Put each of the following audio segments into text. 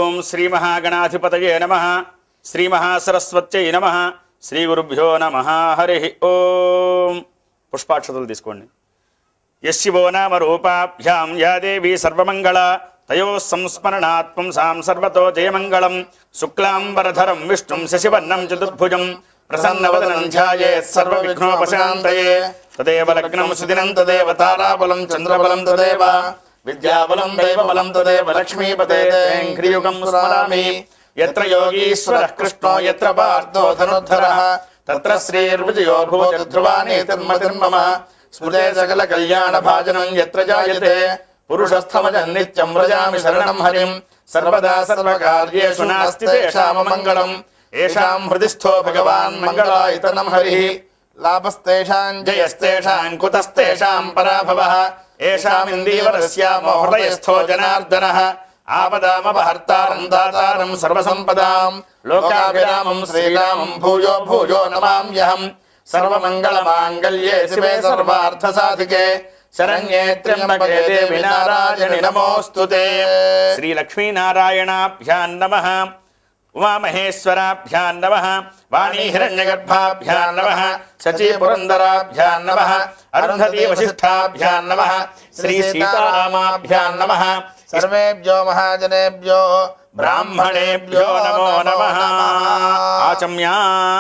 ఓం శ్రీ మహాగణాధిపతయే నమ శ్రీ మహాసరస్వత్యై నమ శ్రీ గురుభ్యో నమ హరి ఓం పుష్పాక్షతలు తీసుకోండి యశివో నామ రూపాభ్యాం యా దేవీ సర్వమంగళ తయో సంస్మరణాత్ పుంసాం సర్వతో జయమంగళం శుక్లాంబరధరం విష్ణుం శశివర్ణం చతుర్భుజం ప్రసన్నవదనం ధ్యాయేత్ సర్వవిఘ్నోపశాంతయే తదేవ లగ్నం సుదినం తదేవ తారాబలం చంద్రబలం తదేవ విద్యాబలం దైవబలం తదేవ లక్ష్మీపతే హ్రియుగం స్మరామి యత్ర యోగీశ్వరः కృష్ణో యత్ర పార్థో ధనుర్ధరः తత్ర శ్రీర్విజయో భూతిర్ధ్రువాణి తిర్మతిర్మమ స్మృతే సకల కళ్యాణ భాజనం యత్ర జాయతే పురుషస్థమజం నిత్యం వ్రజామి శరణం హరిం సర్వదా సర్వకార్యేషు నాస్తి తేషామమంగళం ఏషాం హృదిస్థో భగవాన్ మంగళాయతనం హరిః లాభస్తేషాం జయస్తేషాం కుతస్తేషాం పరాభవः ఏషామిందీవరస్యామో హృదయస్థో జనార్దనः ఆపదామపహర్తారం దాతారం సర్వసంపదాం లోకాభిరామం శ్రీరామం భూయో భూయో నమామ్యహం సర్వమంగళమాంగళ్యే శివే సర్వార్థసాధికే శరణ్యే త్ర్యంబకే దేవి నారాయణి నమోస్తుతే శ్రీ లక్ష్మీనారాయణాభ్యాం నమః ఉమామహేశ్వరాభ్యాం నమః వాణీ హిరణ్యగర్భాభ్యాం నమః శచీ పురందరాభ్యాం నమః అరుంధతీ వశిష్ఠాభ్యాం నమః శ్రీ సీతారామాభ్యాం నమః సర్వేభ్యో మహాజనేభ్యో బ్రాహ్మణేభ్యో నమో నమః ఆచమ్యా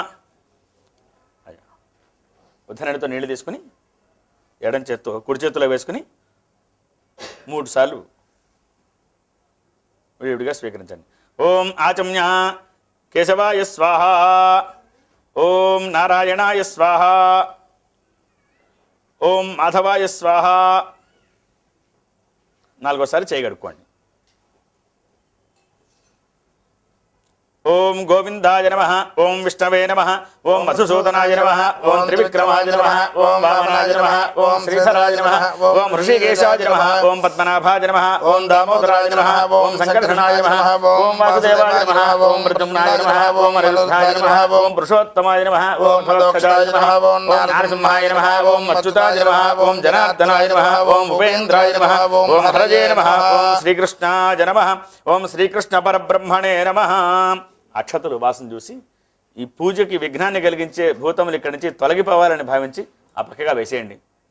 ఉద్ధరణతో నీళ్లు తీసుకుని ఎడం చేత్తో కుడి చేతిలో వేసుకుని మూడు సార్లు విడివిడిగా స్వీకరించండి ఓం ఆచమ్య కేశవాయ స్వాహ ఓం నారాయణాయ స్వాహ ఓం మాధవాయ స్వాహ నాలుగోసారి చేయగడుక్కోండి ఓం గోవిందాయ నమ ఓం విష్ణవే నమ ఓం మధుసూదనాయ నమ ఓం త్రివిక్రమాయ నమ ఓం వామనాయ నమ ఓం శ్రీధరాయ నమ ఓం ఋషికేశాయ నమ ఓం పద్మనాభాయ నమ ఓం దామోదరాయ నమ ఓం సంకర్షణాయ నమ ఓం వాసుదేవాయ నమ ఓం మృజుమ్నాయ నమ ఓం అనిరుద్ధాయ నమ ఓం పురుషోత్తమాయ నమ ఓం ఫలోక్షాయ నమ ఓం నారసింహాయ నమ ఓం అచ్యుతాయ నమ ఓం జనార్దనాయ నమ ఓం ఉపేంద్రాయ నమ ఓం హరజే నమ ఓం శ్రీకృష్ణాయ నమ ఓం శ్రీకృష్ణ పరబ్రహ్మణే నమ అక్షతలు వాసన చూసి ఈ పూజకి విఘ్నాన్ని కలిగించే భూతములు ఇక్కడి నుంచి తొలగిపోవాలని భావించి ఆ పక్కగా వేసేయండి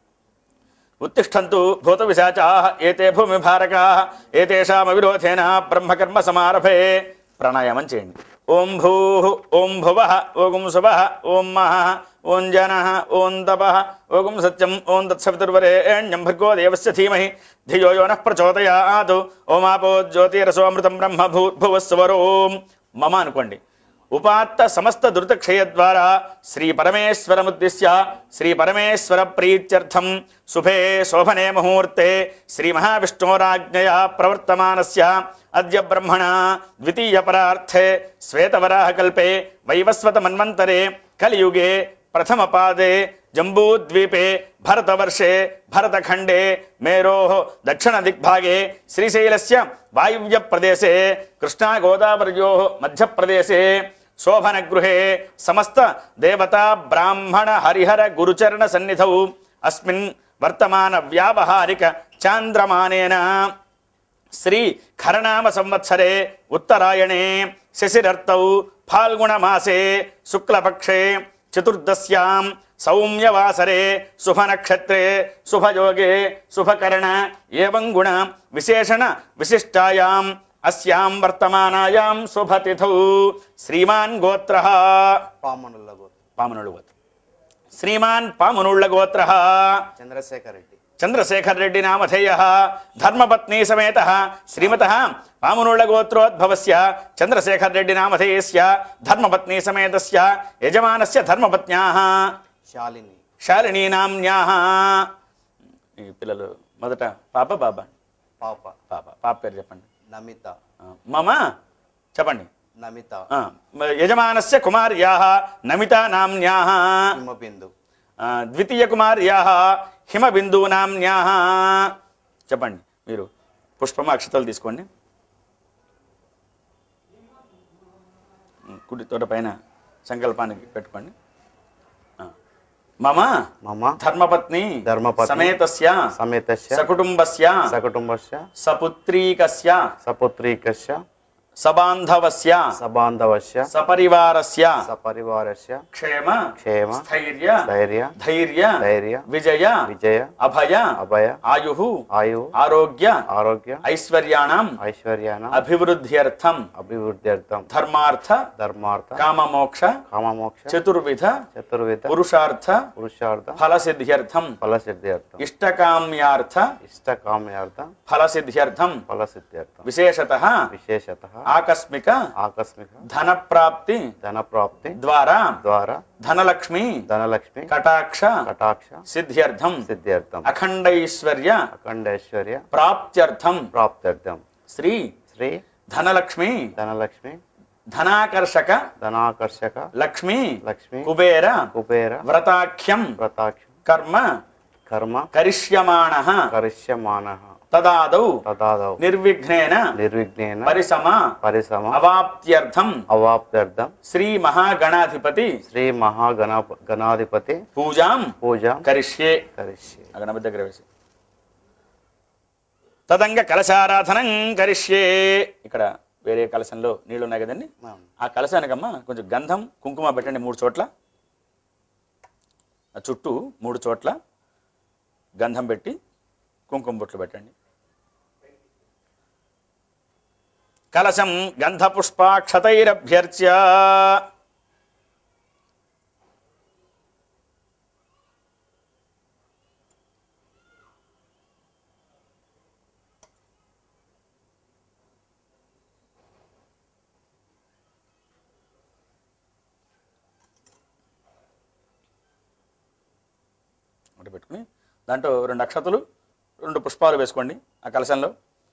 ఉత్తిష్టంతు భూత విశాచా ఏతే భూమి భారకా ఏతేషామ విరోధేన బ్రహ్మకర్మ సమారభే ప్రాణాయామం చేయండి ఓం భూ ఓం భువ ఓం శుభ ఓం మహ ఓం జన ఓం తప ఓం సత్యం ఓం తత్సవితుర్వరేణ్యం భర్గో దేవస్య ధీమహి ధియో యో నః ప్రచోదయాత్ ఓమాపో జ్యోతిరసోమృతం బ్రహ్మ భూర్భువస్వరోం మమ అనుకోండి ఉపాత్త సమస్త దురితక్షయ ద్వారా శ్రీ పరమేశ్వరముద్దిశ్య శ్రీ పరమేశ్వర ప్రీత్యర్థం శుభే శోభనే ముహూర్తే శ్రీ మహావిష్ణోరాజ్ఞయా ప్రవర్తమానస్య అద్య బ్రహ్మణ ద్వితీయ పరార్థే శ్వేతవరాహకల్పే వైవస్వత మన్వంతరే కలియుగే ప్రథమ పాదే జంబూద్వీపే భరతవర్షే భరతఖండే మేరోः దక్షిణదిగ్భాగే శ్రీశైలस्य వాయువ్యప్రదేశే కృష్ణాగోదావర్యోः మధ్యప్రదేశే శోభనగృహే సమస్త దేవతా బ్రాహ్మణ హరిహర గురుచరణ సన్నిధౌ అస్మిన్ వర్తమాన వ్యావహారిక చాంద్రమానేన శ్రీ ఖరనామ సంవత్సరే ఉత్తరాయణే శశిరర్తౌ ఫాల్గుణమాసే శుక్లపక్షే చతుర్దశ్యాం సౌమ్యవాసరే శుభనక్షత్రే శుభయోగే శుభకరణ ఏవం గుణ విశేషణ విశిష్టాయాం అస్యాం వర్తమానాయాం శుభతిథౌ శ్రీమాన్ గోత్ర పామనుల గోత్రం పామునుళ్ళ గోత్ర శ్రీమాన్ పామునుళ్ళ గోత్ర చంద్రశేఖర్ రెడ్డి చంద్రశేఖర్ రెడ్డి నామధేయ ధర్మపత్ని సమేత శ్రీమత పామునుళ్ళ గోత్రోద్భవస్య చంద్రశేఖర్ రెడ్డి నామధేయస్య ధర్మపత్ని సమేతస్య యజమానస్య ధర్మపత్న్యాః శాలిని శాలిని నామ్న్యాః ఈ పిల్లలు మొదట పాప బాబా పాప పాప పాప పేరు చెప్పండి నమిత ఆ, మమ చెప్పండి నమిత ఆ, యజమానస్య కుమార్యాः నమిత నామ్న్యాः హిమబిందు ఆ, ద్వితీయ కుమార్యాः హిమబిందూనామ్న్యాः చెప్పండి మీరు పుష్పమ అక్షతలు తీసుకోండి కుడి తోట పైన సంకల్పానికి పెట్టుకోండి ఆ. మమ మమ ధర్మపత్ని ధర్మపత్ని సమేతస్య సమేతస్య సకుటుంబస్య సకుటుంబస్య సపుత్రీకస్య సపుత్రీకస్య సబాంధవస్య సబాంధవస్య సపరివారస్య సపరివారస్య క్షేమ క్షేమ స్థైర్య ధైర్య ధైర్య ధైర్య విజయ విజయ అభయ అభయ ఆయు ఆయు ఆరోగ్య ఆరోగ్య ఐశ్వర్యాణం ఐశ్వర్యాన అభివృద్ధ్యర్థం అభివృద్ధ్యర్థం ధర్మార్థ ధర్మార్థ కామమోక్ష కామమోక్ష చతుర్విధ చతుర్విధ పురుషార్థ పురుషార్థ ఫలసిద్ధ్యర్థం ఫలసిద్ధ్యర్థం ఇష్టకామ్యార్థ ఇష్టకామ్యార్థ ఫలసిద్ధ్యర్థం ఫలసిద్ధ్యర్థం విశేషత విశేషత ఆకస్మిక ఆకస్మిక ధన ప్రాప్తి ధన ప్రాప్తి ద్వారా ద్వారా ధనలక్ష్మి ధనలక్ష్మి కటాక్ష కటాక్ష సిద్ధ్యర్థం సిద్ధ్యర్థం అఖండ ఐశ్వర్య అఖండ ఐశ్వర్య ప్రాప్త్యర్థం ప్రాప్త్యర్థం శ్రీ శ్రీ ధనలక్ష్మి ధనలక్ష్మి ధనాకర్షక ధనాకర్షక లక్ష్మి లక్ష్మి కుబేర కుబేర వ్రతాఖ్యం వ్రతాక్ష కర్మ కర్మ కరిష్యమాణ కరిష్యమాన తదాదౌ తదాదౌ నిర్విఘ్నేన నిర్విఘ్నేన పరిసమ పరిసమ అవాప్త్యర్థం అవాప్త్యర్థం శ్రీ మహాగణాధిపతి శ్రీ మహాగణ గణాధిపతి పూజాం పూజ కరిష్యే కరిష్యే ఆ గణపతి దగ్గర వేసి తదంగ కలశారాధనం కరిష్యే ఇక్కడ వేరే కలశంలో నీళ్లు ఉన్నాయి కదండి ఆ కలశానికమ్మ కొంచెం గంధం కుంకుమ పెట్టండి మూడు చోట్ల ఆ చుట్టూ మూడు చోట్ల గంధం పెట్టి కుంకుమ బొట్లు పెట్టండి కలశం గంధపుష్పాక్షతైరభ్యర్చ్య ఒకటి పెట్టుకుని దాంట్లో రెండు అక్షతలు రెండు పుష్పాలు వేసుకోండి ఆ కలశంలో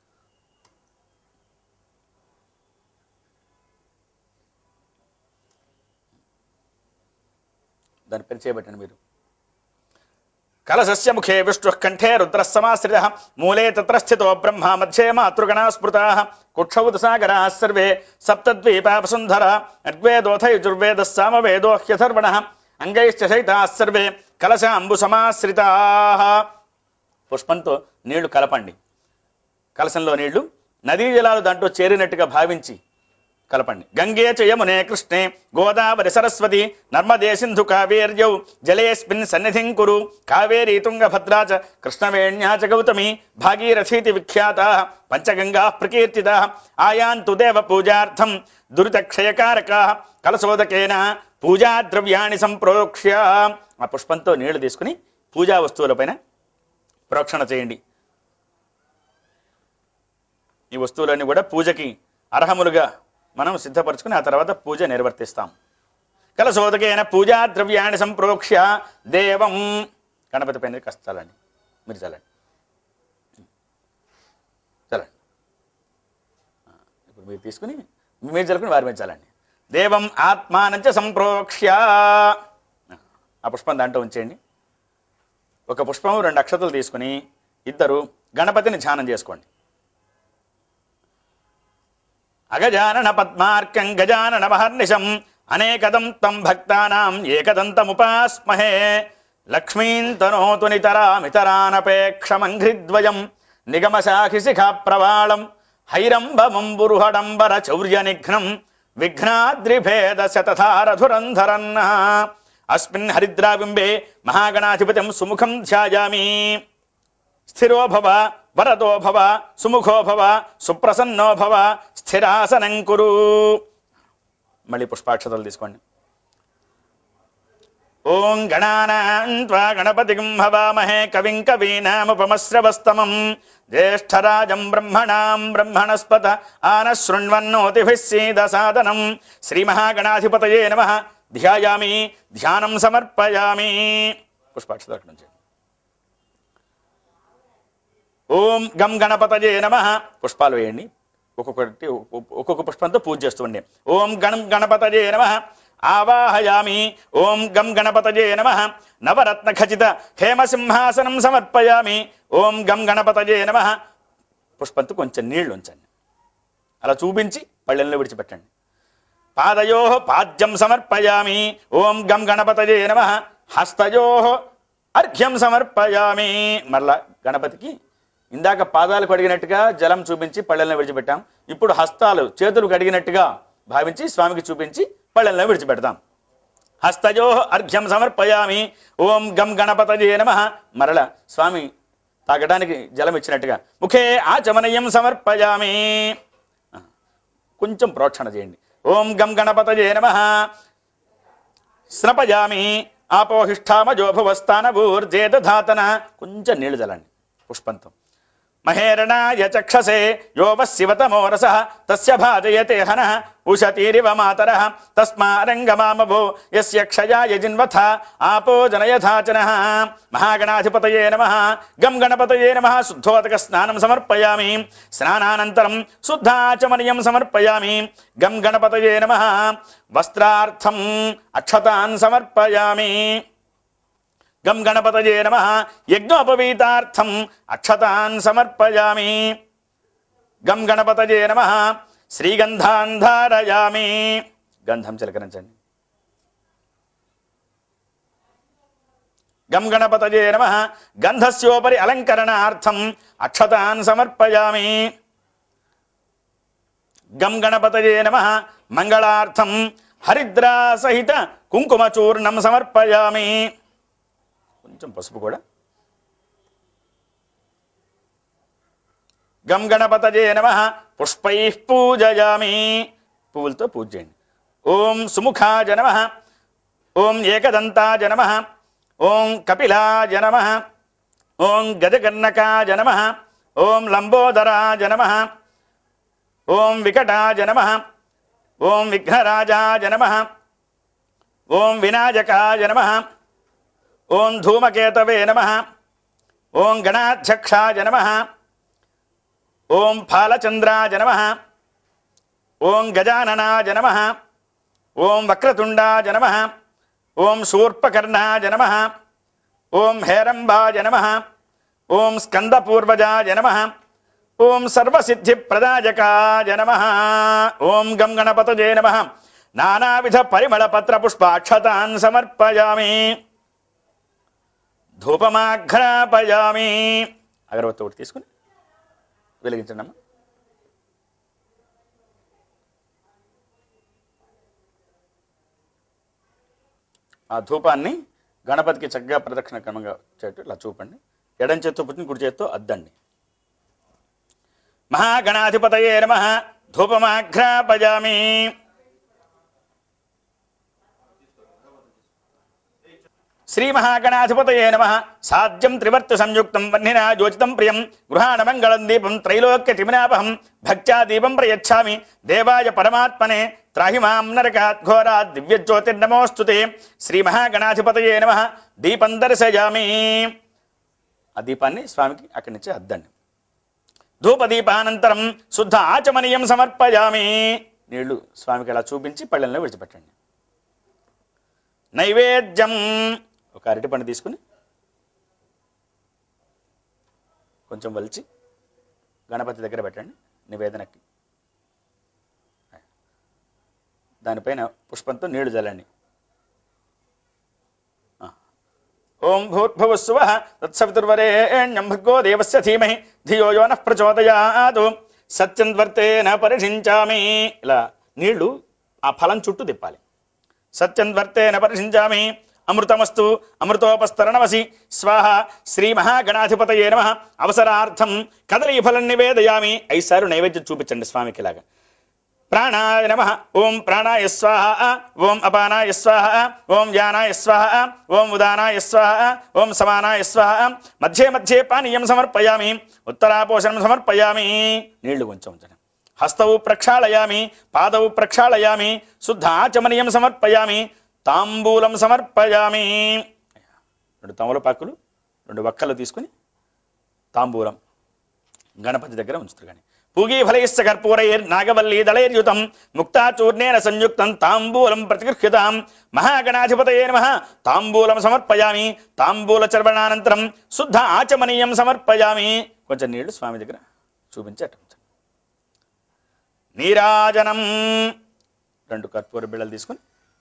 దాన్ని పని చేయబట్టండి మీరు కలశస్య ముఖే విష్ణు కంఠే రుద్రः సమాశ్రిత మూలే తత్ర స్థితో బ్రహ్మ మధ్యే మాతృగణా స్మృతా కుక్షౌదసాగరా సర్వే సప్తద్వీపాపసుంధర అద్వేదోథ యజుర్వేద సామవేదో హ్యథర్వణ అంగైశ్చ సైతా సర్వే కలశాంబు సమాశ్రితా పుష్పంతో నీళ్లు కలపండి కలశంలో నీళ్లు నదీ జలాలు దాంట్లో చేరినట్టుగా భావించి కలపండి గంగే చ యమునే కృష్ణే గోదావరి సరస్వతి నర్మదే సింధు కావేర్యౌ జలేస్మిన్ సన్నిధిం కురు కావేరీ తుంగభద్రా చ కృష్ణవేణ్యా చ గౌతమి భాగీరథీతి విఖ్యాత పంచగంగా ప్రకీర్తిత ఆయాంతు దేవ పూజార్థం దురితక్షయకారక కలశోదకేన పూజా ద్రవ్యాణి సంప్రోక్ష్య ఆ పుష్పంతో నీళ్లు తీసుకుని పూజా వస్తువులపైన ప్రోక్షణ చేయండి ఈ వస్తువులన్నీ కూడా పూజకి అర్హములుగా మనం సిద్ధపరచుకుని ఆ తర్వాత పూజ నిర్వర్తిస్తాం కలశోదకైన పూజా ద్రవ్యాన్ని సంప్రోక్ష్య దేవం గణపతి పైన కష్టాలండి మీరు చల్లండి చల్లండి ఆ, ఇప్పుడు మీరు తీసుకుని మీరు చల్లుకుని వారి మీద చల్లండి దేవం ఆత్మానంచ సంప్రోక్ష్య ఆ పుష్పం దాంట్లో ఉంచేయండి ఒక పుష్పం రెండు అక్షతలు తీసుకుని ఇద్దరు గణపతిని ధ్యానం చేసుకోండి అగజానన పద్మార్కం గజానన మహర్నిశం అనేకదం తం భక్తానాం ఏకదంతముపాస్మహే లక్ష్మీం తనోతు నితరామితరానపేక్షమంఘ్రిద్వయం నిగమశాఖి శిఖా ప్రవాళం హైరంబమంబురుహడంబర చౌర్య నిఘ్నం విఘ్నాద్రిభేద శతధారధురంధరన్న అస్మిన్ హరిద్రాబింబే మహాగణాధిపతిం సుముఖం ధ్యాయామి స్థిరో భవ వరదో భవ సుముఖో భవ సుప్రసన్నో భవ స్థిరాసనం కురు మళ్ళీ పుష్పాక్షతలు తీసుకోండి ఓం గణానాన్వా గణపతిం హవామహే కవిం కవీనాముపమశ్రవస్తమం జ్యేష్ఠరాజం బ్రహ్మణాం బ్రహ్మణస్పత ఆన శృణ్వన్నోతిభిः సీదసాదనం శ్రీమహాగణాధిపతయే నమ ధ్యాయామి ధ్యానం సమర్పయామి పుష్పాక్షతలు అక్కడి నుంచి ఓం గం గణపతజే నమ పుష్పాలు వేయండి ఒక్కొక్కటి ఒక్కొక్క పుష్పంతో పూజ చేస్తుండే ఓం గణం గణపతజే నమ ఆవాహయామి ఓం గం గణపతజే నమ నవరత్న ఖచిత హేమసింహాసనం సమర్పయామి ఓం గం గణపతజే నమ పుష్పంతో కొంచెం నీళ్లు ఉంచండి అలా చూపించి పళ్ళెల్లో విడిచిపెట్టండి పాదయో పాద్యం సమర్పయామి ఓం గం గణపతజే నమ హస్తయో అర్ఘ్యం సమర్పయామి మరలా గణపతికి ఇందాక పాదాలు కడిగినట్టుగా జలం చూపించి పళ్ళెలను విడిచిపెట్టాం ఇప్పుడు హస్తాలు చేతులు కడిగినట్టుగా భావించి స్వామికి చూపించి పళ్ళెలను విడిచిపెడతాం హస్తజో అర్ఘ్యం సమర్పయామి ఓం గం గణపతజే నమ మరల స్వామి తాగడానికి జలం ఇచ్చినట్టుగా ముఖే ఆచమనయం సమర్పయామి కొంచెం ప్రోక్షణ చేయండి ఓం గం గణపతజే నమ స్నపయామి ఆపోహిష్టామజోభువస్థానభూర్జేదధాతన కొంచెం నీళ్లు చల్లండి పుష్పంతో మహేరణాయ చక్షసే యో వశివతమోరస తస్య భాజయతే హన ఉషతీరివ మాతర తస్మారంగమామభో యస్య క్షయాయ జిన్వథ ఆపో జనయథాచన మహాగణాధిపతయే నమ గం గణపతయే నమ శుద్ధోదక స్నానం సమర్పయామి స్నానానంతరం శుద్ధాచమనీయం సమర్పయామి గం గణపతయే నమ వస్త్రార్థం అక్షతాన్ సమర్పయామి గం గణపతయే నమ యజ్ఞోపవీతార్థం అక్షతాన్ సమర్పయామి గం గణపతయే నమ శ్రీగంధాన్ ధారయామి గంధం చిలకరించండి గం గణపతయే నమ గంధస్యోపరి అలంకరణార్థం అక్షతాన్ సమర్పయామి గం గణపతయే నమ మంగళార్థం హరిద్రా సహిత కుంకుమచూర్ణం సమర్పయామి కొంచెం పసుపు కూడా గం గణపతజే నమ పుష్పై పూజయామి పువ్వులతో పూజ చేయండి ఓం సుముఖాజ నమ ఓం ఏకదంతాజ నమ ఓం కపిలాజ నమ ఓం గజకర్ణకాజ నమ ఓం లంబోదరాజ నమ ఓం వికటాజ నమ ఓం విఘ్నరాజాజ నమ ఓం వినాయకాయ నమ ఓం ధూమకేతవే నమ ఓం గణాధ్యక్షాయ నమ ఓం ఫాలచంద్రాయ నమ ఓం గజాననాయ నమ ఓం వక్రతుండాయ నమ ఓం శూర్పకర్ణాయ నమ ఓం హేరంబాయ నమ ఓం స్కందపూర్వజాయ నమ ఓం సర్వసిద్ధిప్రదాయకాయ నమ ఓం గం గణపతజే నమ నానావిధ పరిమళ పత్ర పుష్పాక్షతాన్ సమర్పయామి ధూపమాఘ్రాపయామి అగరవత్తి ఒకటి తీసుకుని వెలిగించండి అమ్మా ఆ ధూపాన్ని గణపతికి చక్కగా ప్రదక్షిణ క్రమంగా చేయటం ఇలా చూపండి ఎడం చేత్తో పుట్టిన కుడి చేత్తో అద్దండి మహాగణాధిపతయే నమ ధూపమాఘ్రాపయామి శ్రీ మహాగణాధిపతయే నమ సాధ్యం త్రివర్త సంయుక్తం వన్నినా జ్యోతితం ప్రియం గృహాణ మంగళం దీపం త్రైలోక్య తిమినాపహం భక్త్యా దీపం ప్రయచ్ఛామి దేవాయ పరమాత్మనే త్రాహి మాం నరకాత్ ఘోరాత్ దివ్య జ్యోతిర్నమోస్తుతే శ్రీ మహాగణాధిపతయే నమ దీపం దర్శయామి ఆ దీపాన్ని స్వామికి అక్కడి నుంచి అద్దండి ధూపదీపానంతరం శుద్ధ ఆచమనీయం సమర్పయామి నీళ్లు స్వామికి అలా చూపించి పళ్ళెంలో విడిచిపెట్టండి నైవేద్యం ఒక అరటి పండు తీసుకుని కొంచెం వలిచి గణపతి దగ్గర పెట్టండి నివేదనకి దానిపైన పుష్పంతో నీళ్లు చల్లండి ఆ. ఓం భూర్భువస్సువ తత్సవితుర్వరేణ్యం భర్గో దేవస్య ధీమహి ధియో యో నః ప్రచోదయాతు సత్యం వర్తేన పరిషించామి ఇలా నీళ్లు ఆ ఫలం చుట్టూ తిప్పాలి సత్యం వర్తేన పరిషించామి అమృతమస్తు అమృతోపస్తరణమసి స్వాహ శ్రీ మహాగణాధిపతయే నమ అవసరార్థం కదలీ ఫలం నివేదయామి ఐసారు నైవేద్యం చూపించండి స్వామికి ఇలాగా ప్రాణాయ నమ ఓం ప్రాణాయ స్వాహ ఓం అపానాయ స్వాహ ఓం యానాయ స్వాహ ఓం ఉదానాయ స్వాహ ఓం సమానాయ స్వాహ మధ్యే మధ్యే పానీయం సమర్పయామి ఉత్తరాపోషణం సమర్పయామి నీళ్లు కొంచెం ఉంచండి హస్తవు ప్రక్షాళయామి పాదవు ప్రక్షాళయామి శుద్ధ ఆచమనీయం సమర్పయామి తాంబూలం సమర్పయామి రెండు తమలపాకులు రెండు వక్కలు తీసుకుని తాంబూలం గణపతి దగ్గర ఉంచుతారు కానీ పూగీ ఫలైశ్చ కర్పూరైర్ నాగవల్లీ దళైర్యుతం ముక్తాచూర్ణేన సంయుక్తం తాంబూలం ప్రతిగృహ్యతాం మహాగణాధిపతయే నమ తాంబూలం సమర్పయామి తాంబూల చర్వణానంతరం శుద్ధ ఆచమనీయం సమర్పయామి కొంచెం నీళ్లు స్వామి దగ్గర చూపించి అట్ట ఉంచండి. నీరాజనం రెండు కర్పూర బిళ్ళలు తీసుకుని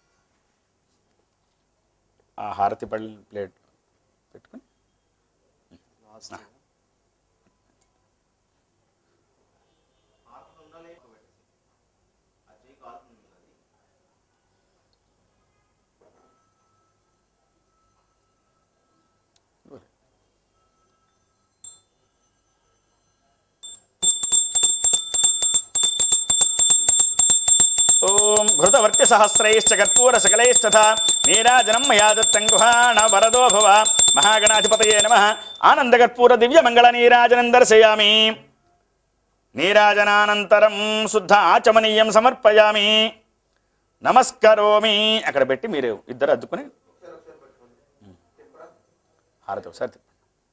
ఆ హారతి పళ్ళ ప్లేట్ పెట్టుకుని ఓం ఘృతవర్తి సహస్రైశ్చ కర్పూర సకలైస్తథా నీరాజనం మయా దత్తం గృహాణ వరదో భవ మహాగణాధిపతయే నమ ఆనందకర్పూర దివ్య మంగళ నీరాజనం దర్శయామి నీరాజనానంతరం శుద్ధ ఆచమనీయం సమర్పయామి నమస్కరోమి అక్కడ పెట్టి మీరు ఇద్దరు అద్దుకుని హారతి ఒకసారి తిప్పండి.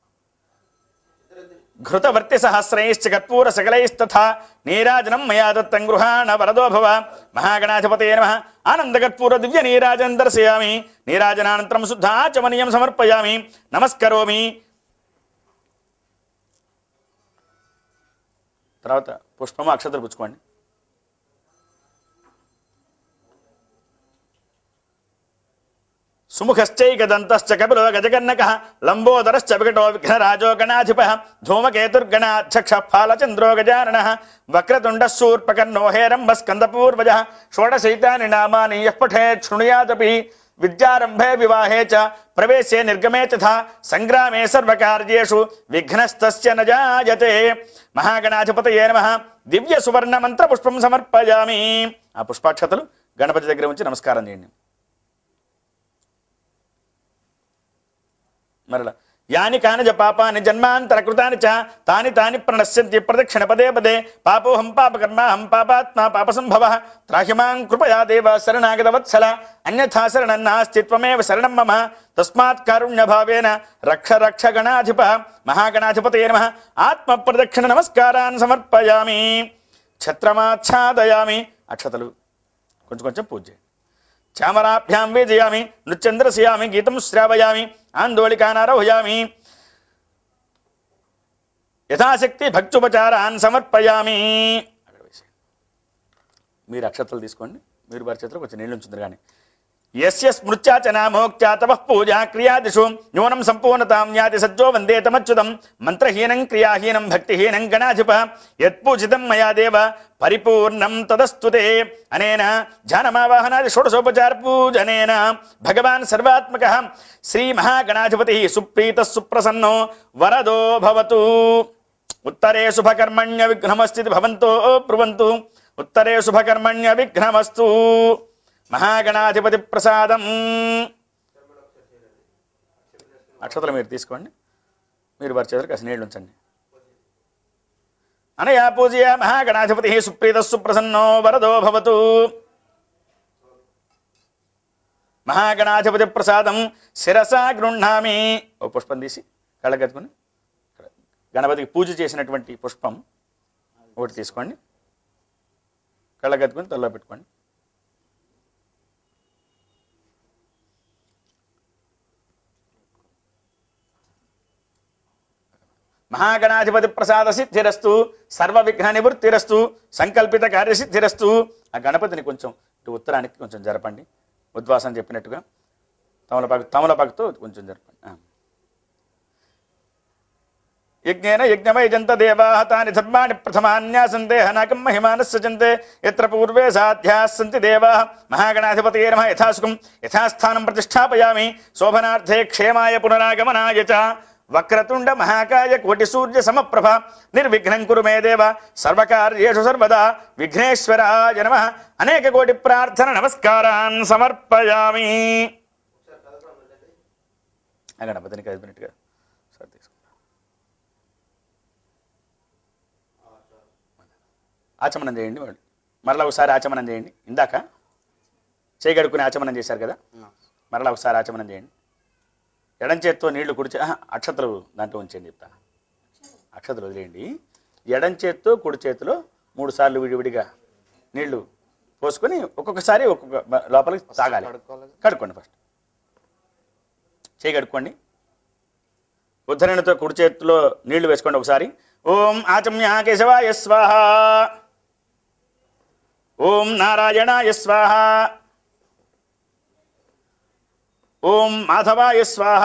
ఘృతవర్తి సహస్రైశ్చ కర్పూర సకలైస్తథా నీరాజనం మయా దత్తం గృహాణ వరదో భవ మహాగణాధిపతే నమ ఆనందకర్పూర దివ్య నీరాజనం దర్శయామి నీరాజనానంతరం శుద్ధ ఆచమనీయం సమర్పయామి నమస్కరోమి తర్వాత పుష్పము అక్షతలు పుచ్చుకోండి సుముఖశ్చైకదంతశ్చ కపిలో గజకర్ణక లంబోదరశ్చ వికటో విఘ్నరాజో గణాధిప ధూమకేతుర్గణాధ్యక్ష ఫాలచంద్రో గజానన వక్రతుండ శూర్పకర్ణో హేరంబ స్కందపూర్వజ షోడశైతాని నామాని యః పఠేత్ శృణుయాదపి విద్యారంభే వివాహే చ ప్రవేశే నిర్గమే తథా సంగ్రామే సర్వకార్యేషు విఘ్నస్తస్య న జాయతే మహాగణాధిపతయే నమః దివ్య సువర్ణ మంత్ర పుష్పం సమర్పయామి ఆ పుష్పాక్షతలు గణపతి దగ్గర ఉంచి నమస్కారం చేయండి మరల యాని కాని పాపాని జన్మాంతర కృతాని చ తాని తాని ప్రణశ్యంతి ప్రదక్షిణ పదే పదే పాపోహం పాపకర్మాహం పాపాత్మా పాపసంభవ త్రాహిమాం కృపయా దేవ శరణాగత వత్సల అన్యథా శరణం నాస్తి త్వమేవ శరణం మమ తస్మాత్ కారుణ్య భావేన రక్ష రక్ష గణాధిప మహాగణాధిపతే నమ ఆత్మ ప్రదక్షిణ నమస్కారాన్ని సమర్పయామి ఛత్రమాచ్ఛాదయామి అక్షతలు కొంచెం కొంచెం పూజ చేయండి చామరాభ్యాం వేజయామి నృత్యంద్రశయామి గీతం శ్రావయామి ఆందోళికానారోహయామి యథాశక్తి భక్తుపచారాన్ సమర్పయామి అక్కడ వేసేయండి. మీరు అక్షతలు తీసుకోండి మీరు వారి చేతిలో కొంచెం నీళ్ళు ఉంచుతారు కానీ యస్య స్మృత్యా చ నామోక్త్యా తపః పూజా క్రియాదిషు న్యూనం సంపూర్ణతాం యాతి సజ్జో వందే తమచ్యుతం మంత్రహీనం క్రియాహీనం భక్తిహీనం గణాధిప యత్పూజితం మయా దేవ పరిపూర్ణం తదస్తుతే అనేన ధ్యానమావాహనాది షోడశోపచార పూజనేన భగవాన్ సర్వాత్మక శ్రీ మహాగణాధిపతి సుప్రీత సుప్రసన్నో వరదో భవతు ఉత్తరే శుభకర్మణ్య విఘ్నమస్థితి భవంతో బ్రువంతు ఉత్తరే శుభకర్మణ్య విఘ్నమస్తు మహాగణాధిపతి ప్రసాదం అక్షతలు మీరు తీసుకోండి మీరు వారి చేతులకు కాసి నీళ్ళు ఉంచండి అనయా పూజయ మహాగణాధిపతి సుప్రీత సుప్రసన్నో వరదో భవతు మహాగణాధిపతి ప్రసాదం శిరసా గృహ్ణామి ఓ పుష్పం తీసి కళ్ళగట్టుకుని గణపతికి పూజ చేసినటువంటి పుష్పం ఒకటి తీసుకోండి కళ్ళగట్టుకుని తల్లో పెట్టుకోండి మహాగణాధిపతి ప్రసాద సిద్ధిరస్తు సర్వ విఘ్న నివృత్తిరస్తు సంకల్పిత కార్యసిద్ధిరస్తు ఆ గణపతిని కొంచెం ఇటు ఉత్తరానికి కొంచెం జరపండి ఉద్వాసం చెప్పినట్టుగా తమలపాకు తమలపాకుతో కొంచెం జరపండి ఆ. యజ్ఞేన యజ్ఞమయజంత దేవాః తాని ధర్మాణి ప్రథమాన్యాసంతే హనాకం మహిమానస్సజంతే యత్ర పూర్వే సాధ్యాः సంతి దేవాः మహాగణాధిపతయే నమః యథాసుకం యథాస్థానం ప్రతిష్టాపయామి శోభనార్థే క్షేమాయ పునరాగమనాయ చ వక్రతుండ మహాకాయ కోటి సూర్య సమప్రభ నిర్విఘ్నం కురు మే దేవ సర్వకార్యేషు సర్వదా విఘ్నేశ్వరాయ నమః అనేక కోటి ప్రార్థన నమస్కారాన్ సమర్పయామి ఆ గణపతిని కలిపినట్టుగా సరే తీసుకుంటా ఆచమనం చేయండి వాళ్ళు మరలా ఒకసారి ఆచమనం చేయండి ఇందాక చేయగడుకుని ఆచమనం చేశారు కదా మరలా ఒకసారి ఆచమనం చేయండి ఎడం చేత్తో నీళ్లు కుడిచే ఆహా, అక్షతలు దాంట్లో ఉంచేయండి చెప్తా అక్షతలు వదిలేయండి ఎడం చేత్తో కుడి చేతిలో మూడు సార్లు విడివిడిగా నీళ్లు పోసుకొని ఒక్కొక్కసారి ఒక్కొక్క బ- లోపలికి తాగాలి కడుక్కోండి ఫస్ట్ చేయి కడుక్కోండి ఉద్ధరణతో కుడి చేతిలో నీళ్లు వేసుకోండి ఒకసారి ఓం ఆచమ్య కేశవాయ స్వాహ ఓం నారాయణాయ స్వాహ ఓం మాధవాయ స్వాహ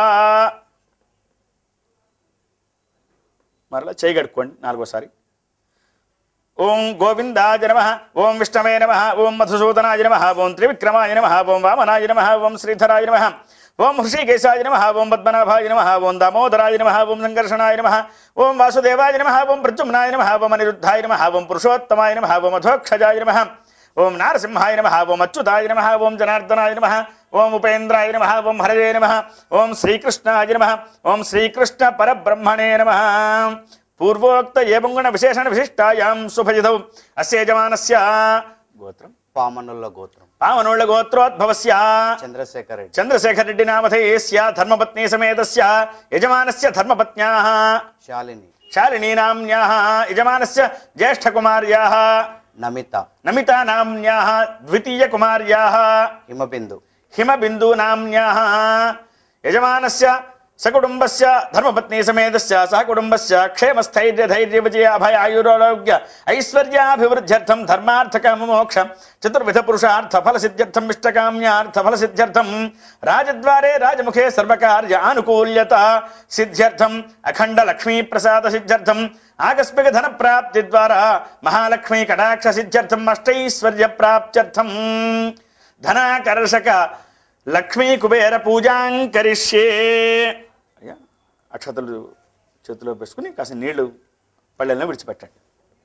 మరలా చేయి కడుక్కోండి నాలుగోసారి ఓం గోవిందాయ నమ ఓం విష్ణవే నమ ఓం మధుసూదనాయ నమ ఓం త్రివిక్రమాయ నమ ఓం వామనాయ నమ ఓం శ్రీధరాయ నమ ఓం హృషికేశాయ నమ ఓం పద్మనాభాయ నమ ఓం దామోదరాయ నమ ఓం సంకర్షణాయ నమ ఓం వాసుదేవాయ నమ ఓం ప్రద్యుమ్నాయ నమ ఓం అనిరుద్ధాయ నమ ఓం పురుషోత్తమాయ నమ ఓం అధోక్షజాయ నమ ఓం నారసింహాయ నమ ఓం అచ్యుతాయ నమ ఓం జనార్దనాయ నమ ఓం ఉపేంద్రాయ నమ ఓం హరయే నమ ఓం శ్రీకృష్ణాయ నమ ఓం శ్రీకృష్ణ పరబ్రహ్మణే నమ పూర్వోక్త ఏమంగుణ విశేషణ విశిష్టాయాం శుభజితౌ అస్య యజమానస్య గోత్రం పామనుల గోత్రం పావనోళ్ళ గోత్రోద్భవస్య చంద్రశేఖర్ రెడ్డి చంద్రశేఖర్ రెడ్డి నామధేయస్య ధర్మపత్ని సమేతస్య యజమానస్య ధర్మపత్న్యాः శాలిని శాలినీ నామ్న్యాः యజమానస్య జ్యేష్ఠకుమార్యాः నమిత నమితా నామ్న్యాः ద్వితీయకుమార్యాः హిమబిందు హిమబిందు నామ్న్యాः యజమానస్య సకుటుంబస్య ధర్మపత్ని సమేతస్య సహకుటుంబస్య క్షేమస్థైర్య ధైర్య విజయ అభయ ఆయురారోగ్య ఐశ్వర్యాభివృద్ధ్యర్థం ధర్మార్థకామ మోక్ష చతుర్విధ పురుషార్థ ఫల సిద్ధ్యర్థం ఇష్టకామ్యార్థ ఫల సిద్ధ్యర్థం రాజద్వారే రాజముఖే సర్వకార్య ఆనుకూల్యత సిద్ధ్యర్థం అఖండ లక్ష్మీ ప్రసాద సిద్ధ్యర్థం ఆకస్మిక ధన ప్రాప్తి ద్వారా మహాలక్ష్మీ కటాక్ష సిద్ధ్యర్థం అష్టైశ్వర్య ప్రాప్త్యర్థం ధనాకర్షక లక్ష్మీ కుబేర పూజాం కరిష్యే అయ్యా అక్షతలు చేతిలో వేసుకుని కాస్త నీళ్లు పళ్ళెల్లో విడిచిపెట్టండి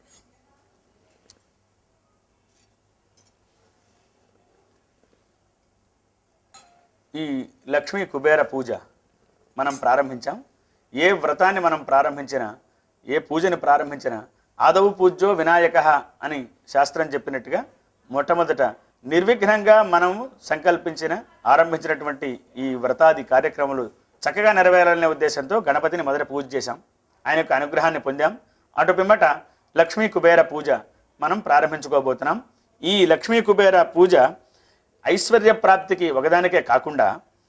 ఈ లక్ష్మీ కుబేర పూజ మనం ప్రారంభించాం ఏ వ్రతాన్ని మనం ప్రారంభించినా ఏ పూజని ప్రారంభించినా ఆదవు పూజ్యో వినాయక అని శాస్త్రం చెప్పినట్టుగా మొట్టమొదట నిర్విఘ్నంగా మనం సంకల్పించిన ఆరంభించినటువంటి ఈ వ్రతాది కార్యక్రమాలు చక్కగా నెరవేరాలనే ఉద్దేశంతో గణపతిని మొదట పూజ చేశాం ఆయన యొక్క అనుగ్రహాన్ని పొందాం అటు పిమ్మట లక్ష్మీ కుబేర పూజ మనం ప్రారంభించుకోబోతున్నాం ఈ లక్ష్మీ కుబేర పూజ ఐశ్వర్య ప్రాప్తికి ఒకదానికే కాకుండా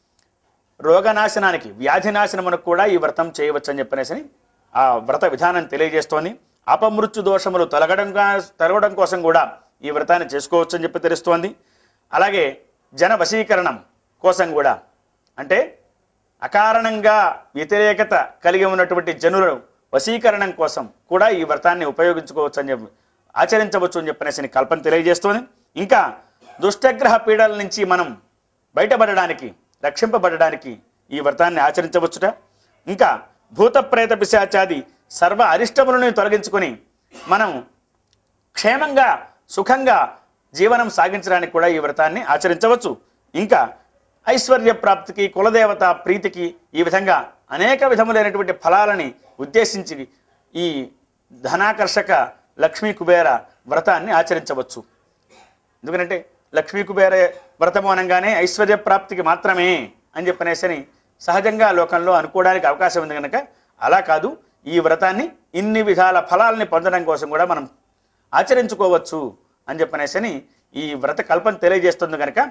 రోగనాశనానికి వ్యాధి నాశనమునకు కూడా ఈ వ్రతం చేయవచ్చు అని చెప్పనేసి ఆ వ్రత విధానం తెలియజేస్తోంది అపమృత్యు దోషములు తొలగడం కా- తొలగడం కోసం కూడా ఈ వ్రతాన్ని చేసుకోవచ్చు అని చెప్పి తెలుస్తోంది అలాగే జన వశీకరణం కోసం కూడా అంటే అకారణంగా వ్యతిరేకత కలిగి ఉన్నటువంటి జనులను వశీకరణం కోసం కూడా ఈ వ్రతాన్ని ఉపయోగించుకోవచ్చు అని చెప్పి ఆచరించవచ్చు అని చెప్పనేసి కల్పన తెలియజేస్తోంది ఇంకా దుష్టగ్రహ పీడల నుంచి మనం బయటపడడానికి రక్షింపబడడానికి ఈ వ్రతాన్ని ఆచరించవచ్చుట ఇంకా భూత ప్రేత పిశాచాది సర్వ అరిష్టములను తొలగించుకొని మనం క్షేమంగా సుఖంగా జీవనం సాగించడానికి కూడా ఈ వ్రతాన్ని ఆచరించవచ్చు ఇంకా ఐశ్వర్య ప్రాప్తికి కులదేవత ప్రీతికి ఈ విధంగా అనేక విధములైనటువంటి ఫలాలని ఉద్దేశించి ఈ ధనాకర్షక లక్ష్మీ కుబేర వ్రతాన్ని ఆచరించవచ్చు ఎందుకంటే లక్ష్మీ కుబేర వ్రతము అనగానే ఐశ్వర్య ప్రాప్తికి మాత్రమే అని చెప్పనేసని సహజంగా లోకంలో అనుకోవడానికి అవకాశం ఉంది కనుక అలా కాదు ఈ వ్రతాన్ని ఇన్ని విధాల ఫలాలని పొందడం కోసం కూడా మనం ఆచరించుకోవచ్చు అని చెప్పనేసని ఈ వ్రత కల్పన తెలియజేస్తుంది కనుక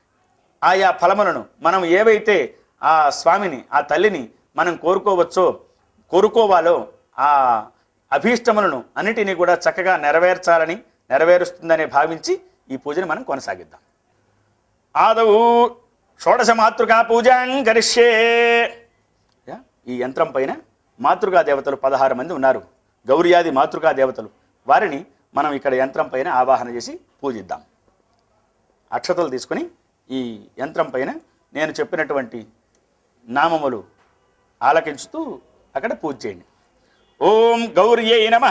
ఆయా ఫలములను మనం ఏవైతే ఆ స్వామిని ఆ తల్లిని మనం కోరుకోవచ్చో కోరుకోవాలో ఆ అభీష్టములను అన్నిటినీ కూడా చక్కగా నెరవేర్చాలని నెరవేరుస్తుందని భావించి ఈ పూజని మనం కొనసాగిద్దాం ఆదవు షోడశ మాతృకా పూజాం గరిష్యే యా, ఈ యంత్రం పైన మాతృకా దేవతలు పదహారు మంది ఉన్నారు గౌరియాది మాతృకా దేవతలు వారిని మనం ఇక్కడ యంత్రం పైన ఆవాహన చేసి పూజిద్దాం అక్షతలు తీసుకొని ఈ యంత్రం పైన నేను చెప్పినటువంటి నామములు ఆలకించుతూ అక్కడ పూజ చేయండి ఓం గౌర్యై నమ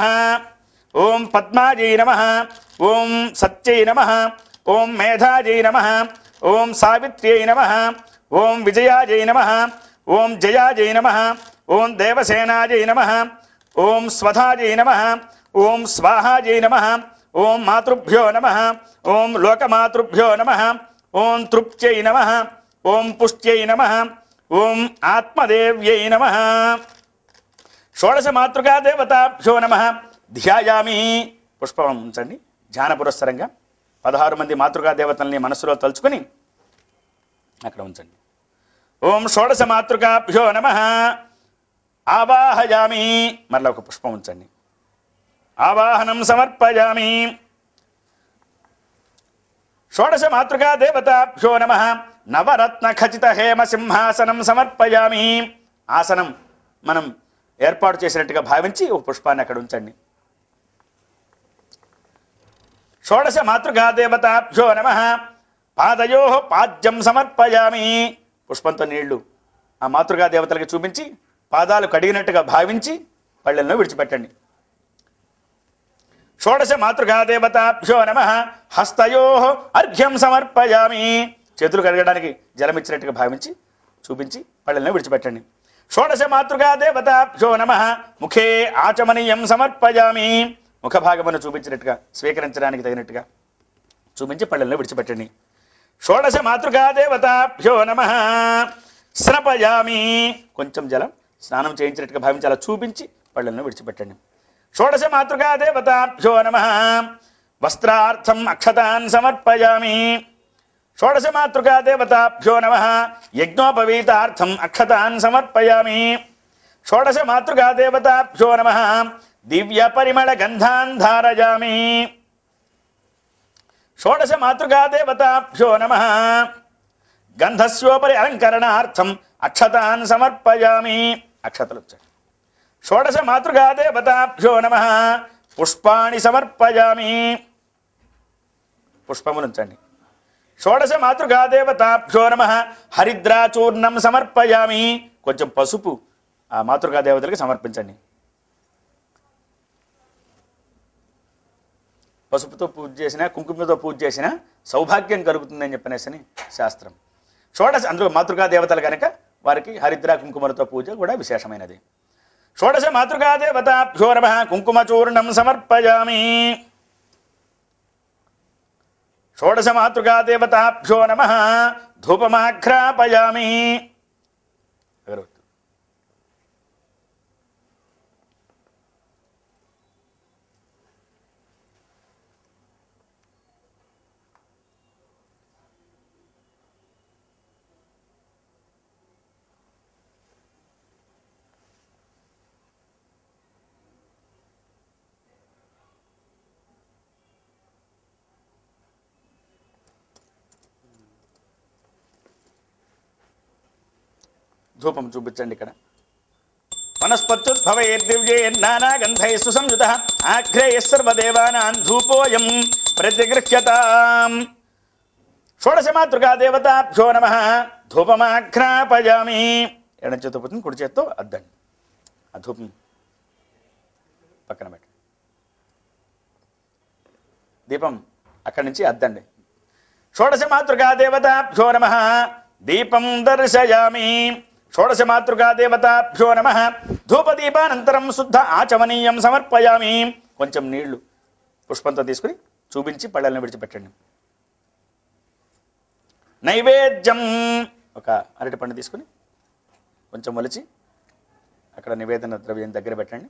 ఓం పద్మాజై నమ ఓం సత్యై నమ ఓం మేధాజై నమ ఓం సావిత్ర్యై నమ ఓం విజయాజై నమ ఓం జయాజై నమ ఓం దేవసేనాజై నమ ఓం స్వధాజై నమ ఓం స్వాహాజై నమ ఓం మాతృభ్యో నమ ఓం లోకమాతృభ్యో నమ ఓం తృప్త్యై నమ ఓం పుష్ట్యై నమ ఓం ఆత్మదేవ్యై నమ షోడశ మాతృకా దేవతాభ్యో నమ ధ్యాయామి పుష్పం ఉంచండి ధ్యాన పురస్సరంగా పదహారు మంది మాతృకా దేవతల్ని మనసులో తలుచుకొని అక్కడ ఉంచండి ఓం షోడశ మాతృకాభ్యో నమ ఆవాహయామి మరలా ఒక పుష్పం ఉంచండి ఆవాహనం సమర్పయామి షోడశ మాతృకా దేవతాభ్యో నమ నవరత్న ఖచిత హేమ సింహాసనం సమర్పయామి ఆసనం మనం ఏర్పాటు చేసినట్టుగా భావించి ఒక పుష్పాన్ని అక్కడ ఉంచండి షోడశ మాతృకా దేవతాభ్యో నమ పాదయో పాద్యం సమర్పయామి పుష్పంతో నీళ్లు ఆ మాతృకా దేవతలకి చూపించి పాదాలు కడిగినట్టుగా భావించి పళ్ళెల్లో విడిచిపెట్టండి షోడశ మాతృకా దేవతాభ్యో నమ హస్తయో అర్ఘ్యం సమర్పయామి చేతులు కడగడానికి జలం ఇచ్చినట్టుగా భావించి చూపించి పళ్ళెలను విడిచిపెట్టండి షోడశ మాతృకా దేవతాభ్యో నమ ముఖే ఆచమనీయం సమర్పయామి ముఖ భాగమును చూపించినట్టుగా స్వీకరించడానికి తగినట్టుగా చూపించి పళ్ళెలను విడిచిపెట్టండి షోడశ మాతృకా దేవతాభ్యో నమ స్నపయామి కొంచెం జలం స్నానం చేయించినట్టుగా భావించి అలా చూపించి పళ్ళెలను విడిచిపెట్టండి షోడశ మాతృకా దేవతాభ్యో నమ వస్త్రార్థం అక్షతాన్ సమర్పయామి షోడశ మాతృకా దేవతాభ్యో నమ యజ్ఞోపవీతార్థం అక్షతాన్ సమర్పయామి షోడశ మాతృకా దేవతాభ్యో నమ దివ్య పరిమళ గంధాన్ ధారయామి షోడశ మాతృకా దేవతాభ్యో నమ గంధస్యోపరి అలంకరణార్థం అక్షతాన్ సమర్పయామి అక్షతలు వచ్చాయి షోడశ మాతృకా దేవతాభ్యో నమ పుష్పాణి సమర్పయామి పుష్పములు ఉంచండి షోడశ మాతృకా దేవతాభ్యో నమ హరిద్రాచూర్ణం సమర్పయామి కొంచెం పసుపు ఆ మాతృకా దేవతలకి సమర్పించండి పసుపుతో పూజ చేసిన కుంకుమతో పూజ చేసిన సౌభాగ్యం కలుగుతుందని చెప్పనేసని శాస్త్రం షోడశ అందులో మాతృకా దేవతలు కనుక వారికి హరిద్ర కుంకుమలతో పూజ కూడా విశేషమైనది షోడశ మాతృకా దేవతాభ్యో నమ కుంకుమచూర్ణం సమర్పయామి షోడశ మాతృకా దేవతాభ్యో నమ ధూపమాఘ్రాపయామి అగరవత్తు ధూపం చూపించండి ఇక్కడ వనస్పత్యుద్భవైర్దివ్యే నానాగంధై సుసంయుత ఆఘ్రేయ సర్వదేవానాం ధూపోయం ప్రతిగృహ్యతాం షోడశమాతృకా దేవతాభ్యో నమ ధూపమాఘ్రాపయామి ఎడం చేతితో పుచ్చుకుని కుడి చేత్తో అద్దండి ఆ ధూపం పక్కన పెట్టండి దీపం అక్కడి నుంచి అద్దండి షోడశ మాతృకా దేవతాభ్యో నమ దీపం దర్శయామి షోడశ మాతృకా దేవతాభ్యో నమ ధూపదీపానంతరం శుద్ధ ఆచమనీయం సమర్పయామి కొంచెం నీళ్లు పుష్పంతో తీసుకుని చూపించి పళ్ళని విడిచిపెట్టండి నైవేద్యం ఒక అరటి పండు తీసుకుని కొంచెం మొలిచి అక్కడ నివేదన ద్రవ్యం దగ్గర పెట్టండి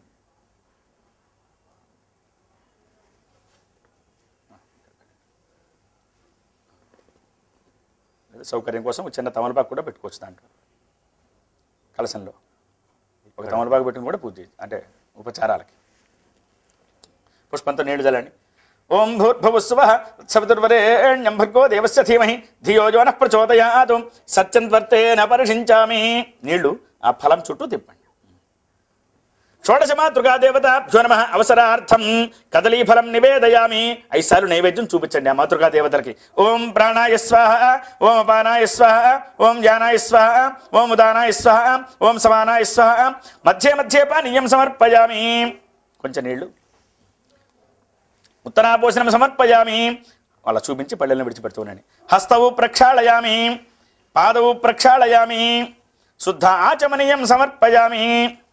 సౌకర్యం కోసం ఒక చిన్న తమలపాకు కూడా పెట్టుకోవచ్చు దాంట్లో కలశంలో ఒక తమలపాకు పెట్టుకుని కూడా పూజ చేయొచ్చు అంటే ఉపచారాలకి పుష్పంతో నీళ్లు చల్లండి ఓం భూర్భువస్వ సవితుర్వరేణ్యం భర్గో దేవస్య ధీమహి ధియో జోన ప్రచోదయాదు సత్యంత్వర్తేన పరిషించామి నీళ్లు ఆ ఫలం చుట్టూ తిప్పండి షోడశమాతృకా దేవతాభ్యో నమ అవసరార్థం కదలీఫలం నివేదయామి ఐసార్లు నైవేద్యం చూపించండి ఆ మాతృకా దేవతలకి ఓం ప్రాణాయ స్వాహ ఓం అపానాయ స్వాహ ఓం జ్ఞానాయ స్వాహ ఓం ఉదానాయ స్వాహ ఓం సమానాయ స్వాహ మధ్య మధ్య పానీయం సమర్పయామి కొంచెం నీళ్లు ఉత్తరాపోషణం సమర్పయామి వాళ్ళ చూపించి పళ్ళెలను విడిచిపెడుతున్నాను హస్తవు ప్రక్షాళయామి పాదవు ప్రక్షాళయామి శుద్ధ ఆచమనీయం సమర్పయామి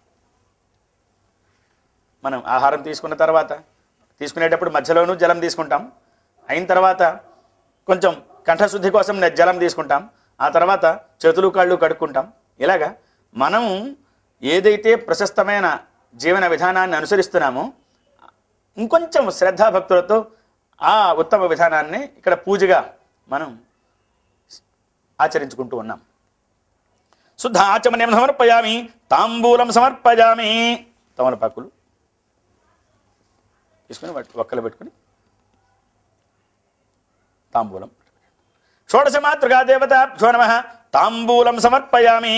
మనం ఆహారం తీసుకున్న తర్వాత తీసుకునేటప్పుడు మధ్యలోనూ జలం తీసుకుంటాం అయిన తర్వాత కొంచెం కంఠశుద్ధి కోసం నె- జలం తీసుకుంటాం ఆ తర్వాత చేతులు కాళ్ళు కడుక్కుంటాం ఇలాగా మనం ఏదైతే ప్రశస్తమైన జీవన విధానాన్ని అనుసరిస్తున్నామో ఇంకొంచెం శ్రద్ధాభక్తులతో ఆ ఉత్తమ విధానాన్ని ఇక్కడ పూజగా మనం ఆచరించుకుంటూ ఉన్నాం శుద్ధ ఆచమన్యం సమర్పయామి తాంబూలం సమర్పయామి తమలపాకులు తీసుకుని వాటి ఒక్కలు పెట్టుకుని తాంబూలం షోడశ మాతృకా దేవతాభ్యో నమ తాంబూలం సమర్పయామి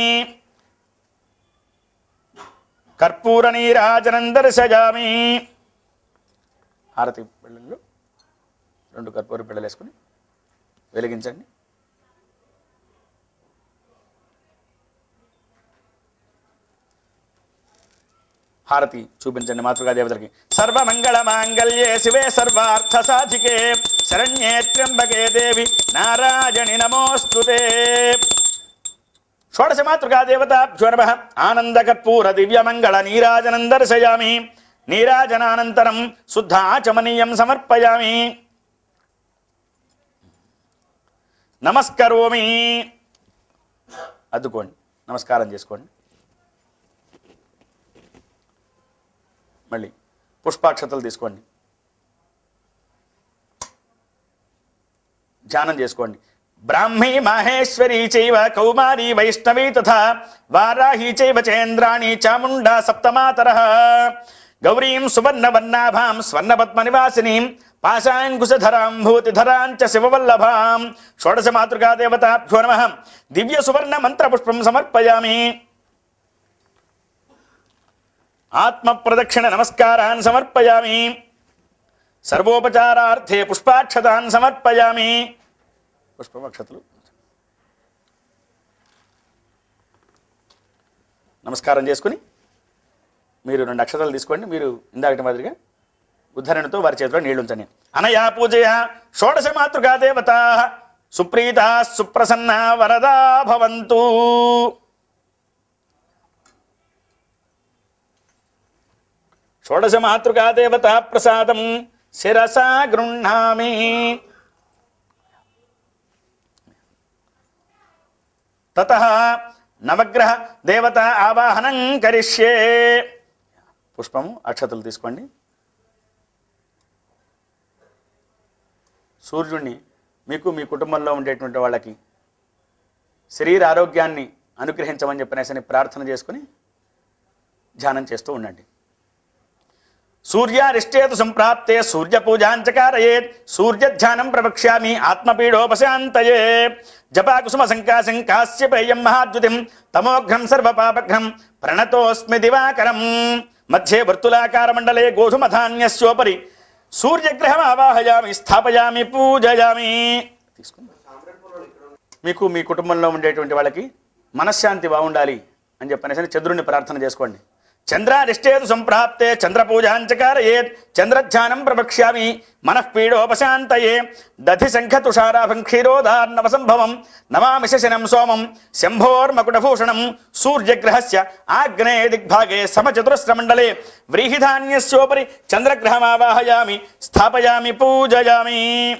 కర్పూర నీరాజనం దర్శయామి హారతి బిళ్ళలు రెండు కర్పూర బిళ్ళలు వేసుకుని వెలిగించండి హారతి చూపించండి మాతృగా దేవతలకి సర్వమంగళ మాంగళ్యే శివే సర్వార్థ సాధికే శరణ్యే త్ర్యంబకే దేవి నారాయణి నమోస్తుతే షోడశ మాతృకా దేవతాభ్యో నమ ఆనందకర్పూర దివ్యమంగళ నీరాజనం దర్శయామి నీరాజనానంతరం శుద్ధ ఆచమనీయం సమర్పయామి నమస్కరోమి అద్దుకోండి నమస్కారం చేసుకోండి మళ్ళీ పుష్పాక్షతలు తీసుకోండి ధ్యానం చేసుకోండి బ్రాహ్మీ మాహేశ్వరీ చైవ కౌమారీ వైష్ణవీ తథా వారాహీ చైవ చేంద్రాణి చాముండా సప్తమాతర గౌరీం సువర్ణవర్ణాభాం స్వర్ణపద్మ నివాసినీం పాశాంకుశధరాం భూతిధరాం చ శివవల్లభాం షోడశ మాతృకా దేవతాభ్యో నమ దివ్య సువర్ణ మంత్ర పుష్పం సమర్పయామి ఆత్మ ప్రదక్షిణ నమస్కారాన్ సమర్పయామి సర్వోపచారార్థే పుష్పాక్షతాన్ సమర్పయామి పుష్పమక్షతలు నమస్కారం చేసుకుని మీరు రెండు అక్షతలు తీసుకోండి మీరు ఇందాకటి మాదిరిగా ఉద్ధరణతో వారి చేతిలో నీళ్లు ఉంచండి అనయా పూజయ షోడశ మాతృకా దేవత సుప్రీత సుప్రసన్న వరదా భవంతు షోడశ మాతృకా దేవత ప్రసాదం శిరసా గృహ్ణామి తత నవగ్రహ దేవత ఆవాహనం కరిష్యే పుష్పము అక్షతలు తీసుకోండి సూర్యుడిని మీకు మీ కుటుంబంలో ఉండేటువంటి వాళ్ళకి శరీర ఆరోగ్యాన్ని అనుగ్రహించమని చెప్పనేసి ప్రార్థన చేసుకుని ధ్యానం చేస్తూ ఉండండి సూర్యారిష్టేతు సంప్రాప్తే సూర్య పూజాంచకారయేత్ సూర్య ధ్యానం ప్రవక్ష్యామి ఆత్మపీడోపశాంతయే జపాకుసుమ సంకాశం కాశ్యపేయం మహాద్యుతిం తమోఘ్నం సర్వపాపఘ్నం ప్రణతోస్మి దివాకరం మధ్యే వర్తులాకార మండలే గోధుమధాన్యస్యోపరి సూర్యగ్రహం ఆవాహయామి స్థాపయామి పూజయామి తీసుకుందాం మీకు మీ కుటుంబంలో ఉండేటువంటి వాళ్ళకి మనశ్శాంతి బాగుండాలి అని చెప్పనేసి చంద్రుడిని ప్రార్థన చేసుకోండి చంద్రారిష్టేతు సంప్రాప్తే చంద్రపూజాంచకారయేత్ చంద్రధ్యానం ప్రవక్ష్యామి మనఃపీడోపశాంతయే దధి శంఖతుషారాభం క్షీరోదార్ణవ సంభవం నమామి శశనం సోమం శంభోర్మకుటభూషణం సూర్యగ్రహస్య ఆగ్నే దిగ్భాగే సమచతురస్రమండలే వ్రీహిధాన్యస్యోపరి చంద్రగ్రహమావాహయామి స్థాపయామి పూజయామి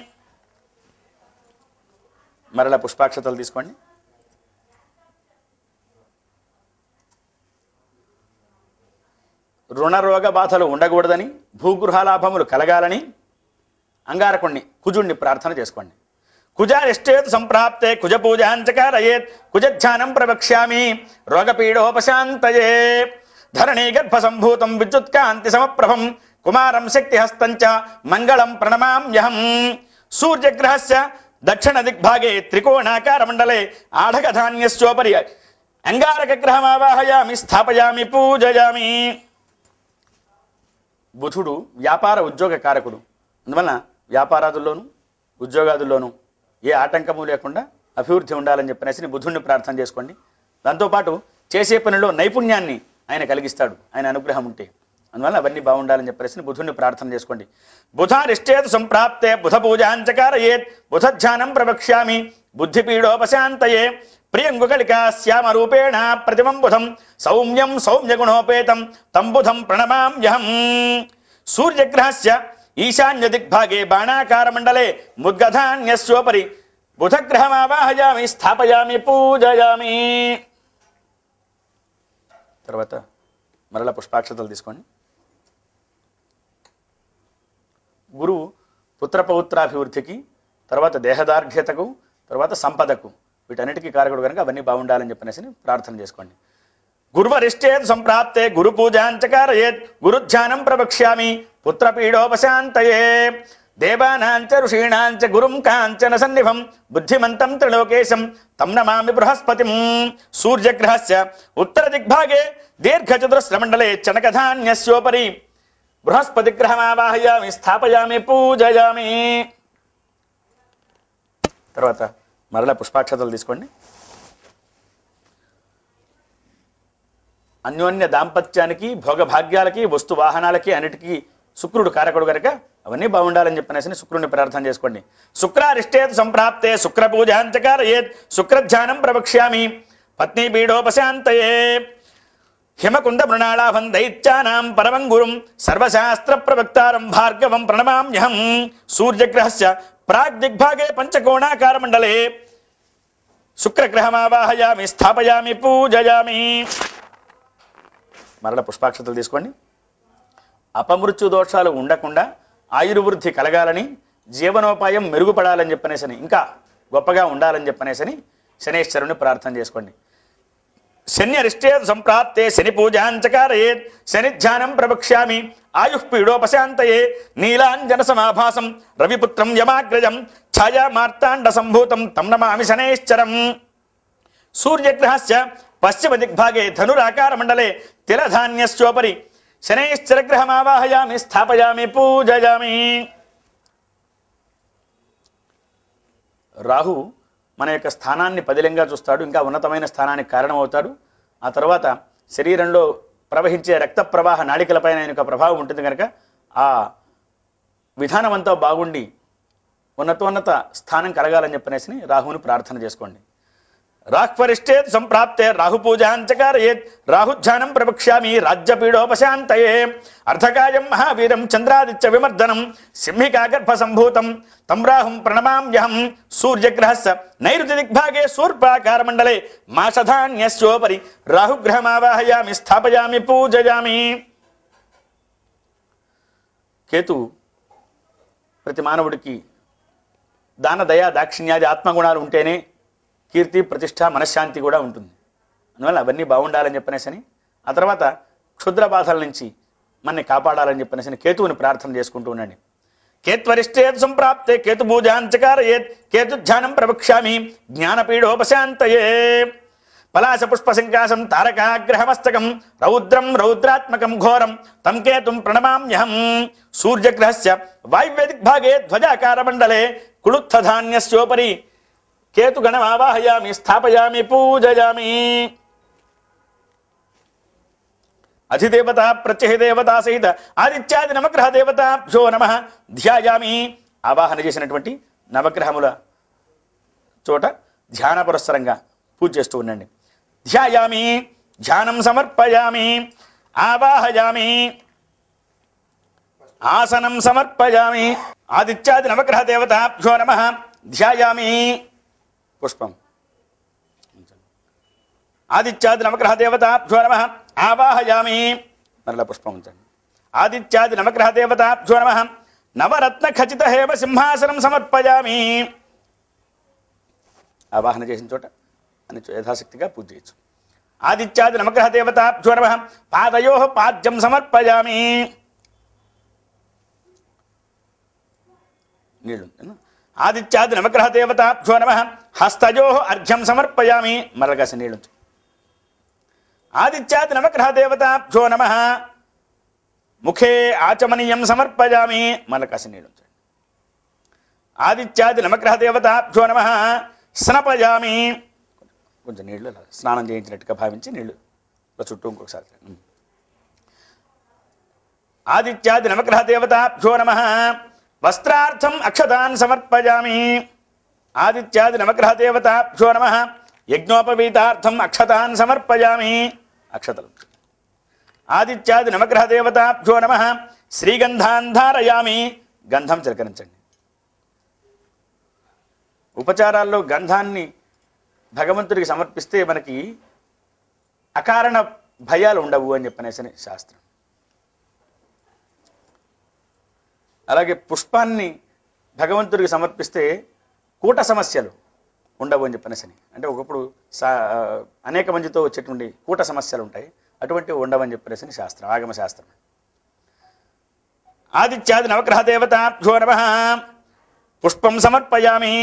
మరల పుష్పాక్షతలు తీసుకోండి రుణరోగ బాధలు ఉండకూడదని భూగృహాలాభములు కలగాలని అంగారకుణ్ణి కుజుణ్ణి ప్రార్థన చేసుకోండి కుజారిష్టేతు సంప్రాప్తే కుజ పూజాంచకారయేత్ కుజధ్యానం ప్రవక్ష్యామి రోగపీడోపశాంతయే ధరణీ గర్భ సంభూతం విద్యుత్కాంతి సమప్రభం కుమారం శక్తి హస్తంచ మంగళం ప్రణమామ్యహం సూర్యగ్రహస్య దక్షిణ దిగ్భాగే త్రికోణాకార మండలే ఆఢకధాన్యస్యోపరి అంగారక గ్రహమావాహయామి స్థాపయామి పూజయామి బుధుడు వ్యాపార ఉద్యోగ కారకుడు అందువలన వ్యాపారాదుల్లోనూ ఉద్యోగాదుల్లోనూ ఏ ఆటంకము లేకుండా అభివృద్ధి ఉండాలని చెప్పనేసి బుధుడిని ప్రార్థన చేసుకోండి దాంతోపాటు చేసే పనిలో నైపుణ్యాన్ని ఆయన కలిగిస్తాడు ఆయన అనుగ్రహం ఉంటే అందువల్ల అవన్నీ బాగుండాలని చెప్పేసి బుధుడిని ప్రార్థన చేసుకోండి బుధారిష్టేతు సంప్రాప్తే బుధ పూజాంచకారయేత్ బుధ ధ్యానం ప్రవక్ష్యామి బుద్ధిపీడోపశాంతయే ప్రియంగుకళికా శ్యామ రూపేణ ప్రతిమం బుధం సౌమ్యం సౌమ్యగుణోపేతం తం బుధం ప్రణమామ్యహం సూర్యగ్రహస్య ఈశాన్య దిగ్భాగే బాణాకార మండలే ముద్గధాన్యస్యోపరి బుధగ్రహమావాహయామి స్థాపయామి పూజయామి తర్వాత మరల పుష్పాక్షతలు తీసుకోండి గురువు పుత్రపౌత్రాభివృద్ధికి తర్వాత దేహదార్ఢ్యతకు తర్వాత సంపదకు వీటన్నిటికీ కారకుడు కనుక అవన్నీ బాగుండాలని చెప్పనేసి ప్రార్థన చేసుకోండి గురువరిష్టేత్ సంప్రాప్తే గురు పూజాంచకారయేత్ గురుధ్యానం ప్రవక్ష్యామి పుత్రపీడోపశాంతయే దేవానాంచ ఋషీణాంచ గురుం కాంచన సన్నిభం బుద్ధిమంతం త్రిలోకేశం తం నమామి బృహస్పతిం సూర్యగ్రహస్య ఉత్తర దిగ్భాగే దీర్ఘచతురస్రమండలే చనకధాన్యస్యోపరి బృహస్పతి గ్రహమావాహయామి స్థాపయామి పూజయామి తర్వాత మరలా పుష్పాక్షతలు తీసుకోండి అన్యోన్య దాంపత్యానికి భోగభాగ్యాలకి వస్తు వాహనాలకి అన్నిటికీ శుక్రుడు కారకుడు కనుక అవన్నీ బాగుండాలని చెప్పనేసి శుక్రుడిని ప్రార్థన చేసుకోండి శుక్రారిష్టేత్ సంప్రాప్తే శుక్ర పూజాంచకారయేత్ శుక్రధ్యానం ప్రవక్ష్యామి పత్ని పీడోపశాంతయే హిమకుంద మృణాళాభం దైత్యానాం పరమం గురుం సర్వశాస్త్ర ప్రవక్తారం భార్గవం ప్రణమామ్యహం సూర్యగ్రహస్య ప్రాగ్ దిగ్భాగే పంచకోణాకార మండలే శుక్రగ్రహమావాహయామి స్థాపయామి పూజయామి మరల పుష్పాక్షతలు తీసుకోండి అపమృత్యు దోషాలు ఉండకుండా ఆయుర్వృద్ధి కలగాలని జీవనోపాయం మెరుగుపడాలని చెప్పనేసని ఇంకా గొప్పగా ఉండాలని చెప్పనేసని శనేశ్వరుని ప్రార్థన చేసుకోండి శన్యరిష్టే సంప్రాప్తే శని పూజాంచకారయేత్ శని ధ్యానం ప్రవక్ష్యామి ఆయుఃపీడోపశాంతయే నీలాంజన సమాభాసం రవిపుత్రం యమాగ్రజం ఛాయా మార్తాండ సంభూతం తం నమామి శనేశ్చరం సూర్యగ్రహస్య పశ్చిమ దిగ్భాగే ధనురాకార మండలే తిలధాన్యస్యోపరి శనైశ్చరగ్రహమావాహయామి స్థాపయామి పూజయామి రాహు మన యొక్క స్థానాన్ని పదిలంగా చూస్తాడు ఇంకా ఉన్నతమైన స్థానానికి కారణమవుతాడు ఆ తర్వాత శరీరంలో ప్రవహించే రక్త ప్రవాహ నాళికలపైన ఆయన యొక్క ప్రభావం ఉంటుంది కనుక ఆ విధానం అంతా బాగుండి ఉన్నతోన్నత స్థానం కలగాలని చెప్పనేసి రాహువుని ప్రార్థన చేసుకోండి రాహ్వరిష్టే సంప్రాప్తే రాహుపూజాంచకారయేత్ రాహుధ్యానం ప్రవక్ష్యామి రాజ్యపీడోపశాంతయే అర్ధకాయం మహావీరం చంద్రాదిత్య విమర్దనం సింహికాగర్భ సంభూతం తం రాహుం ప్రణమామ్యహం సూర్యగ్రహస్య నైరుతి దిగ్భాగే శూర్పాకార మండలే మాషధాన్యస్యోపరి రాహుగ్రహమావాహయామి స్థాపయామి పూజయామి కేతు ప్రతి మానవుడికి దాన దయా దాక్షిణ్యాది ఆత్మగుణాలు ఉంటేనే కీర్తి ప్రతిష్ట మనశ్శాంతి కూడా ఉంటుంది అందువల్ల అవన్నీ బాగుండాలని చెప్పనేసని ఆ తర్వాత క్షుద్ర బాధల నుంచి మనని కాపాడాలని చెప్పనేసని కేతువుని ప్రార్థన చేసుకుంటూ ఉండండి కేత్వరిష్టే సంప్రాప్తే కేతు పూజాంచకారయేత్ కేతు ధ్యానం ప్రవక్ష్యామి జ్ఞానపీడోపశాంతయే పలాశ పుష్ప సంకాశం తారకాగ్రహమస్తకం రౌద్రం రౌద్రాత్మకం ఘోరం తం కేతుం ప్రణమామ్యహం సూర్యగ్రహస్య వాయువేదిక్ భాగే ధ్వజాకార మండలే కుళుత్థధాన్యస్యోపరి కేతుగణమావాహయామి స్థాపయామి పూజయామి అధిదేవత ప్రత్యహిదేవత సహిత ఆదిత్యాది నవగ్రహ దేవతాభ్యో నమ ధ్యాయామి ఆవాహన చేసినటువంటి నవగ్రహముల చోట ధ్యాన పురస్సరంగా పూజ చేస్తూ ఉండండి ధ్యాయామి ధ్యానం సమర్పయామి ఆవాహయామి ఆసనం సమర్పయామి ఆదిత్యాది నవగ్రహ దేవతాభ్యో నమ ధ్యాయామి పుష్పం ఆదిత్యాది నవగ్రహ దేవతాభ్యో నమ ఆవాహయామి మరలా పుష్పం ఉంచండి ఆదిత్యాది నవగ్రహ దేవతాభ్యో నమ నవరత్న ఖచిత హేమ సింహాసనం సమర్పయామి ఆవాహన చేసిన చోట అని యథాశక్తిగా పూజ చేయొచ్చు ఆదిత్యాది నవగ్రహ దేవతాభ్యో నమ పాదయో పాద్యం సమర్పయామి నీళ్ళు ఉందేనా? ఆదిత్యాది నవగ్రహ దేవతాభ్యో నమ హస్తయో అర్ఘ్యం సమర్పయామి మరలగాసి నీళ్ళు ఉంచు. ఆదిత్యాది నవగ్రహ దేవతాభ్యో నమ ముఖే ఆచమనీయం సమర్పయామి మరలకాసి నీళ్ళు ఉంచండి. ఆదిత్యాది నవగ్రహ దేవతాభ్యో నమ స్నపయామి కొంచెం నీళ్లు ఇలా స్నానం చేయించినట్టుగా భావించి నీళ్లు ఇలా చుట్టూ ఇంకొకసారి ఉం. ఆదిత్యాది నవగ్రహ దేవతాభ్యో నమ వస్త్రార్థం అక్షతాన్ సమర్పయామి ఆదిత్యాది నవగ్రహ దేవతాభ్యో నమ యజ్ఞోపవీతార్థం అక్షతాన్ సమర్పయామి అక్షతలు ఆదిత్యాది నవగ్రహ దేవతాభ్యో నమ శ్రీగంధాన్ ధారయామి గంధం చిలకరించండి ఉపచారాల్లో గంధాన్ని భగవంతుడికి సమర్పిస్తే మనకి అకారణ భయాలు ఉండవు అని చెప్పనేసని శాస్త్రం అలాగే పుష్పాన్ని భగవంతుడికి సమర్పిస్తే కూట సమస్యలు ఉండవు అని చెప్పనేసని అంటే ఒకప్పుడు సా అనేక మందితో వచ్చేటువంటి కూట సమస్యలు ఉంటాయి అటువంటివి ఉండవని చెప్పనేసని శాస్త్రం ఆగమ శాస్త్రం ఆదిత్యాది నవగ్రహ దేవతాభ్యో నమ పుష్పం సమర్పయామి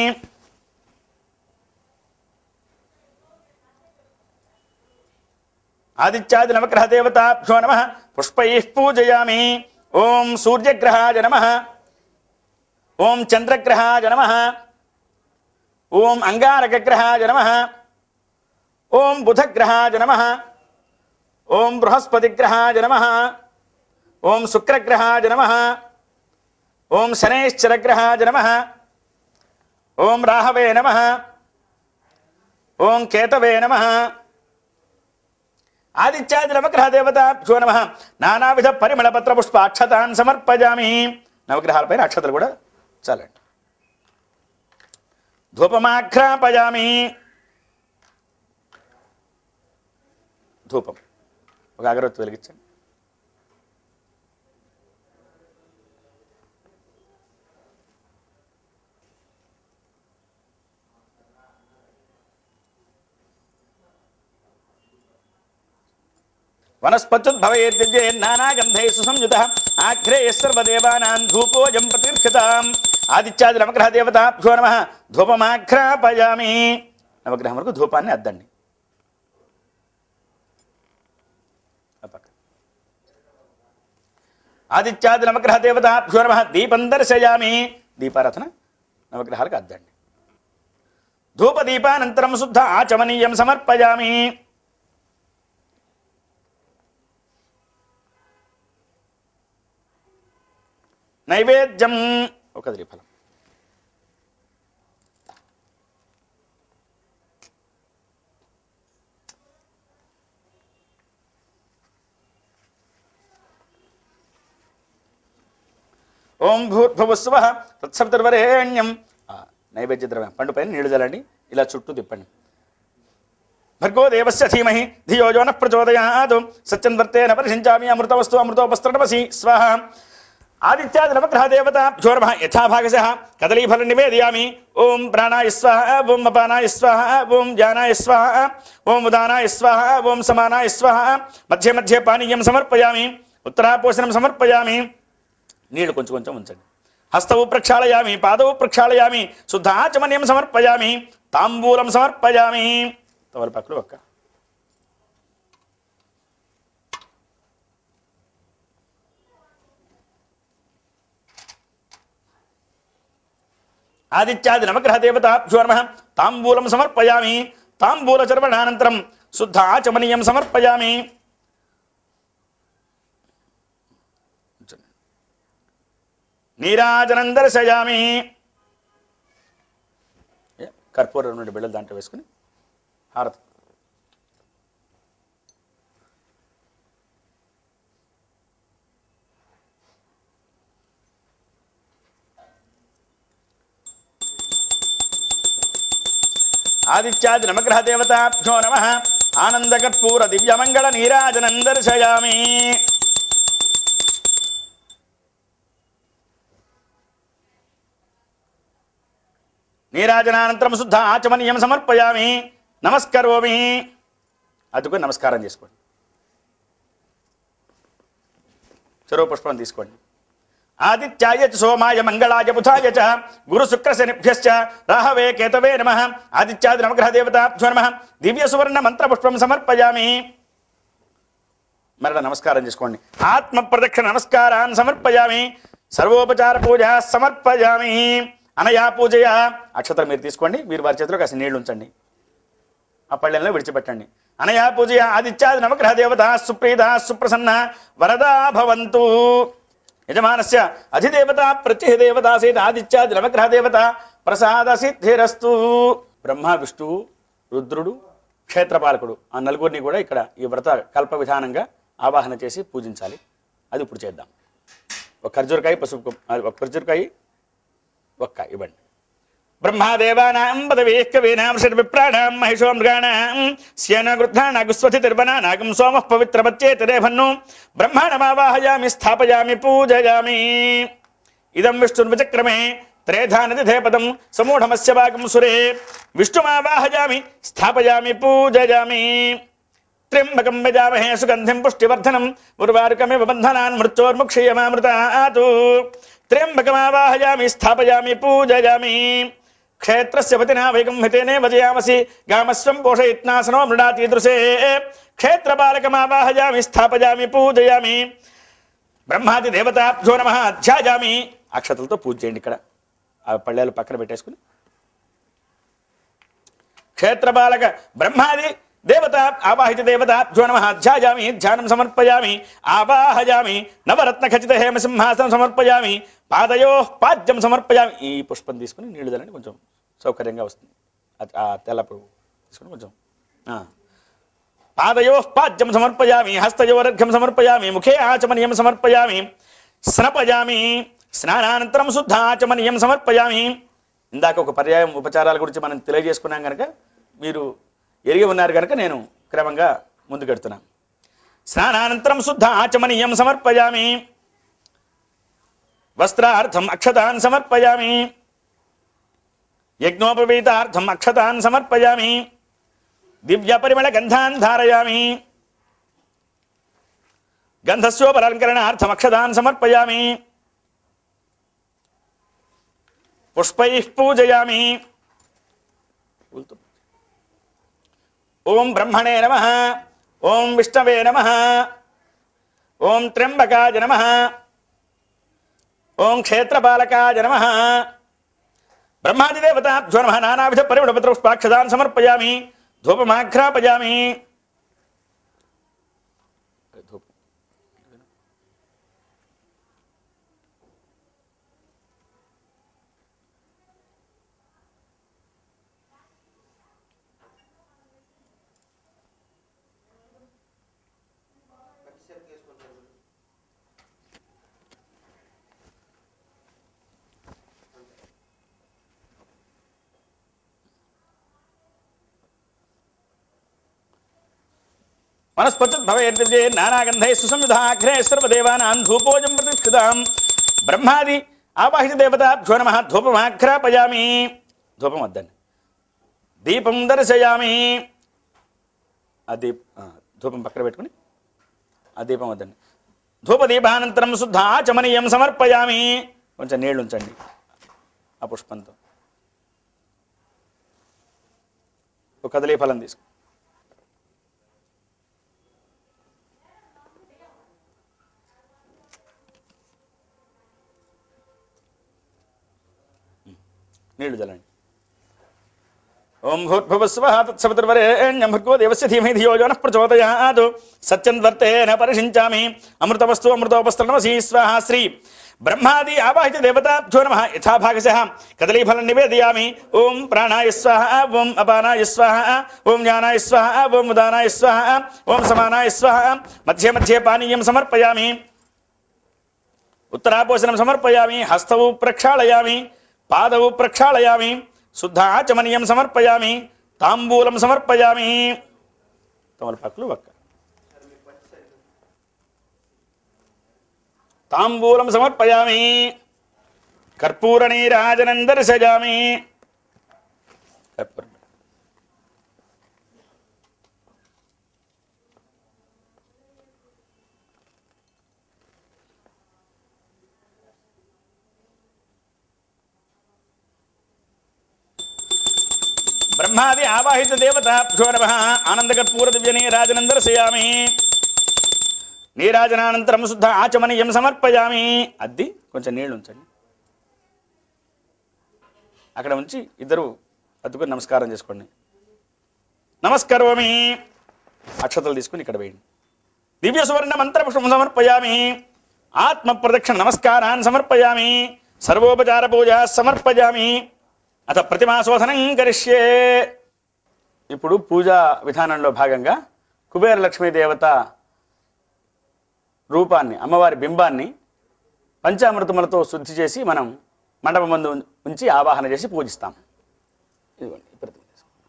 ఆదిత్యాది నవగ్రహ దేవతాభ్యో నమ పుష్పై పూజయామి ఓం సూర్యగ్రహాయ నమ ఓం చంద్రగ్రహాయ నమ ఓం అంగారకగ్రహాయ నమ ఓం బుధగ్రహాయ నమ ఓం బృహస్పతిగ్రహాయ నమ ఓం శుక్రగ్రహాయ నమ ఓం శనైశ్చరగ్రహాయ నమ ఓం రాహవే నమ ఓం కేతవే నమ ఆదిత్యాది నవగ్రహ దేవతాభ్యో నమ నానావిధ పరిమళ పత్ర పుష్ప అక్షతాన్ సమర్పజామి నవగ్రహాలపైన అక్షతలు కూడా చాలండి ధూపమాఘ్రాపయామి ధూపం ఒక అగరవత్తి వెలిగించండి వనస్పత్యుద్భవేద్యే నానాగంధై సుసంయుత ఆఘ్రే సర్వదేవానాం ధూపోజం ప్రతిర్క్షితాం ఆదిత్యాది నవగ్రహ దేవతాభ్యో నమ ధూపమాఘ్రాపయామి నవగ్రహం వరకు ధూపాన్ని అద్దండి ఆ పక్క. ఆదిత్యాది నవగ్రహ దేవతాభ్యో నమ దీపం దర్శయామి దీపారథన నవగ్రహాలకు అద్దండి ధూపదీపానంతరం శుద్ధ ఆచమనీయం సమర్పయామి నైవేద్యం ఒక ఫలం ఓం భూర్భువస్వ తత్సవితుర్వరేణ్యం ఆ, నైవేద్య ద్రవ్యం పండు పైన నీళ్లు చల్లండి ఇలా చుట్టూ తిప్పండి భర్గో దేవస్య ధీమహి ధియో యో న ప్రచోదయాత్ సత్యం వర్తేన పరిశించామి అమృతవస్తు అమృతోపస్త్రమసి స్వాహ ఆదిత్యాది నవగ్రహ దేవత భ్యోర్మ యథాభాగశ కదలీఫల నివేదయామి ఓం ప్రాణాయ స్వాహ ఓం అపానాయ స్వాహ ఓం జ్ఞానాయ స్వాహ ఓం ఉదానాయ స్వాహ ఓం సమానాయ స్వాహ మధ్య మధ్య పానీయం సమర్పయామి ఉత్తరాపోషణం సమర్పయామి నీళ్లు కొంచెం కొంచెం ఉంచండి హస్తవు ప్రక్షాళయామి పాదవు ప్రక్షాళయామి శుద్ధాచమన్యం సమర్పయామి తాంబూలం సమర్పయామి తవలపాకులు ఒక్క ఆదిత్యాది నవగ్రహ దేవతాభ్యో నమ తాంబూలం సమర్పయామి తాంబూల చర్వణానంతరం శుద్ధ ఆచమనీయం సమర్పయామి నీరాజనం దర్శయామి ఏ, కర్పూరం నుండి బిళ్ళలు దాంట్లో వేసుకుని హారతి ఆదిత్యాది నవగ్రహ దేవతాభ్యో నమ ఆనందకర్పూర దివ్యమంగళ నీరాజనం దర్శయామి నీరాజనానంతరం శుద్ధ ఆచమనీయం సమర్పయామి నమస్కరోమి అదుకు నమస్కారం చేసుకోండి చెరువు పుష్పం తీసుకోండి ఆదిత్యాయ చ సోమాయ మంగళాయ బుధాయ చ గురు శుక్ర శనిభ్యశ్చ రాహవే కేతవే నమ ఆదిత్యాది నవగ్రహ దేవతాభ్యో నమ దివ్య సువర్ణ మంత్ర పుష్పం సమర్పయామి మరల నమస్కారం చేసుకోండి ఆత్మ ప్రదక్షిణ నమస్కారాన్ని సమర్పయామి సర్వోపచార పూజ సమర్పయామి అనయా పూజయ అక్షతలు మీరు తీసుకోండి మీరు వారి చేతిలో కాస్త నీళ్లు ఉంచండి ఆ పళ్ళెంలో విడిచిపెట్టండి అనయా పూజయ ఆదిత్యాది నవగ్రహ దేవత సుప్రీత సుప్రసన్న వరదా భవంతు యజమానస్య అధిదేవత ప్రత్యహిదేవత సేత ఆదిత్యాది నవగ్రహ దేవత ప్రసాద సిద్ధిరస్తు బ్రహ్మ విష్ణువు రుద్రుడు క్షేత్రపాలకుడు ఆ నలుగురిని కూడా ఇక్కడ ఈ వ్రత కల్ప విధానంగా ఆవాహన చేసి పూజించాలి అది ఇప్పుడు చేద్దాం ఒక ఖర్జూరకాయ పసుపు కొమ్ము- అది ఒక ఖర్జూరకాయ ఒక్క ఇవ్వండి బ్రహ్మాదేవానాం పదవేకవీనాం షడ్విప్రాణాం మహిషో మృగాణాం స్యనగృద్ధానాగుస్వతిర్వనానాగం సోమః పవిత్రమచ్చేతరేభన్ను బ్రహ్మాణమావాహయామి స్థాపయామి పూజయామి ఇదం విష్ణుర్విచక్రమే త్రేధానతిథే పదం సమూఢమస్య భాగం సురే విష్ణుమావాహయామి స్థాపయామి పూజయామి త్ర్యంబకం యజామహే సుగంధిం పుష్టివర్ధనం ఉర్వారుకమివ బంధనాన్ మృత్యోర్ముక్షయమామృతాతు త్ర్యంబకమావాహయామి స్థాపయామి పూజయామి క్షేత్రస్య పతినా వైకం హితేనే వజయామసి గామస్వం పోషయిత్నాసనో మృడాతీదృశే క్షేత్రపాలకమావాహయామి స్థాపయామి పూజయామి బ్రహ్మాది దేవతాభ్యో నమ అధ్యాయామి అక్షతలతో పూజ చేయండి ఇక్కడ ఆ పళ్ళేలు పక్కన పెట్టేసుకుని క్షేత్రపాలక బ్రహ్మాది దేవత ఆవాహిత దేవత ధ్యో నమ ధ్యాయామి ధ్యానం సమర్పయామి ఆవాహయామి నవరత్న ఖచ్చిత హేమ సింహాసనం సమర్పయామి పాదయో పాద్యం సమర్పయామి ఈ పుష్పం తీసుకుని నీళ్లు తల్లండి కొంచెం సౌకర్యంగా వస్తుంది ఆ- ఆ తెల్లపు తీసుకుని కొంచెం ఆ. పాదయో పాద్యం సమర్పయామి హస్తయోరర్ఘ్యం సమర్పయామి ముఖే ఆచమనీయం సమర్పయామి స్నపయామి స్నానానంతరం శుద్ధ ఆచమనీయం సమర్పయామి ఇందాక ఒక పర్యాయం ఉపచారాల గురించి మనం తెలియజేసుకున్నాం కనుక మీరు ఎరిగి ఉన్నారు కనుక నేను క్రమంగా ముందుకెడుతున్నాను స్నానానంతరం శుద్ధ ఆచమనీయం సమర్పయామి వస్త్రార్థం అక్షతాన్ సమర్పయామి యజ్ఞోపవీతార్థం అక్షతాన్ సమర్పయామి దివ్య పరిమళ గంధాన్ ధారయామి గంధస్యోపలంకరణార్థం అక్షతాన్ సమర్పయామి పుష్పై పూజయామి ఓం బ్రహ్మణే నమ ఓం విష్ణవే నమ ఓం త్ర్యంబకాయ నమ ఓం క్షేత్రపాలకాయ నమ బ్రహ్మాదిదేవతాభ్యో నమ నానావిధ పరిమళపత్రపుష్పాక్షదాన్ సమర్పయామి ధూపమాఘ్రాపయామి వనస్పతిర్భవేర్దివ్యే నానాగంధై సుసంవిధాగ్రే సర్వదేవానాం ధూపోజం ప్రతిష్ఠితాం బ్రహ్మాది ఆవాహిత దేవతాభ్యో నమ ధూపమాఘ్రాపయామి ధూపం వద్దండి దీపం దర్శయామి ఆ దీప ఆ, ధూపం పక్కన పెట్టుకుని ఆ దీపం వద్దండి ధూపదీపానంతరం శుద్ధ ఆచమనీయం సమర్పయామి కొంచెం నీళ్లు ఉంచండి ఆ పుష్పంతో ఒక కదలీ ఫలం తీసుకో నీళ్లు చల్లండి ఓం భూర్భువస్వ తత్సవితుర్వరేణ్యం భర్గో దేవస్య ధీమహి ధియో యో నః ప్రచోదయాత్ సత్యం వర్తేన పరిషించామి అమృతవస్తు అమృతోపస్త్రనమసీ స్వాహ శ్రీ బ్రహ్మాది ఆవాహిత దేవతాభ్యో నమ యథాభాగశః కదలీఫలం నివేదయామి ఓం ప్రాణాయ స్వాహ ఓం అపానాయ స్వాహ ఓం జ్ఞానాయ స్వాహ ఓం ఉదానాయ స్వాహ ఓం సమానాయ స్వాహ మధ్య మధ్య పానీయం సమర్పయామి ఉత్తరాపోషణం సమర్పయామి హస్తవు ప్రక్షాళయామి పాదవు ప్రక్షాళయామి శుద్ధాచమనీయం సమర్పయామి తాంబూలం సమర్పయామి తమలపాకులు ఒక్క తాంబూలం సమర్పయామి కర్పూర నీరాజనం దర్శయామి కర్పూరం బ్రహ్మాది ఆవాహిత దేవతాభ్యో నమ ఆనందకర్పూర దివ్య నీరాజనం దర్శయామి నీరాజనానంతరం శుద్ధ ఆచమనీయం సమర్పయామి అద్ది కొంచెం నీళ్లు ఉంచండి అక్కడ ఉంచి ఇద్దరు అద్దుకొని నమస్కారం చేసుకోండి నమస్కరోమి అక్షతలు తీసుకుని ఇక్కడ వేయండి దివ్య సువర్ణ మంత్రపుష్పం సమర్పయామి ఆత్మ ప్రదక్షిణ నమస్కారాన్ని సమర్పయామి సర్వోపచార పూజ సమర్పయామి అత ప్రతిమాశోధనం కరిష్యే ఇప్పుడు పూజా విధానంలో భాగంగా కుబేర లక్ష్మీ దేవత రూపాన్ని అమ్మవారి బింబాన్ని పంచామృతములతో శుద్ధి చేసి మనం మండపం ముందు ఉంచి ఆవాహన చేసి పూజిస్తాం ఇదిగోండి ఈ ప్రతిమ తీసుకోండి.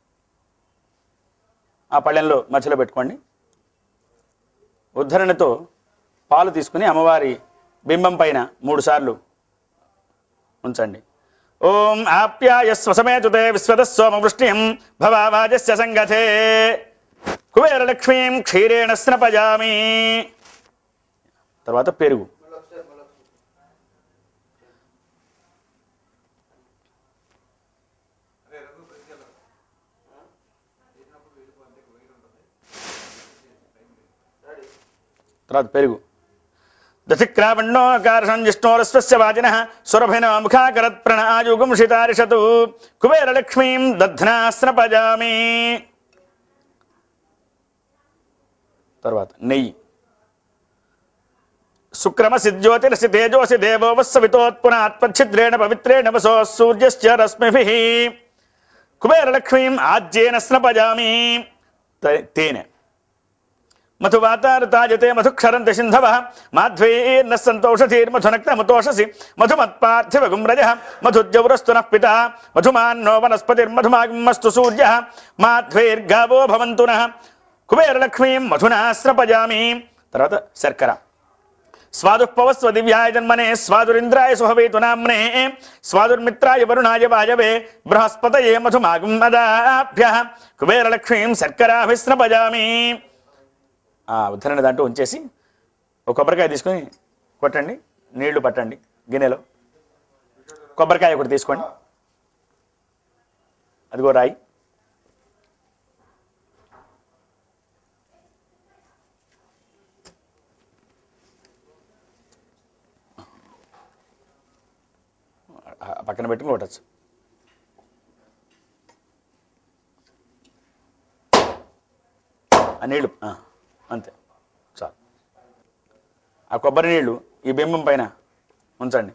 ఆ పళ్ళెంలో మధ్యలో పెట్టుకోండి ఉద్ధరణతో పాలు తీసుకుని అమ్మవారి బింబం పైన మూడు సార్లు ఉంచండి ఓం ఆప్యాయస్వ సమేతుతే విశ్వత సోమ వృష్ణిం భవావాజస్య సంగతే కుబేరలక్ష్మీం క్షీరేణ స్నపజామి తర్వాత పెరుగు తర్వాత పెరుగు దశక్రావణోకారసం జిష్ణోరస్వస్య వాజిన సురభిన ముఖాకరత్ ప్రణాయుగుంషితారిషతు కుబేరలక్ష్మీం దధ్నా స్నపజామి తర్వాత నెయ్యి శుక్రమసి జ్యోతిరసి తేజోసి దేవో వత్సవితోత్పునాత్మఛిద్రేణ పవిత్రేణ వసో సూర్యశ్చ రశ్మిభిః కుబేరలక్ష్మీం ఆజ్యేన స్నపజామి త- తేనె మధువాతారుతాజతే మధుక్షరంతి సింధవ మాధ్వైర్న సంతోషధీర్మధునక్తముతోషసి మధుమత్పార్థివగుం రజ మధుజ్జౌరస్తు నః పిత మధుమాన్నో వనస్పతిర్మధుమాగ్మస్తు సూర్య మాధ్వైర్గావో భవంతు నః కుబేరలక్ష్మీం మధునా స్నపజామి తర్వాత శర్కర స్వాదుపవస్వ దివ్యాయ జన్మనే స్వాదురింద్రాయ సుహవేతు నామ్నే స్వాదుర్మిత్రాయ వరుణాయ వాయవే బృహస్పతయే మధుమాగం మదాభ్య కుబేరలక్ష్మీం శర్కరాభిస్నపజామి ఆ ఉద్ధరణ దాంట్లో ఉంచేసి ఒక కొబ్బరికాయ తీసుకొని కొట్టండి నీళ్లు పట్టండి గిన్నెలో కొబ్బరికాయ ఒకటి తీసుకోండి అదిగో రాయి ఆ పక్కన పెట్టుకుని కొట్టచ్చు ఆ నీళ్లు ఆ, అంతే చాలు ఆ కొబ్బరి నీళ్లు ఈ బింబం పైన ఉంచండి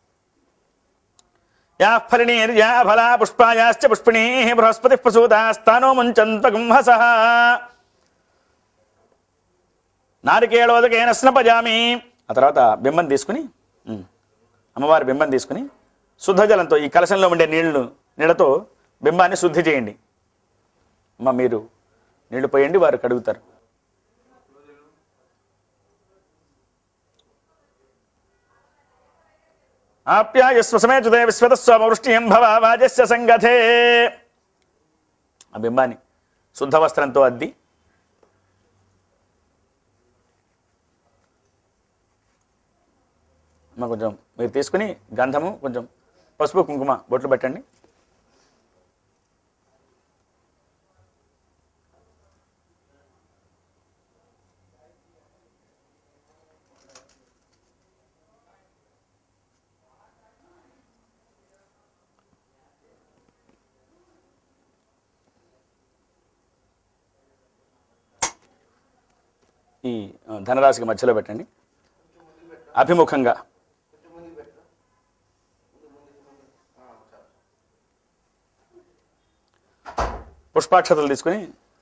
యా ఫలినీర్యా ఫలా పుష్పాయాశ్చ పుష్పిణీ బృహస్పతి ప్రసూతాస్తానో ముంచంత గుంహస నారికేళోదకేన స్నపజామి ఆ తర్వాత బింబం తీసుకుని ఉమ్, అమ్మవారి బింబం తీసుకుని శుద్ధ జలంతో ఈ కలశంలో ఉండే నీళ్లు నీళ్ళతో బింబాన్ని శుద్ధి చేయండి అమ్మ మీరు నీళ్లు పోయండి వారు కడుగుతారు ఆప్యాయస్వ సమేతుదే విశ్వతస్వమవృష్టియం భవ వాజస్య సంగతే ఆ బింబాన్ని శుద్ధ వస్త్రంతో అద్ది అమ్మ కొంచెం మీరు తీసుకుని గంధము కొంచెం పసుపు కుంకుమ బొట్లు పెట్టండి ఈ ఆ, ధనరాశికి మధ్యలో పెట్టండి అభిముఖంగా పుష్పాక్షతలు తీసుకుని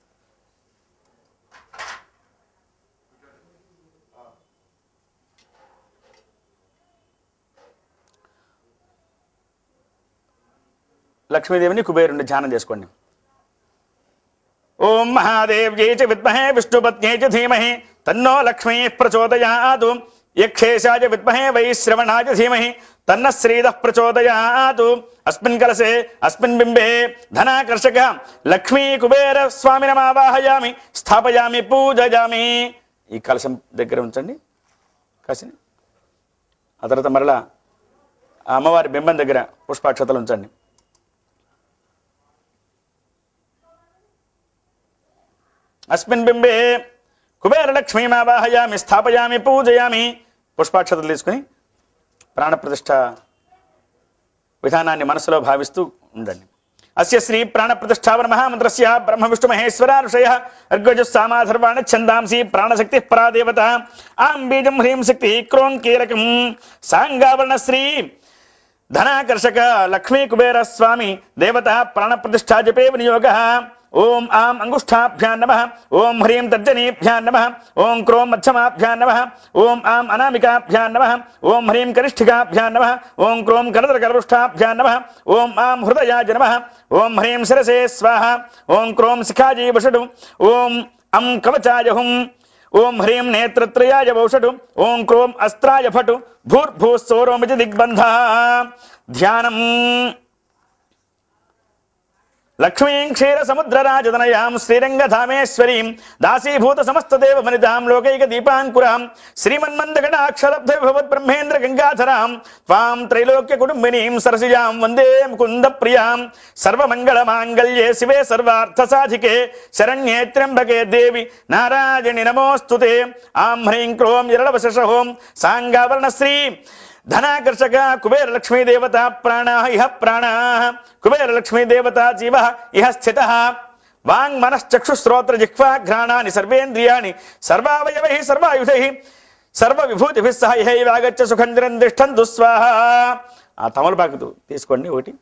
లక్ష్మీదేవిని కుబేరుని ధ్యానం చేసుకోండి ఓం మహాదేవ్యై చ విద్మహే విష్ణుపత్న్యై చ ధీమహి తన్నో లక్ష్మీ ప్రచోదయాతు యక్షేషాయ విద్మహే వైశ్రవణాయ ధీమహి తన్న శ్రీద ప్రచోదయాతు అస్మిన్ కలసే అస్మిన్ బింబే ధనాకర్షక లక్ష్మీ కుబేర స్వామినమావాహయామి స్థాపయామి పూజయామి ఈ కలశం దగ్గర ఉంచండి కాసిని ఆ తర్వాత మరలా ఆ అమ్మవారి బింబం దగ్గర పుష్పాక్షతలు ఉంచండి అస్మిన్ బింబే కుబేరలక్ష్మీమావాహయామి స్థాపయామి పూజయామి పుష్పాక్షతలు తీసుకుని ప్రాణప్రతిష్ఠ విధానాన్ని మనసులో భావిస్తూ ఉండండి అస్య శ్రీ ప్రాణప్రతిష్ఠావన మహామంత్రస్య బ్రహ్మ విష్ణు మహేశ్వర ఋషయ అర్గజుస్సామాధర్వాణ ఛందాంసి ప్రాణశక్తి పరాదేవత ఆం బీజం హ్రీం శక్తి క్రోం కీలకం సాంగావరణ శ్రీ ధనాకర్షక లక్ష్మీ కుబేర స్వామి దేవత ప్రాణ ప్రతిష్ఠా జపే వినియోగ ఓం ఆం అంగుష్ఠాభ్యాం నమ ఓం హ్రీం తర్జనీభ్యాం నమ ఓం క్రోం మధ్యమాభ్యాం నమ ఓం ఆం అనామికాభ్యాం నమ ఓం హ్రీం కనిష్ఠికాభ్యాం నమ ఓం క్రోం కరదరకర్పుష్ఠాభ్యాం నమ ఓం ఆం హృదయాజ నమ ఓం హ్రీం శిరసే స్వాహ ఓం క్రోం శిఖాజీ వషడు ఓం అం కవచాయ హుం ఓం హ్రీం నేత్రత్రయాయ వౌషడు ఓం క్రోం అస్త్రాయ ఫటు భూర్భూ సౌరోమితి దిగ్బంధ ధ్యానం లక్ష్మీం క్షీర సముద్రరాజదనయాం శ్రీరంగధామేశ్వరీం దాసీభూత సమస్తదేవ వనితాం లోకైక దీపాంకురాం శ్రీమన్మందగణాక్షరబ్ధ భగవద్ బ్రహ్మేంద్ర గంగాధరాం త్వాం త్రైలోక్య కుటుంబినీం సరసిజాం వందే ముకుంద ప్రియాం సర్వమంగళ మాంగళ్యే శివే సర్వార్థ సాధికే శరణ్యే త్ర్యంబకే దేవి నారాయణి నమోస్తుతే ఆం హ్రీం క్రోం ఇరళవశోం సాంగావరణ శ్రీ ధనాకర్షక కుబేర లక్ష్మీ దేవత ప్రాణ ఇహ ప్రాణ కుబేర లక్ష్మీ దేవత జీవ ఇహ స్థిత వాంగ్ మనశ్చక్షు శ్రోత్ర జిహ్వా ఘ్రాణాని సర్వేంద్రియాణి సర్వావయవై సర్వాయుధై సర్వ విభూతిభిः సహ ఇహైవాగచ్చ సుఖంజరం తిష్టం దుస్వాహ ఆ తమలపాకు తీసుకోండి ఒకటి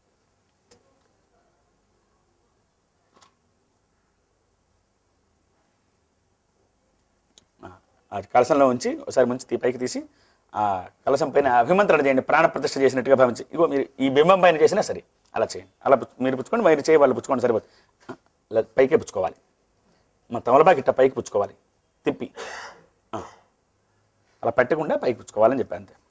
ఆ కలశంలో ఉంచి ఒకసారి ముంచి తీ- పైకి తీసి ఆ కలశం పైన అభిమంత్రణ చేయండి ప్రాణ ప్రతిష్ఠ చేసినట్టుగా భావించి ఇగో మీరు ఈ బింబం పైన చేసినా సరే అలా చేయండి అలా పుచ్చు- మీరు పుచ్చుకోండి మీరు చేయ వాళ్ళు పుచ్చుకోండి సరిపోతుంది ఇలా పైకే పుచ్చుకోవాలి మా తమలపాకు ఇట్ట పైకి పుచ్చుకోవాలి తిప్పి ఆ. అలా పెట్టకుండా పైకి పుచ్చుకోవాలని చెప్పాను అంతే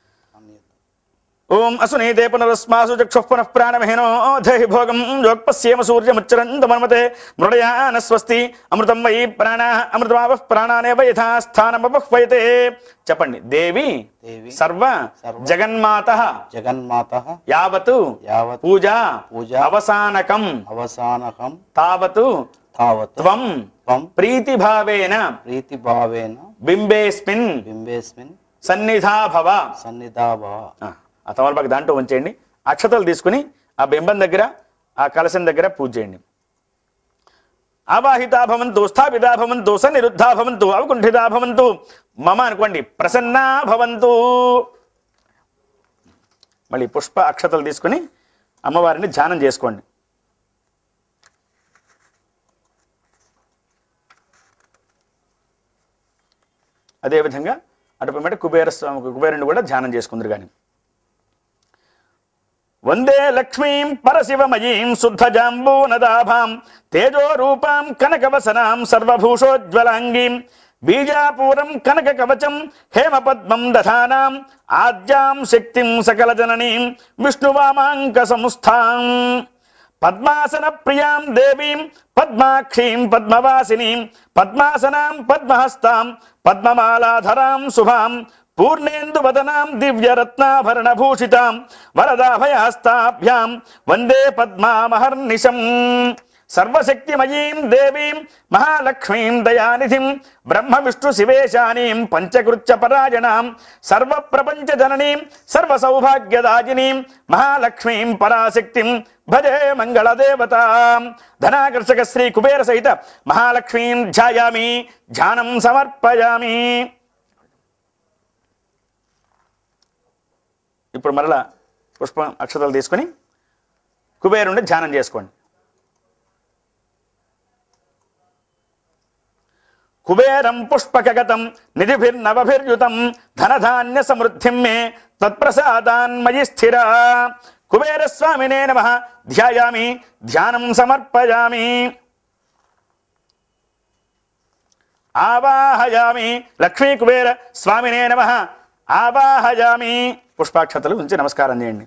ఓం అసునీతే పునరస్మాసు చక్షుః పునః ప్రాణమహినో ధై భోగం జోక్పశ్యేమ సూర్యముచ్చరంతమన్మతే మృడయాన స్వస్తి అమృతం వై ప్రాణ అమృతమావ ప్రాణానేవ యథా స్థానమపహ్వయతే చెప్పండి దేవి దేవి సర్వ సర్వ జగన్మాత జగన్మాత యావత్ యావత్ పూజా పూజ అవసానకం అవసానకం తావత్ తావత్ త్వం త్వం ప్రీతిభావేన ప్రీతిభావేన బింబేస్మిన్ బింబేస్మిన్ సన్నిధాభవ సన్నిధాభవ ఆ, ఆ తమలపాకు దాంట్లో ఉంచేయండి అక్షతలు తీసుకుని ఆ బింబం దగ్గర ఆ కలశం దగ్గర పూజ చేయండి ఆవాహితా భవంతు స్థాపితా భవంతు సన్నిరుద్ధా భవంతు అవకుంఠితా భవంతు మమ అనుకోండి ప్రసన్నా భవంతు మళ్ళీ పుష్ప అక్షతలు తీసుకుని అమ్మవారిని ధ్యానం చేసుకోండి అదేవిధంగా అటుపై కుబేర స్వామి కుబేరుని కూడా ధ్యానం చేసుకుందరు కానీ వందే లక్ష్మీం పరశివమయీం శుద్ధజాంబూనదాభాం తేజోరూపాం కనకవసనాం సర్వభూషోజ్వలాంగీం బీజాపూరం కనక కవచం హేమపద్మం దధానాం ఆద్యాం శక్తిం సకలజననీం విష్ణువామాంక సంస్థాం పద్మాసన ప్రియాం దేవీం పద్మాక్షీం పద్మవాసినీం పద్మాసనాం పద్మహస్తాం పద్మమాలాధరాం శుభాం పూర్ణేందు వదనాం దివ్యరత్నాభరణ భూషితాం వరదాభయహస్తాభ్యాం వందే పద్మామహర్నిశం సర్వశక్తిమయీం దేవీం మహాలక్ష్మీం దయానిధిం బ్రహ్మ విష్ణు శివేశానీం పంచకృత్య పరాయణాం సర్వ ప్రపంచ జననీం సర్వ సౌభాగ్యదాజినీం మహాలక్ష్మీం పరాశక్తిం భజే మంగళదేవతాం ధనాకర్షక శ్రీ కుబేర సహిత మహాలక్ష్మీం ధ్యాయామి ధ్యానం సమర్పయామి ఇప్పుడు మరలా పుష్పం అక్షతలు తీసుకొని కుబేరుండి ధ్యానం చేసుకోండి కుబేరం పుష్పకగతం నిధిభిర్నవభిర్యుతం ధనధాన్య సమృద్ధిం మే తత్ప్రసాదాన్మయి స్థిర కుబేర స్వామినే నమ ధ్యాయామి ధ్యానం సమర్పయామి ఆవాహయామి లక్ష్మీ కుబేర స్వామినే నమ ఆవాహయామి పుష్పాక్షతలు ఉంచి నమస్కారం చేయండి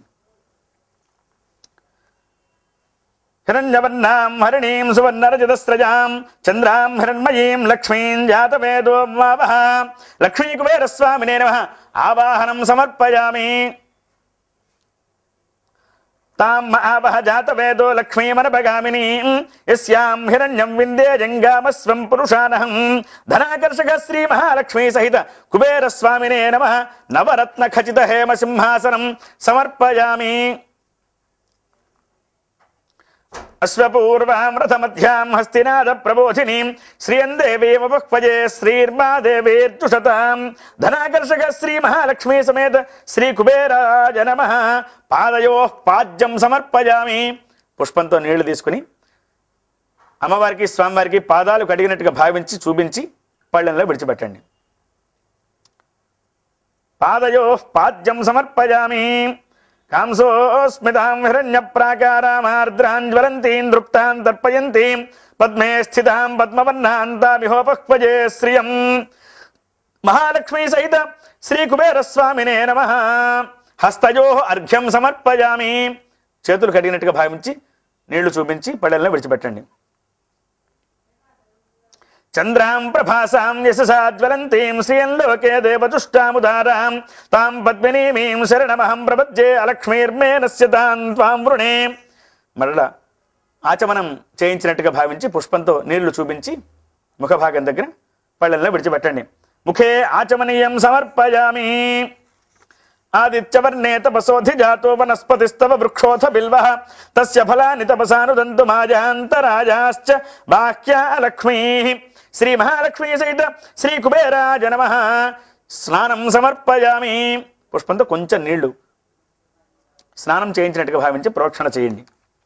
హిరణ్యవర్ణాం హరిణీం సువర్ణరజతస్రజాం చంద్రాం హిరణ్మయీం లక్ష్మీం జాతవేదో వావహ లక్ష్మీ కుబేర స్వామినే నమ ఆవాహనం సమర్పయామి తాం ఆవహ జాతవేదో లక్ష్మీమనపగామినీం యస్యాం హిరణ్యం విందే జంగామస్వం పురుషానహం ధనాకర్షక శ్రీ మహాలక్ష్మీ సహిత కుబేర స్వామినే నమ నవరత్న ఖచిత హేమ సింహాసనం సమర్పయామి అశ్వపూర్వాం రథమధ్యాం హస్తినాద ప్రబోధినీం శ్రియం దేవీమపక్వజే శ్రీర్మా దేవేర్జుషతాం ధనాకర్షక శ్రీ మహాలక్ష్మీ సమేత శ్రీ కుబేరాజ నమ పాదయో పాద్యం సమర్పయామి పుష్పంతో నీళ్లు తీసుకుని అమ్మవారికి స్వామివారికి పాదాలు కడిగినట్టుగా భావించి చూపించి పళ్ళెంలో విడిచిపెట్టండి పాదయో పాద్యం సమర్పయామి కాంసోస్మితాం హిరణ్య ప్రాకారామార్ద్రాన్ జ్వలంతీం దృప్తాం తర్పయంతీం పద్మే స్థితాం పద్మవర్ణాంతామిహోపక్వజే శ్రియం మహాలక్ష్మీ సహిత శ్రీ కుబేర స్వామినే నమ హస్తయో అర్ఘ్యం సమర్పయామి చేతులు కడిగినట్టుగా భావించి నీళ్లు చూపించి పళ్ళెల్లో విడిచిపెట్టండి చంద్రాం ప్రభాసాం యశసా జ్వలంతీం శ్రియం లోకే దేవతుష్టాముదారాం తాం పద్మినీమీం శరణమహం ప్రపద్యే అలక్ష్మీర్మేనస్య తాన్ త్వాం వృణే మరలా ఆచమనం చేయించినట్టుగా భావించి పుష్పంతో నీళ్లు చూపించి ముఖభాగం దగ్గర పళ్ళెల్లో విడిచిపెట్టండి ముఖే ఆచమనీయం సమర్పయామి ఆదిత్యవర్ణే తపసోధి జాతో వనస్పతిస్తవ వృక్షోథ బిల్వ తస్య ఫలాని తపసానుదంతు మాజాంతరాజాశ్చ బాహ్యా లక్ష్మీ శ్రీ మహాలక్ష్మీ సహిత శ్రీ కుబేరాజ నమ స్నానం సమర్పయామి పుష్పంతో కొంచెం నీళ్లు స్నానం చేయించినట్టుగా భావించి ప్రోక్షణ చేయండి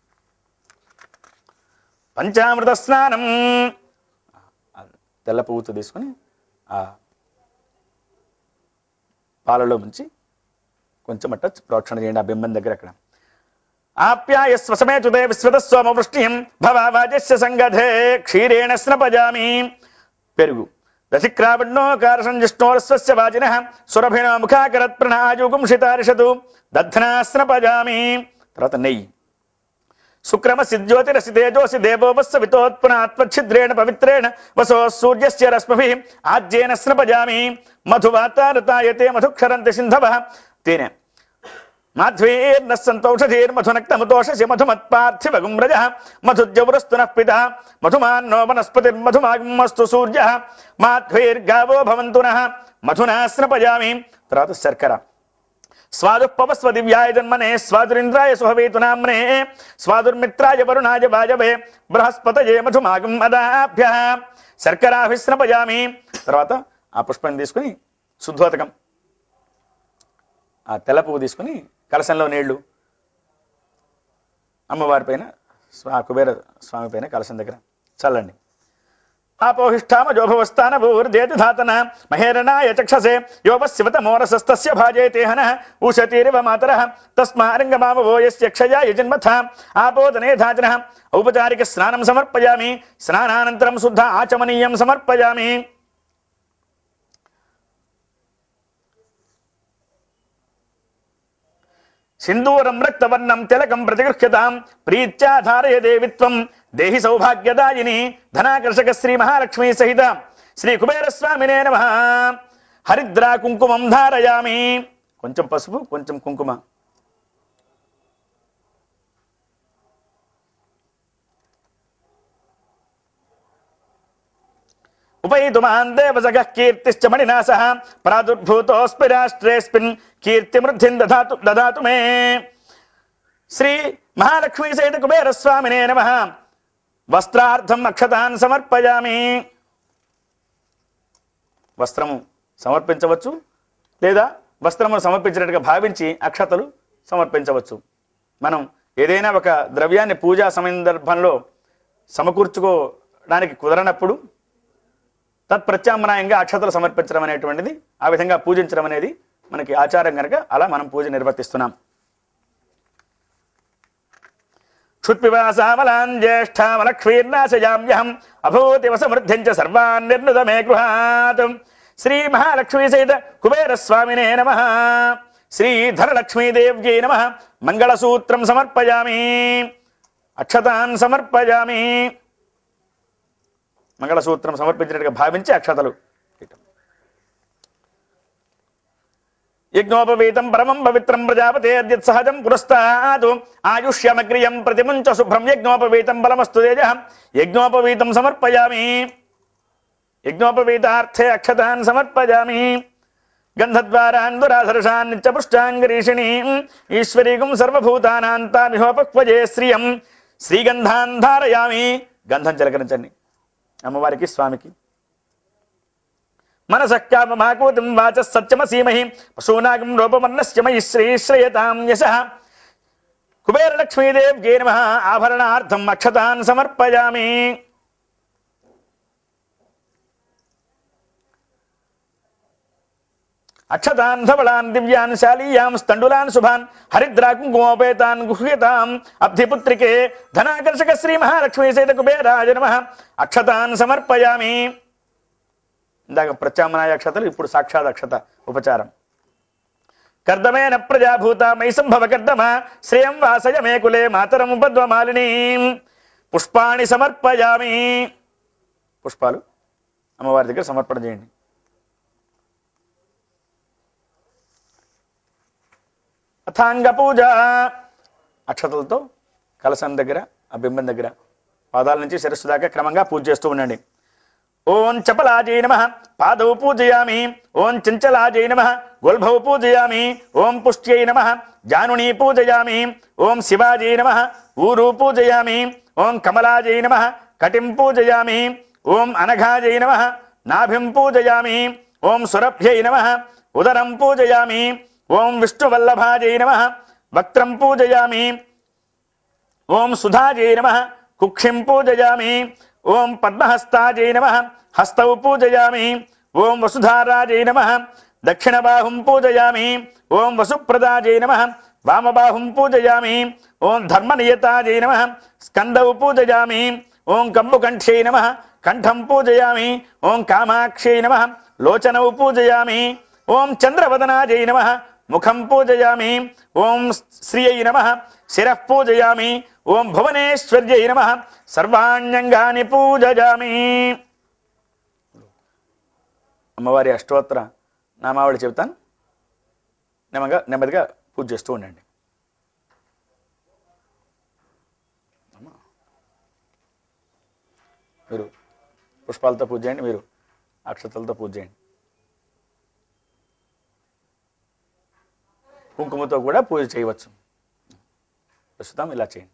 పంచామృత స్నానం ఆ తెల్ల పువ్వుతో తీసుకొని ఆ పాలలో ముంచి కొంచెం అట్ట ప్రోక్షణ చేయండి ఆ బింబం దగ్గర అక్కడ ఆప్యాయ స్వసమేతుదే విశ్వత సోమ వృష్టిం భవాజస్య సంగధే క్షీరేణ స్నపజామి పెరుగు దశిక్రావణోకార సంజుష్టోరస్వస్య వాజిన సురభిణ ముఖాకరత్ ప్రణాజుగుంషితారిషతు దధ్నా స్నపజామి తర్వాత నెయ్యి శుక్రమ సిద్ధ్యోతిరసి తేజోసి దేవోపస్స వితోత్పునాత్మఛిద్రేణ పవిత్రేణ వసో సూర్యస్య రశ్మిభిః ఆజ్యేన స్నపజామి మధువాతారతాయతే మధుక్షరంతి సింధవ తేనె మాధ్వీర్న సంతోషధీర్మధునక్తముతోషసి మధుమత్పార్థివగుం రజ మధుద్యవృస్తు నః పిత మధుమాన్నో వనస్పతిర్మధుమాగమస్తు సూర్య మాధ్వీర్గావో భవంతు నః మధునా స్నపజామి తర్వాత శర్కర స్వాదుపవస్వ దివ్యాయ జన్మనే స్వాదురింద్రాయ సుహవేతు నామ్నే స్వాదుర్మిత్రాయ వరుణాయ వాజవే బృహస్పతయే మధుమాగం అదాభ్య శర్కరాభిస్నపజామి తర్వాత ఆ పుష్పం తీసుకుని శుద్ధోతకం ఆ తెల్ల పువ్వు తీసుకుని కలశంలో నీళ్లు అమ్మవారి పైన స్వా కుబేర స్వామి పైన కలశం దగ్గర చల్లండి ఆపోహిష్టామ జోభవస్థాన భూర్దేతి ధాతన మహేరణాయ చక్షసే యోపశివతమోరసస్తస్య భాజేతేహన ఉషతీరివ మాతర తస్మారంగమామవో యస్య క్షయాయ జన్మథ ఆపోదనే ధాతన ఔపచారిక స్నానం సమర్పయామి స్నానానంతరం శుద్ధ ఆచమనీయం సమర్పయామి సింధూరం రక్తవర్ణం తిలకం ప్రతిగృహ్యతాం ప్రీత్యా ధారయ దేవిత్వం దేహి సౌభాగ్యదాయిని ధనాకర్షక శ్రీ మహాలక్ష్మీ సహిత శ్రీ కుబేరస్వామినే నమ హరిద్రా కుంకుమం ధారయామి కొంచెం పసుపు కొంచెం కుంకుమ ఉపయితుమాన్ దేవసగ కీర్తిశ్చ మణినాశ ప్రాదుర్భూతోస్మి రాష్ట్రేస్మిన్ కీర్తిమృద్ధిం దధాతు దదాతు మే శ్రీ మహాలక్ష్మీ సహిత కుబేర స్వామినే నమ వస్త్రార్థం అక్షతాన్ సమర్పయామి వస్త్రము సమర్పించవచ్చు లేదా వస్త్రమును సమర్పించినట్టుగా భావించి అక్షతలు సమర్పించవచ్చు మనం ఏదైనా ఒక ద్రవ్యాన్ని పూజా సందర్భంలో సమకూర్చుకోవడానికి కుదరనప్పుడు తత్ప్రత్యామ్నాయంగా అక్షతలు సమర్పించడం అనేటువంటిది ఆ విధంగా పూజించడం అనేది మనకి ఆచారం కనుక అలా మనం పూజ నిర్వర్తిస్తున్నాం క్షుత్పివాసామలాన్ జ్యేష్ఠామలక్ష్మీర్నాశయామ్యహం అభూతివ సమృద్ధిం చ సర్వాన్ నిర్నుద మే గృహాత్ శ్రీ మహాలక్ష్మీ సహిత కుబేర స్వామినే నమ శ్రీధరలక్ష్మీదేవ్యై నమ మంగళసూత్రం సమర్పయామి అక్షతాన్ సమర్పయామి మంగళసూత్రం సమర్పించినట్టుగా భావించి అక్షతలు ఇవ్వటం. యజ్ఞోపవీతం పరమం పవిత్రం ప్రజాపతే అద్యత్ సహజం పురస్తాదు ఆయుష్యమగ్రియం ప్రతిముంచ శుభ్రం యజ్ఞోపవీతం బలమస్తు తేజ యజ్ఞోపవీతం సమర్పయామి యజ్ఞోపవీతార్థే అక్షతాన్ సమర్పయామి గంధద్వారాన్ దురాధర్షాన్ నిత్యపుష్టాంగరీషిణీం ఈశ్వరీగుం సర్వభూతానాంతామిహోపక్వజే శ్రియం శ్రీగంధాన్ ధారయామి గంధం చిలకరించండి అమ్మవారికి స్వామికి మనసక్కామ మాకూతిం వాచ సత్యమసీమహి పశూనాగం రూపమన్నస్యమయి శ్రీశ్రయతాం యశ కుబేరలక్ష్మీదేవ్యే నమ ఆభరణార్థం అక్షతాన్ సమర్పయామి అక్షతాన్ ధవళాన్ దివ్యాన్ శాలీయాం స్థండులాన్ శుభాన్ హరిద్రా కుంకుమోపేతాన్ గుహ్యతాం అబ్ధిపుత్రికే ధనాకర్షక శ్రీ మహాలక్ష్మీ సైత కుబేరాజ నమ అక్షతాన్ సమర్పయామి ఇందాక ప్రత్యామ్నాయ అక్షతలు ఇప్పుడు సాక్షాత్ అక్షత ఉపచారం కర్దమేన ప్రజాభూత మై సంభవ కర్దమ శ్రేయం వాసయ మే కులే మాతరం ఉపద్వమాలిని పుష్పాణి సమర్పయామి పుష్పాలు అమ్మవారి దగ్గర సమర్పణ చేయండి అథాంగ పూజ అక్షతలతో కలసం దగ్గర ఆ బింబం దగ్గర పాదాల నుంచి శిరస్సు దాకా క్రమంగా పూజ చేస్తూ ఉండండి ఓం చపలాజై నమ పాదౌ పూజయామి ఓం చంచలాజై నమ గొల్భౌ పూజయామి ఓం పుష్ట్యై నమ జానునీ పూజయామి ఓం శివాజై నమ ఊరు పూజయామి ఓం కమలాజై నమ కటిం పూజయామి ఓం అనఘాజై నమ నాభిం పూజయామి ఓం సురభ్యై నమ ఉదరం పూజయామి ఓం విష్ణువల్లభాజై నమ వక్త్రం పూజయామి ఓం సుధాజై నమ కుక్షిం పూజయామి ఓం పద్మహస్తాజై నమ హస్తౌ పూజయామి ఓం వసుధారాజై నమ దక్షిణబాహుం పూజయామి ఓం వసుప్రదాజై నమ వామబాహుం పూజయామి ఓం ధర్మనియతాజై నమ స్కందౌ పూజయామి ఓం కంబుకంఠ్యై నమ కంఠం పూజయామి ఓం కామాక్షై నమ లోచనౌ పూజయామి ఓం చంద్రవదనాజై నమ ముఖం పూజయామి ఓం శ్రియై నమ శిరః పూజయామి ఓం భువనేశ్వర్యై నమ సర్వాణ్యంగాని పూజయామి అమ్మవారి అష్టోత్తర నామావళి చెబుతాను నెమ్మదిగా నెమ్మదిగా పూజ చేస్తూ ఉండండి అమ్మా. మీరు పుష్పాలతో పూజ చేయండి మీరు అక్షతలతో పూజ చేయండి కుంకుమతో కూడా పూజ చేయవచ్చు ప్రస్తుతం ఇలా చేయండి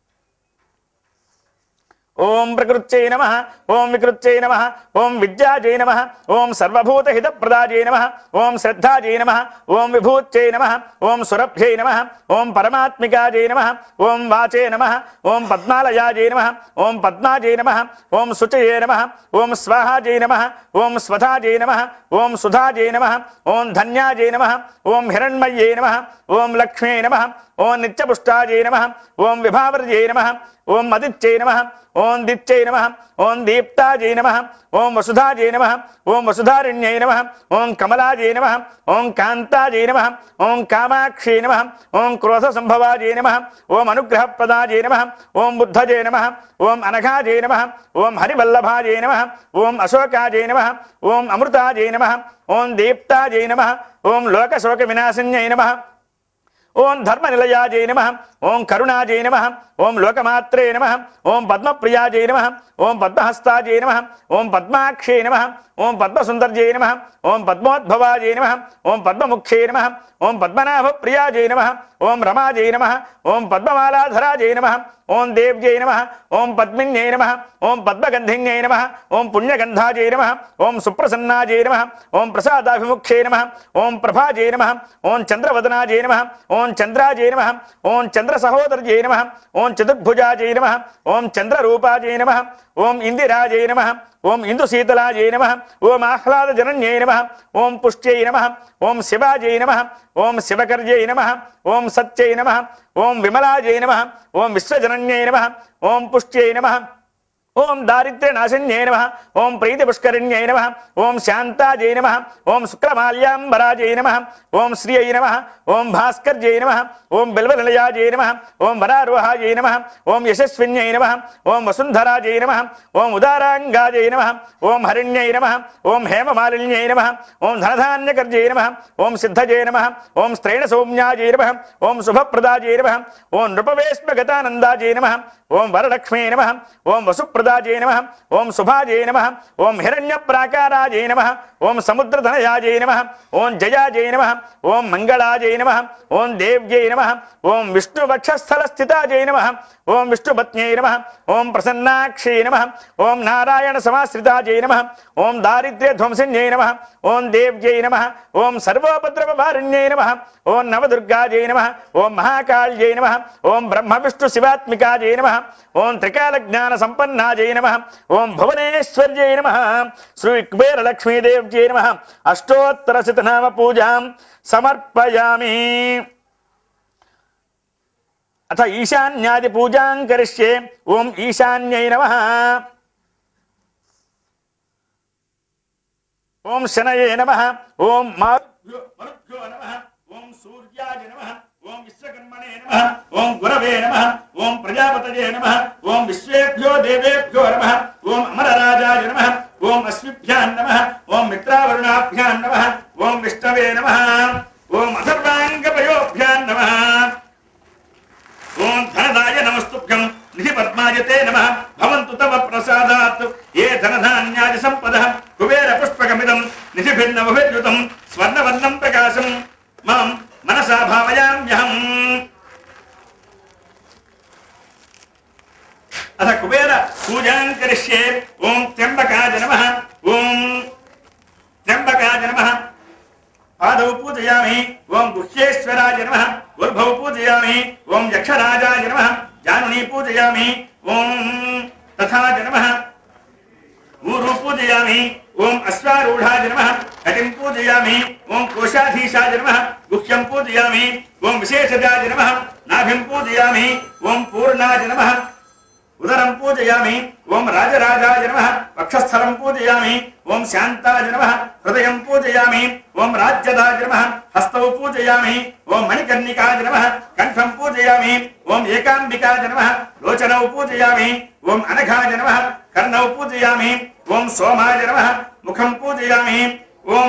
ఓం ప్రకృత్యై నమ ఓం వికృత్యై నమ ఓం విద్యాజై నమ ఓం సర్వభూతహిత ప్రదాజై నమ ఓం శ్రద్ధాజై నమ ఓం విభూత్యై నమ ఓం సురభ్యై నమ ఓం పరమాత్మికాజై నమ ఓం వాచే నమ ఓం పద్మాలయాజై నమ ఓం పద్మాజై నమ ఓం శుచయే నమ ఓం స్వాహాజై నమ ఓం స్వధాజై నమ ఓం సుధాజై నమ ఓం ధన్యాజై నమ ఓం హిరణ్మయ్యై నమ ఓం లక్ష్మీ నమ ఓం నిత్యపుష్టాజై నమ ఓం విభావర్యై నమ ఓం అదిత్యై నమ ఓం దిత్యై నమ ఓం దీప్తాజై నమ ఓం వసుధాజై నమ ఓం వసుధారణ్యై నమ ఓం కమలాజై నమ ఓం కాంతాజై నమ ఓం కామాక్షై నమ ఓం క్రోధ సంభవాజై నమ ఓం అనుగ్రహప్రదాజై నమ ఓం బుద్ధజై నమ ఓం అనఘాజై నమ ఓం హరివల్లభాజై నమ ఓం అశోకాజై నమ ఓం అమృతాజై నమ ఓం దీప్తాజై నమ ఓం లోకశోక వినాశన్యై నమ ఓం ధర్మనిలయాజై నమ ఓం కరుణాజై నమ ఓం లోకమాత్రే నమ ఓం పద్మప్రియాజై నమ ఓం పద్మహస్తాజై నమ ఓం పద్మాక్షే నమ ఓం పద్మసుందర్జై నమ ఓం పద్మోద్భవాజై నమ ఓం పద్మముఖ్యై నమ ఓం పద్మనాభప్రియాజై నమ ఓం రమాజై నమ ఓం పద్మమాలాధరాజై నమ ఓం దేవ్యై నమ ఓం పద్మిన్యై నమ ఓం పద్మగంధిన్యై నమ ఓం పుణ్యగంధాజై నమ ఓం సుప్రసన్నాజై నమ ఓం ప్రసాదాభిముఖ్యై నమ ఓం ప్రభాజై నమ ఓం చంద్రవదనాజై నమ ఓం చంద్రాజై నమ ఓం చంద్ర సహోదర్జై నమ ఓం చతుర్భుజాజై నమ ఓం చంద్రరూపాజై నమ ఓం ఇందిరాజై నమ ఓం ఇందుశీతలాజై నమ ఓం ఆహ్లాదజనన్యై నమ ఓం పుష్ట్యై నమ ఓం శివాజై నమ ఓం శివకర్యై నమ ఓం సత్యై నమ ఓం విమలాజై నమ ఓం విశ్వజనన్యై నమ ఓం పుష్ట్యై నమ ఓం దారిద్ర్యనాశన్యై నమ ఓం ప్రీతిపుష్కరిణ్యై నమ ఓం శాంతాజై నమ ఓం శుక్రమాల్యాంబరాజై నమ ఓం శ్రియై నమ ఓం భాస్కర్జై నమ ఓం బిల్వనిలయాజై నమ ఓం వరారోహాజై నమ ఓం యశస్విన్యై నమ ఓం వసుంధరాజై నమ ఓం ఉదారాంగాజై నమ ఓం హరిణ్యై నమ ఓం హేమమాలిన్యై నమ ఓం ధనధాన్యకర్జై నమ ఓం సిద్ధజై నమ ఓం స్త్రైణ సౌమ్యాజై నమ ఓం శుభప్రదాజై నమ ఓం నృపవేశ్మగతానందాజై నమ ఓం వరలక్ష్మీ నమ ఓం వసుప్రదాజై నమ ఓం శుభాజై నమ ఓం హిరణ్యప్రాకారాజై నమ ఓం సముద్రధనయాజై నమ ఓం జయాజై నమ ఓం మంగళాజై నమ ఓం దేవ్యై నమ ఓం విష్ణువక్షస్థలస్థితాజై నమ ఓం విష్ణుపత్న్యై నమ ఓం ప్రసన్నాక్షై నమ ఓం నారాయణ సమాశ్రితాజై నమ ఓం దారిద్ర్యధ్వంసన్యై నమ ఓం దేవ్యై నమ ఓం సర్వోపద్రవభారిణ్యై నమ ఓం నవదుర్గాజై నమ ఓం మహాకాళ్యై నమ ఓం బ్రహ్మ విష్ణు శివాత్మికాజై నమ ఓం త్రికాల జ్ఞాన సంపన్నాజై నమ ఓం భువనేశ్వర్యై నమ శ్రీ కుబేర లక్ష్మీదేవ్యై నమ అష్టోత్తర శతనామ పూజాం సమర్పయామి అథ ఈశాన్యాది పూజాం కరిష్యే ఓం ఈశాన్యై నమ ఓం శనయే నమ ఓం మారుభ్యో మరుభ్యో నమ ఓం సూర్యాయ నమ ఓం విశ్వకర్మణే నమ ఓం గురవే నమ ఓం ప్రజాపతయే నమ ఓం విశ్వేభ్యో దేవేభ్యో నమ ఓం అమరరాజాయ నమ ఓం అశ్విభ్యాం నమ ఓం మిత్రావరుణాభ్యాం నమ ఓం విష్ణవే నమ ఓం అసర్వాంగపయోభ్యాం నమ ఓం ధనదాయ నమస్తుభ్యం నిధి పద్మాయతే నమ భవంతు తవ ప్రసాదాత్ ఏ ధనధాన్యాది సంపద అథ కుబేర పూజాం కరిష్యే ఓం త్ర్యంబకాయ నమః ఓం త్ర్యంబకాయ నమః పాదౌ పూజయామి ఓం గుహ్యేశ్వరాయ నమః ఉర్భౌ పూజయామి ఓం యక్షరాజాయ నమః జానుని పూజయామి ఓం తథాయ నమః ఊరు పూజయామి ఓం అశ్వారూఢాయ నమః కటిం పూజయామి ఓం కోశాధీశాయ నమః గుహ్యం పూజయామి ఓం విశేషజాయ నమః నాభిం పూజయామి ఓం పూర్ణాయ నమః ఉదరం పూజయామి ఓం రాజరాజాయ నమః వక్షస్థలం పూజయామి ఓం శాంతాయ నమః హృదయం పూజయామి ఓం రాజ్యదాయ నమః హస్తౌ పూజయామి ఓం మణికర్ణికాయ నమః కంఠం పూజయామి ఓం ఏకాంబికాయ నమః లోచనౌ పూజయామి ఓం అనఘాయ నమః కర్ణౌ పూజయామి ఓం సోమాయ నమః ముఖం పూజయామి ఓం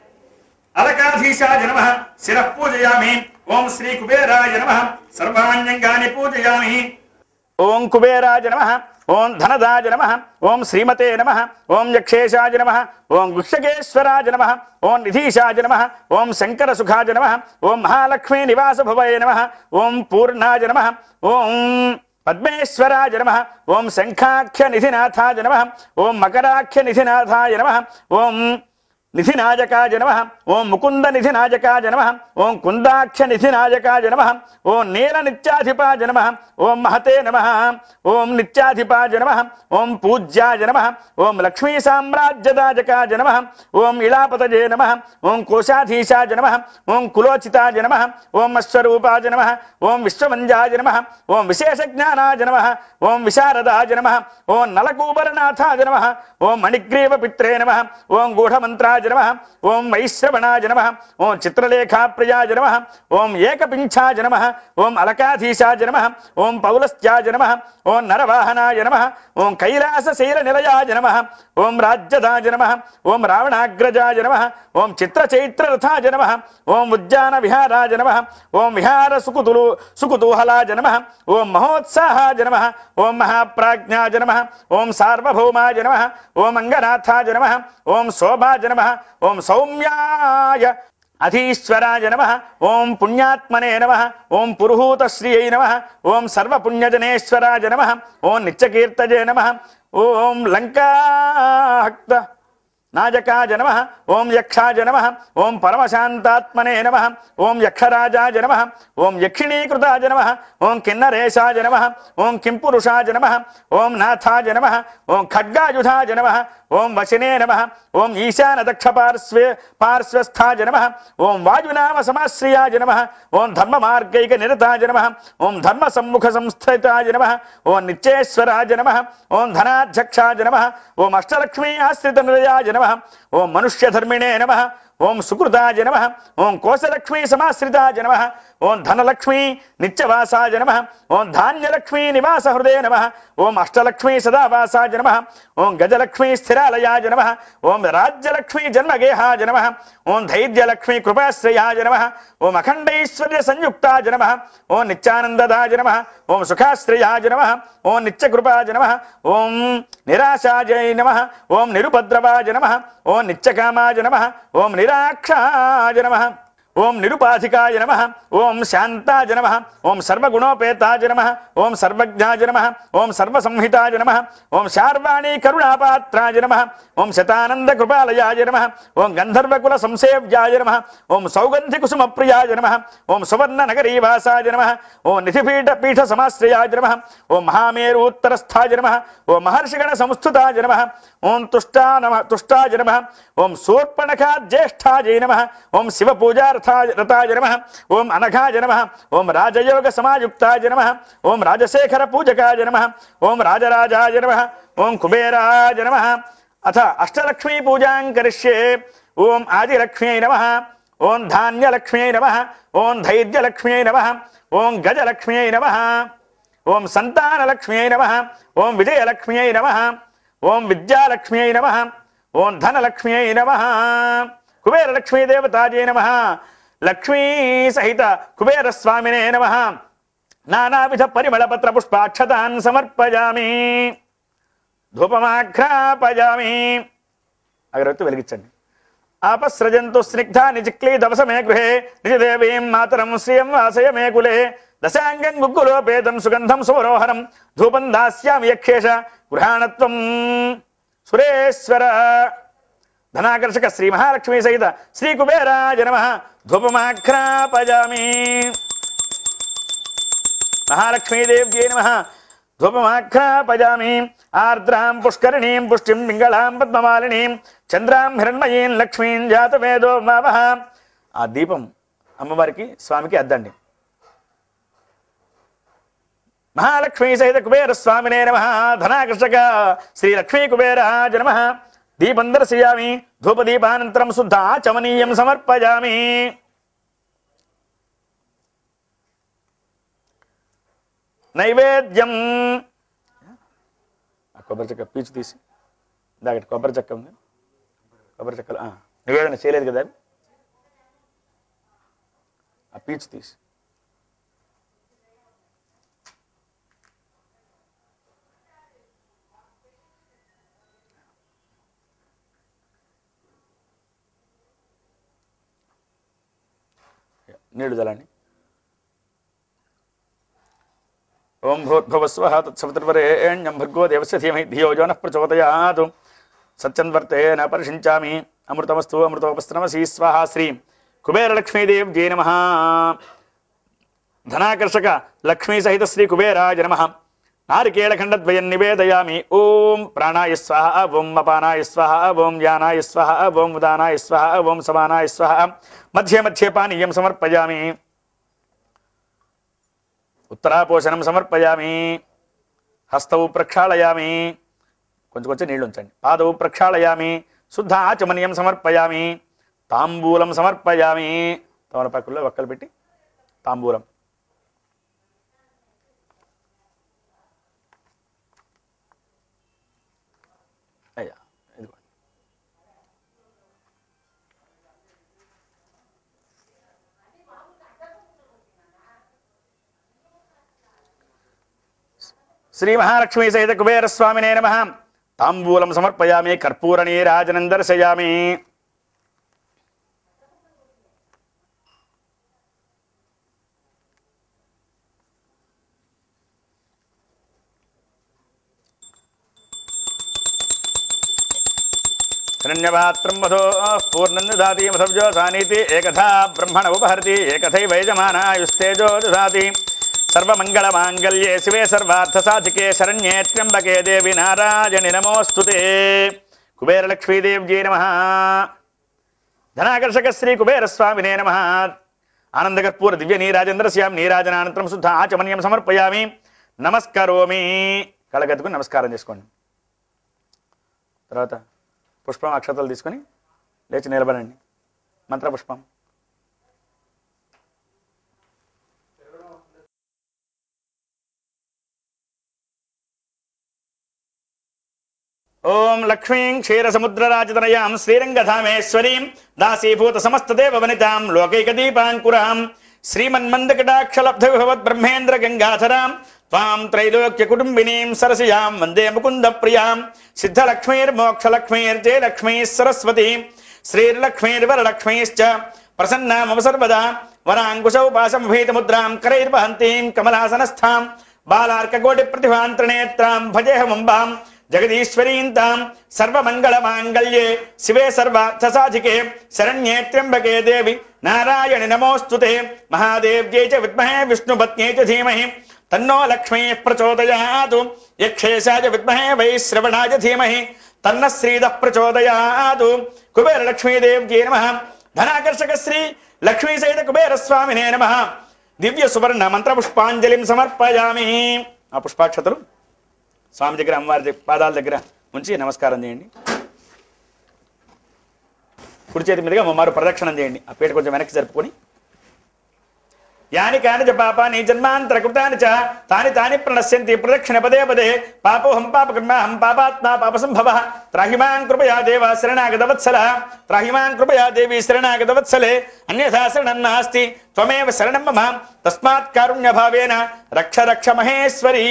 అలకాధీశాయ నమః శిరః పూజయామి ఓం శ్రీ కుబేరాయ నమః సర్వాణ్యంగాని పూజయామి ఓం కుబేరాజ నమ ఓం ధనదాజ నమ ఓం శ్రీమతే నమ ఓం యక్షేశాజ నమ ఓం గుక్షకేశ్వరాజ నమ ఓం నిధీశాజ నమ ఓం శంకర సుఖాజ నమ ఓం మహాలక్ష్మీ నివాస భవయ నమ ఓం పూర్ణాజ నమ ఓం పద్మేశ్వరాజ నమ ఓం శంఖాఖ్య నిధినాథాజ నమ ఓం మకరాఖ్య నిధినాథాయ నమ ఓం నిధినాజకాయ నమ ఓం ముకుంద నిధినాజకాయ నమ ఓం కుందాక్ష నిధినాజకాయ నమ ఓం నీల నిత్యాధిపాయ నమ ఓం మహతే నమ ఓం నిత్యాధిపాయ నమ ఓం పూజ్యాయ నమ ఓం లక్ష్మీ సామ్రాజ్యదాజకాయ నమ ఓం ఇళాపతజే నమ ఓం కోశాధీశాయ నమ ఓం కులోచితాయ నమ ఓం అశ్వరూపాయ నమ ఓం విశ్వవంజాయ నమ ఓం విశేషజ్ఞానాయ నమ ఓం విశారదాయ నమ ఓం నలకూబరనాథాయ నమ ఓం మణిగ్రీవ పిత్రే నమ ఓం గూఢమంత్రాయ నమ ఓం వైశ్రవణాయ నమ ఓం చిత్రలేఖాప్రియాయ నమ ఓం ఏకపింఛాయ నమ ఓం అలకాధీశాయ నమ ఓం పౌలస్త్యాయ నమ ఓం నరవాహనాయ నమ ఓం కైలాసశైల నిలయాయ నమ ఓం రాజ్యదాయ నమ ఓం రావణాగ్రజాయ నమ ఓం చిత్రచైత్రరథాయ నమ ఓం ఉద్యాన విహారాయ నమ ఓం విహార సుకుతులు సుకుతూహలాయ నమ ఓం మహోత్సాహాయ నమ ఓం మహాప్రాజ్ఞాయ నమ ఓం సార్వభౌమాయ నమ ఓం అంగనాథాయ నమ ఓం శోభాయ నమ ఓం సౌమ్యాయ అధీశ్వరాయ నమ ఓం పుణ్యాత్మనే నమ ఓం పురుహూతశ్రియై నమ ఓం సర్వపుణ్యజనేశ్వరాయ నమ ఓం నిత్యకీర్తజే నమ ఓం లంకాహక్త నాజకాజ నమ ఓం యక్షాజ నమ ఓం పరమశాంతాత్మనే నమ ఓం యక్షరాజాజ నమ ఓం యక్షిణీకృతాజ నమ ఓం కిన్నరేశాజ నమ ఓం కింపురుషాజ నమ ఓం నాథాజ నమ ఓం ఖడ్గాయుధాజ నమ ఓం వశినే నమ ఓం ఈశాన దక్ష పార్శ్వే పార్శ్వస్థాజ నమ ఓం వాయునామ సమాశ్రయాజ నమ ఓం ధర్మ మార్గైక నిరతాజ నమ ఓం ధర్మ సమ్ముఖ సంస్థితాజ నమ ఓం నిత్యేశ్వరాజ నమ ఓం ధనాధ్యక్షాజ నమ ఓం అష్టలక్ష్మీ ఆశ్రిత నిలయాజ నమ ఓం మనుష్యధర్మిణే నమ ఓం సుకృతాజ నమ ఓం కోశలక్ష్మీ సమాశ్రితాజ నమ ఓం ధనలక్ష్మీ నిత్యవాసాజ నమ ఓం ధాన్యలక్ష్మీ నివాస హృదయ నమ ఓం అష్టలక్ష్మీ సదావాసాజ నమ ఓం గజలక్ష్మీ స్థిరాలయాజ నమ ఓం రాజ్యలక్ష్మీ జన్మగేహాజ నమ ఓం ధైర్యలక్ష్మీ కృపాశ్రయాజ నమ ఓం అఖండైశ్వర్య సంయుక్తాజ నమ ఓం నిత్యానందదాజ నమ ఓం సుఖాశ్రయాజ నమ ఓం నిత్యకృపాజ నమ ఓం నిరాశాజయ నమ ఓం నిరుపద్రవాజ నమ ఓం నిత్యకామాజ నమ ఓం నిరాక్షాజ నమ ఓం నిరుపాధికాయ నమ ఓం శాంతాజ నమ ఓం సర్వగుణోపేతాజ నమ ఓం సర్వజ్ఞాజ నమ ఓం సర్వసంహితాజ నమ ఓం శార్వాణి కరుణాపాత్రాజ నమ ఓం శతానంద కృపాలయాజ నమ ఓం గంధర్వకుల సంసేవ్యాయ నమ ఓం సౌగంధి కుసుమ ప్రియాజ నమ ఓం సువర్ణ నగరీవాసాజ నమ ఓం నిధిపీఠ పీఠ సమాశ్రయాజ నమ ఓం మహామేరూత్తరస్థాజ నమ ఓం మహర్షిగణ సంస్థుతాజ నమ ఓం తుష్టా నమ తుష్టాజ నమ ఓం శూర్పణఖా జ్యేష్ఠాజై నమ ఓం శివ పూజార్థాయ రతాయ నమ ఓం అనఘాయ నమ ఓం రాజయోగ సమాయుక్తాయ నమ ఓం రాజశేఖర పూజకాయ నమ ఓం రాజరాజాయ నమ ఓం కుబేరాయ నమ అథ అష్టలక్ష్మీ పూజాం కరిష్యే ఓం ఆదిలక్ష్మ్యై నమ ఓం ధాన్యలక్ష్మ్యై నమ ఓం ధైర్యలక్ష్మ్యై నమ ఓం గజలక్ష్మ్యై నమ ఓం సంతానలక్ష్మ్యై నమ ఓం విజయలక్ష్మ్యై నమ ఓం విద్యాలక్ష్మ్యై నమ ఓం ధనలక్ష్మ్యై నమ కుబేరలక్ష్మీ దేవతాజే నమ లక్ష్మీ సహిత కుబేర స్వామినే నమ నానావిధ పరిమళ పత్ర పుష్పాక్షతాన్ సమర్పయామి ధూపమాఘ్రాపయామి అగరవత్తి వెలిగించండి ఆపస్రజంతు స్నిగ్ధ నిజిక్లీ దవస మే గృహే నిజదేవీం మాతరం శ్రియం వాసయ మే కులే దశాంగం గుగ్గులోపేతం సుగంధం సువరోహరం ధూపం దాస్యామి యక్షేష గృహాణత్వం సురేశ్వర ధనాకర్షక శ్రీ మహాలక్ష్మి సహిత శ్రీ కుబేరాజ నమ ధూపమాఘ్రాపజామి మహాలక్ష్మీదేవ్యై నమ ధూపమాఘ్రాపజామి ఆర్ద్రాం పుష్కరిణీం పుష్టిం పింగళాం పద్మమాలినీం చంద్రాం హిరణ్మయీం లక్ష్మీం జాతవేదో మావహ ఆ దీపం అమ్మవారికి స్వామికి అద్దండి మహాలక్ష్మీ సహిత కుబేర స్వామినే నమ ధనాకర్షక శ్రీ లక్ష్మీ కుబేరాజ నమ దీపం దర్శయామి ధూపదీపానంతరం శుద్ధ చమనీయం సమర్పయామి నైవేద్యం ఆ కొబ్బరి చెక్క పీచు తీసి దాగటి కొబ్బరి చెక్క ఉంది కొబ్బరి చెక్కలు ఆ, నివేదన చేయలేదు కదా అవి ఆ పీచు తీసి నీళ్లు జలాన్ని ఓం భూర్భువస్వ తత్సవితుర్వరేణ్యం భర్గో దేవస్య ధీమహి ధియో జో నః ప్రచోదయాత్ సత్యన్వర్తే న పరిషించామి అమృతమస్తు అమృతోపస్త్రమసీ స్వాహా శ్రీ కుబేరలక్ష్మీదేవ్ జయ నమ ధనాకర్షక లక్ష్మీ సహిత శ్రీ కుబేరాయ నమ నారికేళఖండద్వయం నివేదయామి ఓం ప్రాణాయ స్వాహ ఓం అపానాయ స్వాహ ఓం యానాయ స్వాహ ఓం ఉదానాయ స్వాహ ఓం సమానాయ స్వాహ మధ్య మధ్య పానీయం సమర్పయామి ఉత్తరాపోషణం సమర్పయామి హస్తవు ప్రక్షాళయామి కొంచెం కొంచెం నీళ్లు ఉంచండి పాదవు ప్రక్షాళయామి శుద్ధ ఆచమనీయం సమర్పయామి తాంబూలం సమర్పయామి తమలపాకుల్లో ఒక్కలు పెట్టి తాంబూలం అయ్యా ఇదిగో శ్రీ మహాలక్ష్మీ సహిత కుబేర స్వామినే నమ తాంబూలం సమర్పయామి కర్పూర నీరాజనం దర్శయామి హిరణ్యపాత్రం మధో పూర్ణం దాతి మసబ్జో సానీతి ఏకథా బ్రహ్మణ ఉపహరతి ఏకథై వైజమానాయుస్తేజో దాతి సర్వమంగళమాంగళ్యే శివే సర్వార్థ సాధికే శరణ్యే త్ర్యంబకే దేవి నారాయణి నమోస్తుతే కుబేరలక్ష్మీదేవ్యై నమ ధనాకర్షక శ్రీ కుబేర స్వామినే నమ ఆనందకర్పూర దివ్య నీరాజేంద్రస్యాం నీరాజనానంతరం శుద్ధ ఆచమన్యం సమర్పయామి నమస్కరోమి కళగతుకు నమస్కారం చేసుకోండి తర్వాత పుష్పం అక్షతలు తీసుకొని లేచి నిలబడండి మంత్రపుష్పం ఓం లక్ష్మీం క్షీరసముద్రరాజతనయాం శ్రీరంగధామేశ్వరీం దాసీభూత సమస్తదేవ వనితాం లోకైకదీపాంకురాం శ్రీమన్మందకటాక్షలబ్ధ విభవత్ బ్రహ్మేంద్ర గంగాధరాం త్వాం త్రైలోక్య కుటుంబినీం సరసియాం వందే ముకుంద ప్రియాం సిద్ధలక్ష్మీర్మోక్షలక్ష్మీర్జయ లక్ష్మీ సరస్వతి శ్రీర్లక్ష్మీర్వరలక్ష్మీశ్చ ప్రసన్నా మమ సర్వదా వరాంకుశౌ పాశమభీతముద్రాం కరైర్వహంతీం కమలాసనస్థాం బాలార్కకోటి ప్రతిభాం త్రినేత్రాం భజేహమంబాం జగదీశ్వరీం తాం సర్వమంగళమాంగళ్యే శివే సర్వార్థసాధికే శరణ్యే త్ర్యంబకే దేవి నారాయణి నమోస్తుతే మహాదేవ్యై చ విద్మహే విష్ణుపత్న్యై చ ధీమహి తన్నో లక్ష్మీ ప్రచోదయాతు యక్షేశాయ విద్మహే వైశ్రవణాయ ధీమహి తన్న శ్రీద ప్రచోదయాతు కుబేర లక్ష్మీదేవ్యై నమ ధనాకర్షక శ్రీ లక్ష్మీ సహిత కుబేర స్వామినే నమ దివ్య సువర్ణ మంత్ర పుష్పాంజలిం సమర్పయామి ఆ పుష్పాక్షతలు స్వామి దగ్గర అమ్మవారి దగ్గర పాదాల దగ్గర ఉంచి నమస్కారం చేయండి కుడి చేతి మీదుగా అమ్మవారు ప్రదక్షిణం చేయండి ఆ పీట కొంచెం వెనక్కి జరుపుకొని యాని కాని చ పాపాని జన్మాంతర కృతాని చ తాని తాని ప్రణశ్యంతి ప్రదక్షిణ పదే పదే పాపోహం పాపకర్మాహం పాపాత్మా పాపసంభవ త్రాహిమాన్ కృపయా దేవ శరణాగత వత్సల త్రాహిమాన్ కృపయా దేవి శరణాగత వత్సలే అన్యథా శరణం నాస్తి త్వమేవ శరణం మమ తస్మాత్ కారుణ్య భావేన రక్ష రక్ష మహేశ్వరీ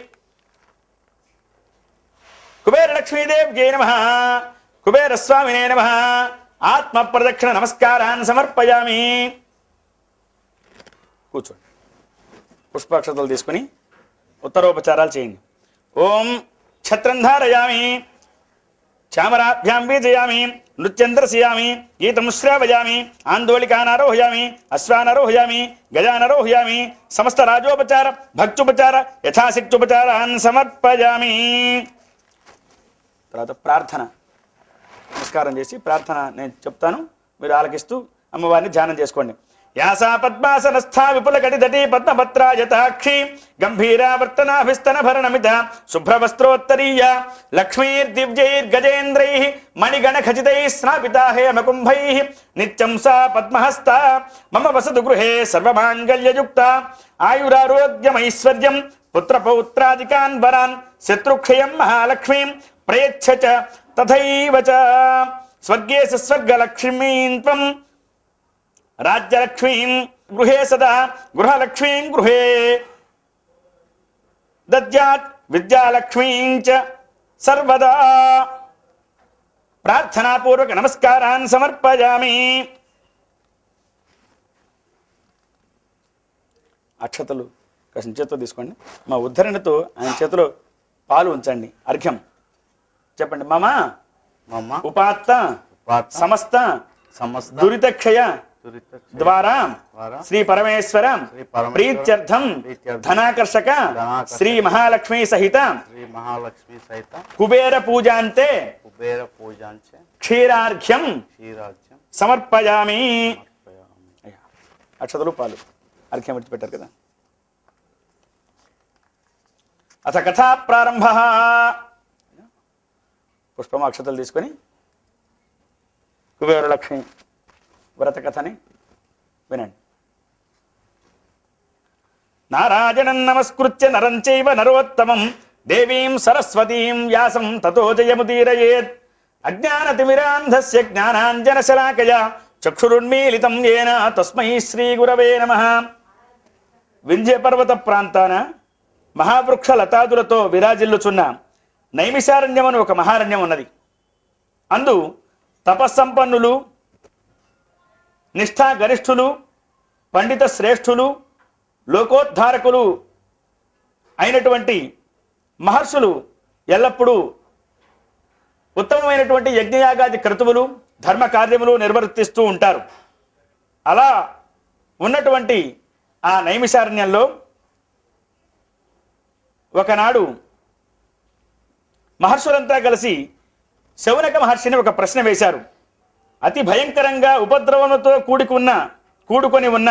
కుబేర లక్ష్మీదేవ్ జయ నమ కుబేర స్వామినే నమ ఆత్మ ప్రదక్షిణ నమస్కారాన్ని సమర్పయామి కూర్చోండి పుష్పాక్షతలు తీసుకుని ఉత్తరోపచారాలు చేయండి ఓం ఛత్రం ధారయామి చామరాభ్యాం బీజయామి నృత్యం దర్శయామి గీతం శ్రావయామి ఆందోళికానారోహయామి అశ్వానారోహయామి గజానరోహయామి సమస్త రాజోపచార భక్తుపచార యథాశక్తుపచారాన్ సమర్పయామి తర్వాత ప్రార్థన నమస్కారం చేసి ప్రార్థన నేను చెప్తాను మీరు ఆలకిస్తూ అమ్మవారిని ధ్యానం చేసుకోండి యాసా పద్మాసనస్థా విపుల కటిదటి పద్మపత్రాయతాక్షి గంభీరావర్తనాభిస్తన భరణమిత శుభ్రవస్త్రోత్తరీయ లక్ష్మీర్దివ్యైర్గజేంద్రై మణిగణ ఖచితై స్నాపితా హేమకుంభై నిత్యం సా పద్మహస్త మమ వసతు గృహే సర్వమాంగళ్యయుక్త ఆయురారోగ్యమైశ్వర్యం పుత్రపౌత్రాదికాన్ వరాన్ శత్రుక్షయం మహాలక్ష్మీం ప్రయచ్చ చ తథైవ చ స్వర్గే స్వర్గలక్ష్మీం త్వం రాజ్యలక్ష్మీం గృహే సదా గృహలక్ష్మీం గృహే దద్యాత్ విద్యాలక్ష్మీం చ సర్వదా ప్రార్థనాపూర్వక నమస్కారాన్ సమర్పయామి అక్షతలు కాసిన చేతితో తీసుకోండి మా ఉద్ధరణతో ఆయన చేతిలో పాలు ఉంచండి అర్ఘ్యం చెప్పండి మమ మమ ఉపాత్త ఉపాత్త సమస్త సమస్త దురితక్షయ దురిత ద్వారా ద్వారా శ్రీ పరమేశ్వర శ్రీ పరమేశ్వర ప్రీత్యర్థం ప్రీత్యర్థం ధనాకర్షక ధనాకర్షక శ్రీ మహాలక్ష్మి సహిత శ్రీ మహాలక్ష్మి సహిత కుబేర పూజాంతే కుబేర పూజాంచే క్షీరార్ఘ్యం క్షీరాజ్యం సమర్పయామి సమర్పయామి అయ్యా, అక్షతలు పాలు అర్ఘ్యం విడిచి పెట్టారు కదా అథ కథా ప్రారంభ పుష్పం అక్షతలు తీసుకొని కుబేర లక్ష్మి వ్రత కథని వినండి నారాయణం నమస్కృత్య నరం చైవ నరోత్తమం దేవీం సరస్వతీం వ్యాసం తతో జయముదీరయేత్ అజ్ఞానతిమిరాంధస్య జ్ఞానాంజనశలాకయా చక్షురున్మీలితం ఏన తస్మై శ్రీ గురవే నమ వింధ్య పర్వత ప్రాంతాన మహావృక్ష లతాదులతో విరాజిల్లుచున్న నైమిషారణ్యమని ఒక మహారణ్యం ఉన్నది అందు తపస్సంపన్నులు నిష్ఠా గరిష్ఠులు పండిత శ్రేష్ఠులు లోకోద్ధారకులు అయినటువంటి మహర్షులు ఎల్లప్పుడూ ఉత్తమమైనటువంటి యజ్ఞయాగాది క్రతువులు ధర్మ కార్యములు నిర్వర్తిస్తూ ఉంటారు అలా ఉన్నటువంటి ఆ నైమిషారణ్యంలో ఒకనాడు మహర్షులంతా కలిసి శౌనక మహర్షిని ఒక ప్రశ్న వేశారు అతి భయంకరంగా ఉపద్రవములతో కూడుకున్న కూడుకొని ఉన్న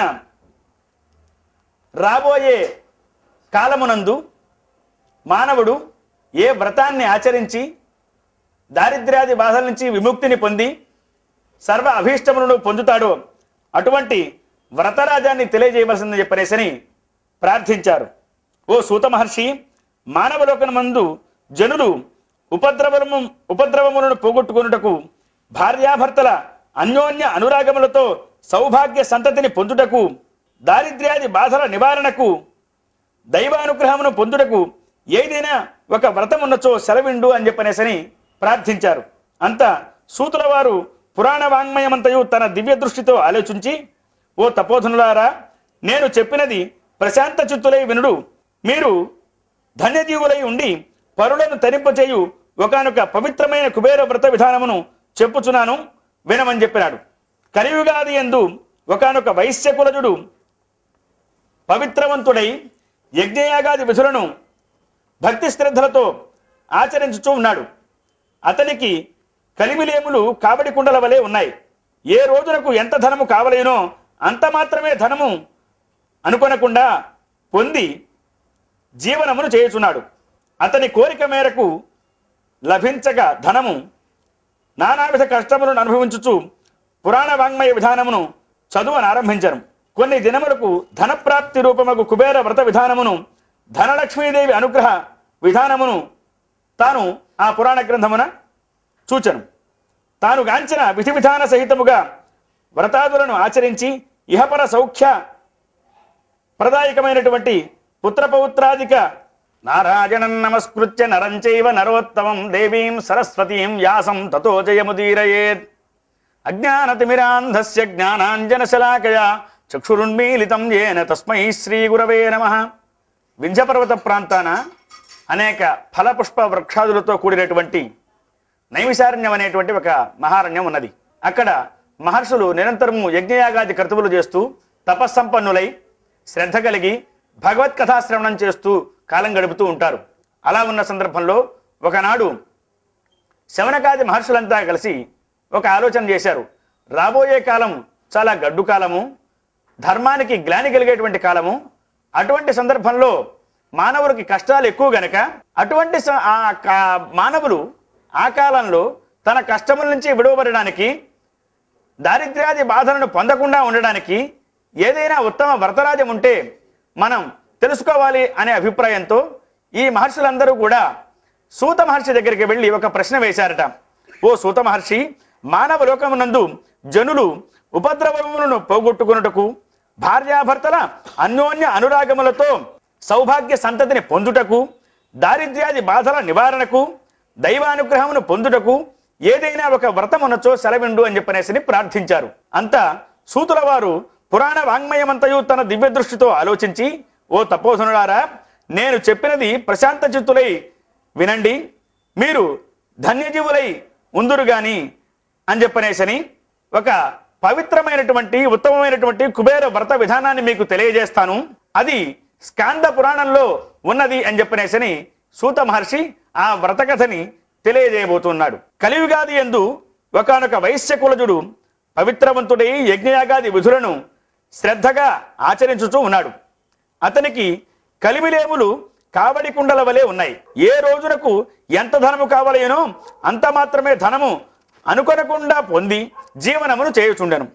రాబోయే కాలమునందు మానవుడు ఏ వ్రతాన్ని ఆచరించి దారిద్ర్యాది బాధల నుంచి విముక్తిని పొంది సర్వ అభీష్టములను పొందుతాడో అటువంటి వ్రతరాజాన్ని తెలియజేయవలసిందని చెప్పనేసని ప్రార్థించారు ఓ సూత మహర్షి మానవలోకనమందు జనులు ఉపద్రవము ఉపద్రవములను పోగొట్టుకొనుటకు భార్యాభర్తల అన్యోన్య అనురాగములతో సౌభాగ్య సంతతిని పొందుటకు దారిద్ర్యాది బాధల నివారణకు దైవానుగ్రహమును పొందుటకు ఏదైనా ఒక వ్రతం ఉన్నచో సెలవిండు అని చెప్పనేసని ప్రార్థించారు అంత సూతుల వారు పురాణ వాంగ్మయమంతయు తన దివ్య దృష్టితో ఆలోచించి ఓ తపోధనులారా నేను చెప్పినది ప్రశాంత చిత్తులై వినుడు మీరు ధన్యజీవులై ఉండి పరులను తరింపచేయు ఒకనొక పవిత్రమైన కుబేర వ్రత విధానమును చెప్పుచున్నాను వినమని చెప్పినాడు కలియుగాది ఎందు ఒకనొక వైశ్యకులజుడు పవిత్రవంతుడై యజ్ఞయాగాది విధులను భక్తి శ్రద్ధలతో ఆచరించుచూ ఉన్నాడు అతనికి కలిమిలేములు కావడి కుండల వలె ఉన్నాయి ఏ రోజునకు ఎంత ధనము కావలేనో అంత మాత్రమే ధనము అనుకొనకుండా పొంది జీవనమును చేయుచున్నాడు అతని కోరిక మేరకు లభించక ధనము నానావిధ కష్టములను అనుభవించుచు పురాణ వాంగ్మయ విధానమును చదువని ఆరంభించరు కొన్ని దినములకు ధనప్రాప్తి రూపముకు కుబేర వ్రత విధానమును ధనలక్ష్మీదేవి అనుగ్రహ విధానమును తాను ఆ పురాణ గ్రంథమున సూచను తాను గాంచిన విధి విధాన సహితముగా వ్రతాదులను ఆచరించి ఇహపర సౌఖ్య ప్రదాయకమైనటువంటి పుత్రపౌత్రాదిక నారాయణం నమస్కృత్య నరంచైవ నరోత్తమం దేవీం సరస్వతీం వ్యాసం తతో జయముదీరయేత్ అజ్ఞానతిమిరాంధస్య జ్ఞానాంజనశలాకయా చక్షురున్మీలితం ఏన తస్మై శ్రీ గురవే నమ వింధ్యపర్వత ప్రాంతాన అనేక ఫలపుష్ప వృక్షాదులతో కూడినటువంటి నైమిషారణ్యం అనేటువంటి ఒక మహారణ్యం ఉన్నది అక్కడ మహర్షులు నిరంతరము యజ్ఞయాగాది కర్తవులు చేస్తూ తపస్సంపన్నులై శ్రద్ధ కలిగి భగవత్ కథాశ్రవణం చేస్తూ కాలం గడుపుతూ ఉంటారు అలా ఉన్న సందర్భంలో ఒకనాడు శవనకాది మహర్షులంతా కలిసి ఒక ఆలోచన చేశారు రాబోయే కాలం చాలా గడ్డు కాలము ధర్మానికి గ్లాని కలిగేటువంటి కాలము అటువంటి సందర్భంలో మానవులకి కష్టాలు ఎక్కువ గనక అటువంటి స- ఆ కా- మానవులు ఆ కాలంలో తన కష్టముల నుంచి విడువబడడానికి దారిద్ర్యాది బాధలను పొందకుండా ఉండడానికి ఏదైనా ఉత్తమ వ్రతరాజ్యం ఉంటే మనం తెలుసుకోవాలి అనే అభిప్రాయంతో ఈ మహర్షులందరూ కూడా సూత మహర్షి దగ్గరికి వెళ్ళి ఒక ప్రశ్న వేశారట ఓ సూత మహర్షి మానవ లోకమునందు జనులు ఉపద్రవములను పోగొట్టుకున్నటకు భార్యాభర్తల అన్యోన్య అనురాగములతో సౌభాగ్య సంతతిని పొందుటకు దారిద్ర్యాది బాధల నివారణకు దైవానుగ్రహమును పొందుటకు ఏదైనా ఒక వ్రతం ఉన్నచో సెలవిండు అని చెప్పనేసి ప్రార్థించారు అంతా సూతుల వారు పురాణ వాంగ్మయమంతయు తన దివ్య దృష్టితో ఆలోచించి ఓ తపోధనులారా నేను చెప్పినది ప్రశాంత చిత్తులై వినండి మీరు ధన్యజీవులై ఉందురు గాని అని చెప్పనేసని ఒక పవిత్రమైనటువంటి ఉత్తమమైనటువంటి కుబేర వ్రత విధానాన్ని మీకు తెలియజేస్తాను అది స్కాంద పురాణంలో ఉన్నది అని చెప్పనేసని సూత మహర్షి ఆ వ్రత కథని తెలియజేయబోతున్నాడు కలియుగాది ఎందు ఒకనొక వైశ్య కులజుడు పవిత్రవంతుడై యజ్ఞయాగాది విధులను శ్రద్ధగా ఆచరించుతూ ఉన్నాడు అతనికి కలిమిలేములు కావడి కుండల వలె ఉన్నాయి ఏ రోజునకు ఎంత ధనము కావలేనో అంత మాత్రమే ధనము అనుకొనకుండా పొంది జీవనమును చేయుచుండెను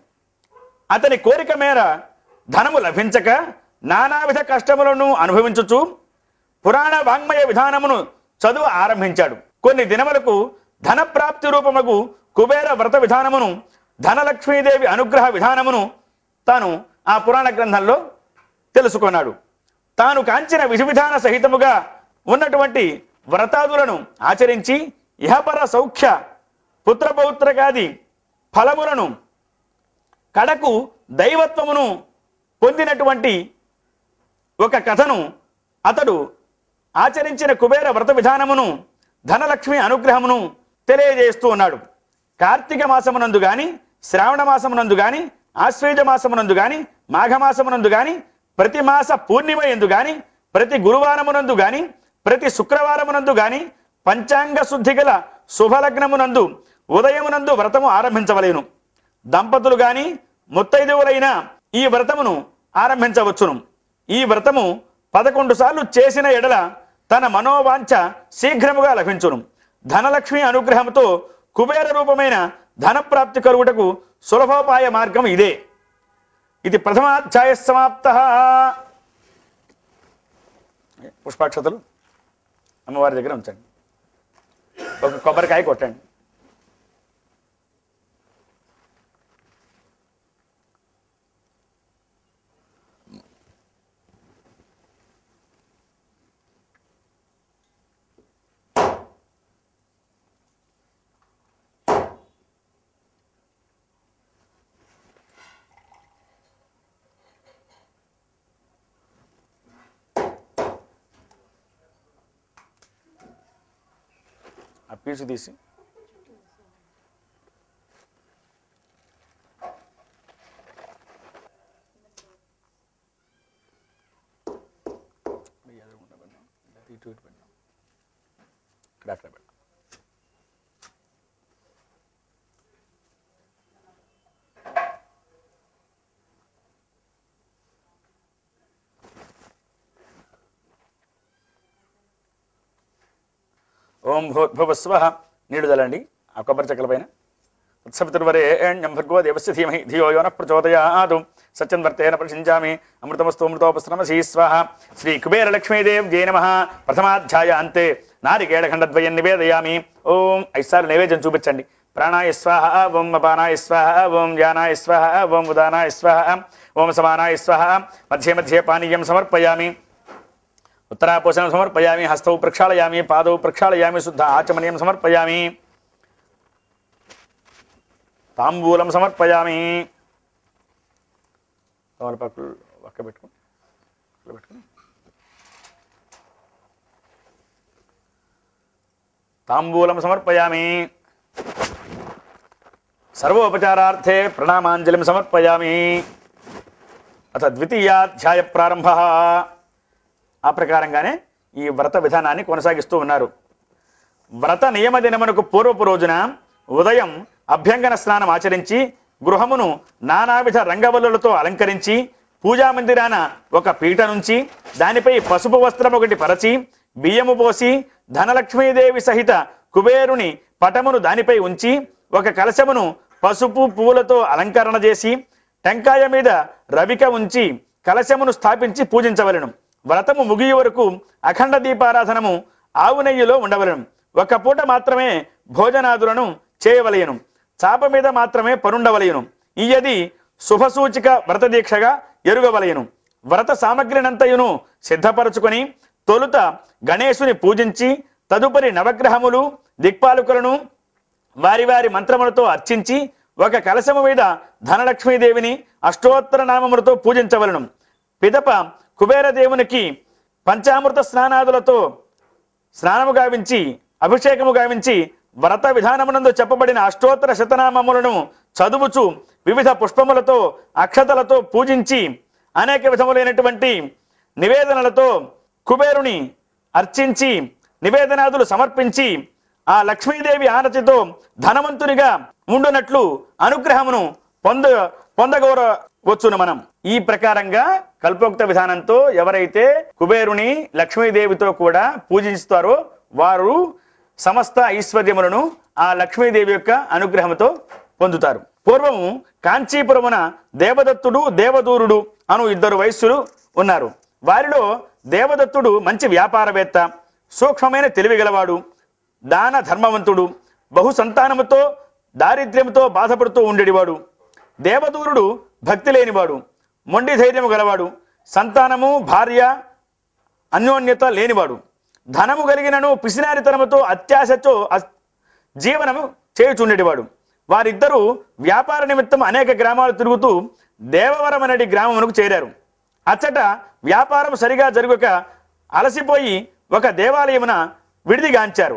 అతని కోరిక మేర ధనము లభించక నానావిధ కష్టములను అనుభవించుచు పురాణ వాంగ్మయ విధానమును చదువు ఆరంభించాడు కొన్ని దినములకు ధనప్రాప్తి రూపమగు కుబేర వ్రత విధానమును ధనలక్ష్మీదేవి అనుగ్రహ విధానమును తాను ఆ పురాణ గ్రంథంలో తెలుసుకున్నాడు తాను కాంచిన విధి విధాన సహితముగా ఉన్నటువంటి వ్రతాదులను ఆచరించి ఇహపర సౌఖ్య పుత్రపౌత్రకాది ఫలములను కడకు దైవత్వమును పొందినటువంటి ఒక కథను అతడు ఆచరించిన కుబేర వ్రత విధానమును ధనలక్ష్మి అనుగ్రహమును తెలియజేస్తూ ఉన్నాడు కార్తీక మాసమునందు గాని శ్రావణ మాసమునందు గాని ఆశ్వేజ మాసమునందు గాని మాఘమాసమునందు గాని ప్రతి మాస పూర్ణిమ ఎందు గాని ప్రతి గురువారమునందు గాని ప్రతి శుక్రవారమునందు గాని పంచాంగ శుద్ధి గల శుభలగ్నమునందు ఉదయమునందు వ్రతము ఆరంభించవలేను దంపతులు గాని ముత్తైదువులైన ఈ వ్రతమును ఆరంభించవచ్చును ఈ వ్రతము పదకొండు సార్లు చేసిన ఎడల తన మనోవాంఛ శీఘ్రముగా లభించును ధనలక్ష్మి అనుగ్రహంతో కుబేర రూపమైన ధనప్రాప్తి కలుగుటకు సులభోపాయ మార్గం ఇదే ఇది ప్రథమాధ్యాయ సమాప్త పుష్పాక్షతలు అమ్మవారి దగ్గర ఉంచండి ఒక కొబ్బరికాయ కొట్టండి ఆ పీసు తీసి ఇటు ఇటు పెట్టు. ఇక్కడ అక్కడ పెట్టు. ఓం భూర్భువస్వ నీళ్లు చల్లండి ఆ కొబ్బరి చెక్కల పైన ఉత్సవితుర్వరేణ్యం భర్గో దేవస్య ధీమహి ధియో యోన ప్రచోదయాదు సత్యం వర్తేన ప్రశించామి అమృతమస్తు అమృతోపశ్రమసీ స్వాహ శ్రీ కుబేర లక్ష్మీదేవ్ జయ నమ ప్రథమాధ్యాయ అంతే నారికేళ ఖండద్వయం నివేదయామి ఓం ఐసార్లు నైవేద్యం చూపించండి ప్రాణాయ స్వాహ ఓం అపానాయ స్వాహ ఓం ధ్యానాయ స్వాహ ఓం ఉదానాయ స్వాహ ఓం సమానాయ స్వాహ మధ్య మధ్య పానీయం సమర్పయామి ఉత్తరాపోషణం సమర్పయామి హస్తౌ ప్రక్షాళయామి పాదౌ ప్రక్షాళయామి శుద్ధ ఆచమనీయం సమర్పయామి తాంబూలం సమర్పయామి తమలపాకులు ఒక్క పెట్టుకుని ఇక్కడ పెట్టుకుని తాంబూలం సమర్పయామి సర్వోపచారార్థే ప్రణామాంజలిం సమర్పయామి అత ద్వితీయాధ్యాయ ప్రారంభ ఆ ప్రకారంగానే ఈ వ్రత విధానాన్ని కొనసాగిస్తూ ఉన్నారు వ్రత నియమ దినమునకు పూర్వపు రోజున ఉదయం అభ్యంగన స్నానం ఆచరించి గృహమును నానావిధ రంగవల్లులతో అలంకరించి పూజా మందిరాన ఒక పీట నుంచి దానిపై పసుపు వస్త్రం ఒకటి పరచి బియ్యము పోసి ధనలక్ష్మీదేవి సహిత కుబేరుని పటమును దానిపై ఉంచి ఒక కలశమును పసుపు పువ్వులతో అలంకరణ చేసి టెంకాయ మీద రవిక ఉంచి కలశమును స్థాపించి పూజించవలెను వ్రతము ముగియ వరకు అఖండ దీపారాధనము ఆవు నెయ్యిలో ఉండవలెను ఒక పూట మాత్రమే భోజనాదులను చేయవలయను చాప మీద మాత్రమే పరుండవలయను ఇయది శుభసూచిక వ్రత దీక్షగా ఎరుగవలయను వ్రత సామగ్రినంతయును సిద్ధపరచుకొని తొలుత గణేశుని పూజించి తదుపరి నవగ్రహములు దిక్పాలకులను వారి వారి మంత్రములతో అర్చించి ఒక కలశము మీద ధనలక్ష్మీదేవిని అష్టోత్తర నామములతో పూజించవలను పిదప కుబేర దేవునికి పంచామృత స్నానాదులతో స్నానము గావించి అభిషేకము గావించి వ్రత విధానమునందు చెప్పబడిన అష్టోత్తర శతనామములను చదువుచు వివిధ పుష్పములతో అక్షతలతో పూజించి అనేక విధములైనటువంటి నివేదనలతో కుబేరుని అర్చించి నివేదనాదులు సమర్పించి ఆ లక్ష్మీదేవి ఆనతితో ధనవంతునిగా ఉండునట్లు అనుగ్రహమును పొంద పొందగోరవచ్చును మనం ఈ ప్రకారంగా కల్పోక్త విధానంతో ఎవరైతే కుబేరుని లక్ష్మీదేవితో కూడా పూజిస్తారో వారు సమస్త ఐశ్వర్యములను ఆ లక్ష్మీదేవి యొక్క అనుగ్రహంతో పొందుతారు పూర్వము కాంచీపురమున దేవదత్తుడు దేవదూరుడు అను ఇద్దరు వైశ్యులు ఉన్నారు వారిలో దేవదత్తుడు మంచి వ్యాపారవేత్త సూక్ష్మమైన తెలివి గలవాడు దాన ధర్మవంతుడు బహు సంతానముతో దారిద్ర్యముతో బాధపడుతూ ఉండేవాడు దేవదూరుడు భక్తి లేనివాడు మొండి ధైర్యము గలవాడు సంతానము భార్య అన్యోన్యత లేనివాడు ధనము కలిగినను పిసినారితనముతో అత్యాశతో అస్- జీవనము చేయుచుండేవాడు వారిద్దరూ వ్యాపార నిమిత్తం అనేక గ్రామాలు తిరుగుతూ దేవవరం అనేది గ్రామమునకు చేరారు అచ్చట వ్యాపారం సరిగా జరుగుక అలసిపోయి ఒక దేవాలయమున విడిదిగాంచారు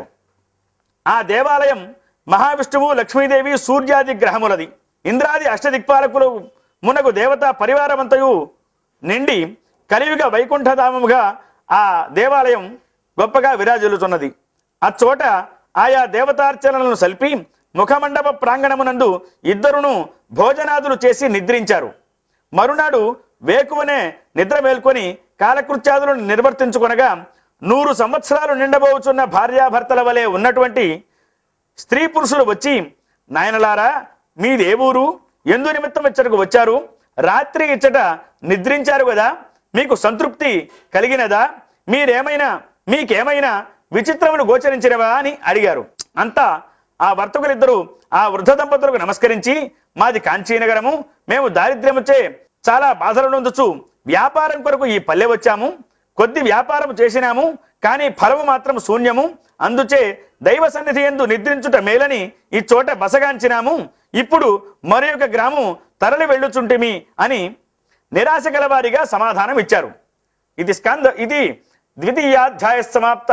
ఆ దేవాలయం మహావిష్ణువు లక్ష్మీదేవి సూర్యాది గ్రహములది ఇంద్రాది అష్టదిక్పాలకులు మునగు దేవతా పరివారమంతయు నిండి కలియుగ వైకుంఠధామముగా ఆ దేవాలయం గొప్పగా విరాజిల్లుతున్నది అచ్చోట ఆయా దేవతార్చనలను సల్పి ముఖమండప ప్రాంగణమునందు ఇద్దరును భోజనాదులు చేసి నిద్రించారు మరునాడు వేకువనే నిద్ర మేల్కొని కాలకృత్యాదులను నిర్వర్తించుకొనగా నూరు సంవత్సరాలు నిండబోచున్న భార్యాభర్తల వలె ఉన్నటువంటి స్త్రీ పురుషులు వచ్చి నాయనలారా మీదే ఊరు ఎందు నిమిత్తం ఇచ్చటకు వచ్చారు రాత్రి ఇచ్చట నిద్రించారు కదా మీకు సంతృప్తి కలిగినదా మీరేమైనా మీకేమైనా విచిత్రములు గోచరించినవా అని అడిగారు అంతా ఆ వర్తకులిద్దరూ ఆ వృద్ధ దంపతులకు నమస్కరించి మాది కాంచీనగరము మేము దారిద్ర్యముచే చాలా బాధలు నొందుచు వ్యాపారం కొరకు ఈ పల్లె వచ్చాము కొద్ది వ్యాపారం చేసినాము కానీ ఫలము మాత్రం శూన్యము అందుచే దైవ సన్నిధి ఎందు నిద్రించుట మేలని ఈ చోట బసగాంచినాము ఇప్పుడు మరి ఒక గ్రామం తరలి వెళ్ళుచుంటిమి అని నిరాశ గలవారిగా సమాధానం ఇచ్చారు ఇది స్కంద ఇది ద్వితీయాధ్యాయ సమాప్త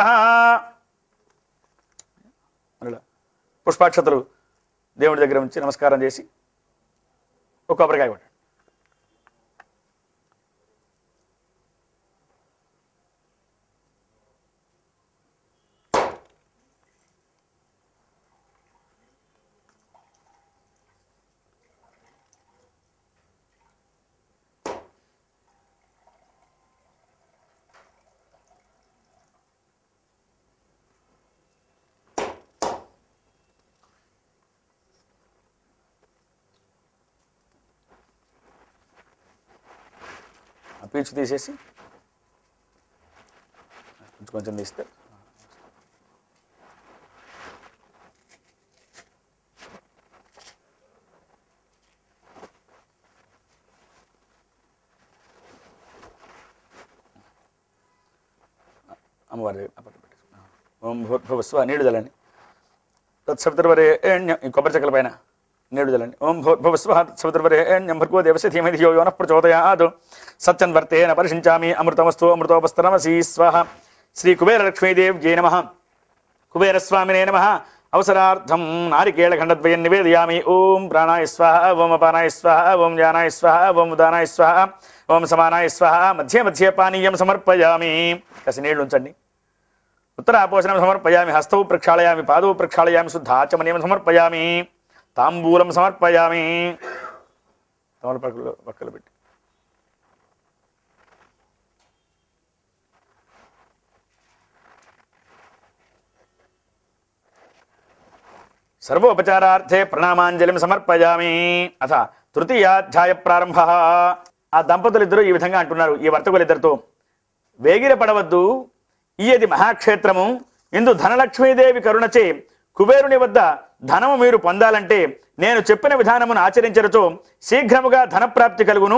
మరలా పుష్పాక్షతలు దేవుడి దగ్గర ఉంచి నమస్కారం చేసి ఒక కొబ్బరికాయ కొట్టండి ఆ పీచు తీసేసి కొంచెం కొంచెం తీస్తే అమ్మవారి దగ్గర అప్పట్లో పెట్టేసి. ఓం భూర్భువస్వ నీళ్ళు చల్లండి తత్సవితర్వరే ఈ కొబ్బరి చెక్కల పైన నేడు జలండి ఓం భూర్భువస్వహత్సవద్రవరేణ్యం భర్గో దేవస్య ధీమహి ధియో యోనః ప్రచోదయాత్ సత్యన్వర్తేన పరిశించామి అమృతమస్తు అమృతోపస్తరమసి స్వాహ శ్రీ కుబేరలక్ష్మీదేవ్యై నమః కుబేరస్వామినే నమ అవసరార్థం నారికేళఖండద్వయం నివేదయామి ఓం ప్రాణాయ స్వాహ ఓం అపానాయ స్వాహ ఓం జానాయ స్వాహ ఓం ఉదానాయ స్వాహ ఓం సమానాయ స్వాహ మధ్య మధ్య పానీయం సమర్పయామి కాసి నీళ్లు ఉంచండి ఉత్తరాపోషణం సమర్పయామి హస్తౌ ప్రక్షాళయామి పాదౌ ప్రక్షాళయామి శుద్ధాచమనీయం సమర్పయామి తాంబూలం సమర్పయామి తమలపాకులు పక్కలు పెట్టి సర్వోపచారార్థే ప్రణామాంజలిం సమర్పయామి అథ తృతీయాధ్యాయ ప్రారంభ ఆ దంపతులిద్దరూ ఈ విధంగా అంటున్నారు ఈ వర్తకులిద్దరితో వేగిర పడవద్దు ఈయది మహాక్షేత్రము ఇందు ధనలక్ష్మీదేవి కరుణచే కుబేరుని వద్ద ధనము మీరు పొందాలంటే నేను చెప్పిన విధానమును ఆచరించరుతో శీఘ్రముగా ధనప్రాప్తి కలుగును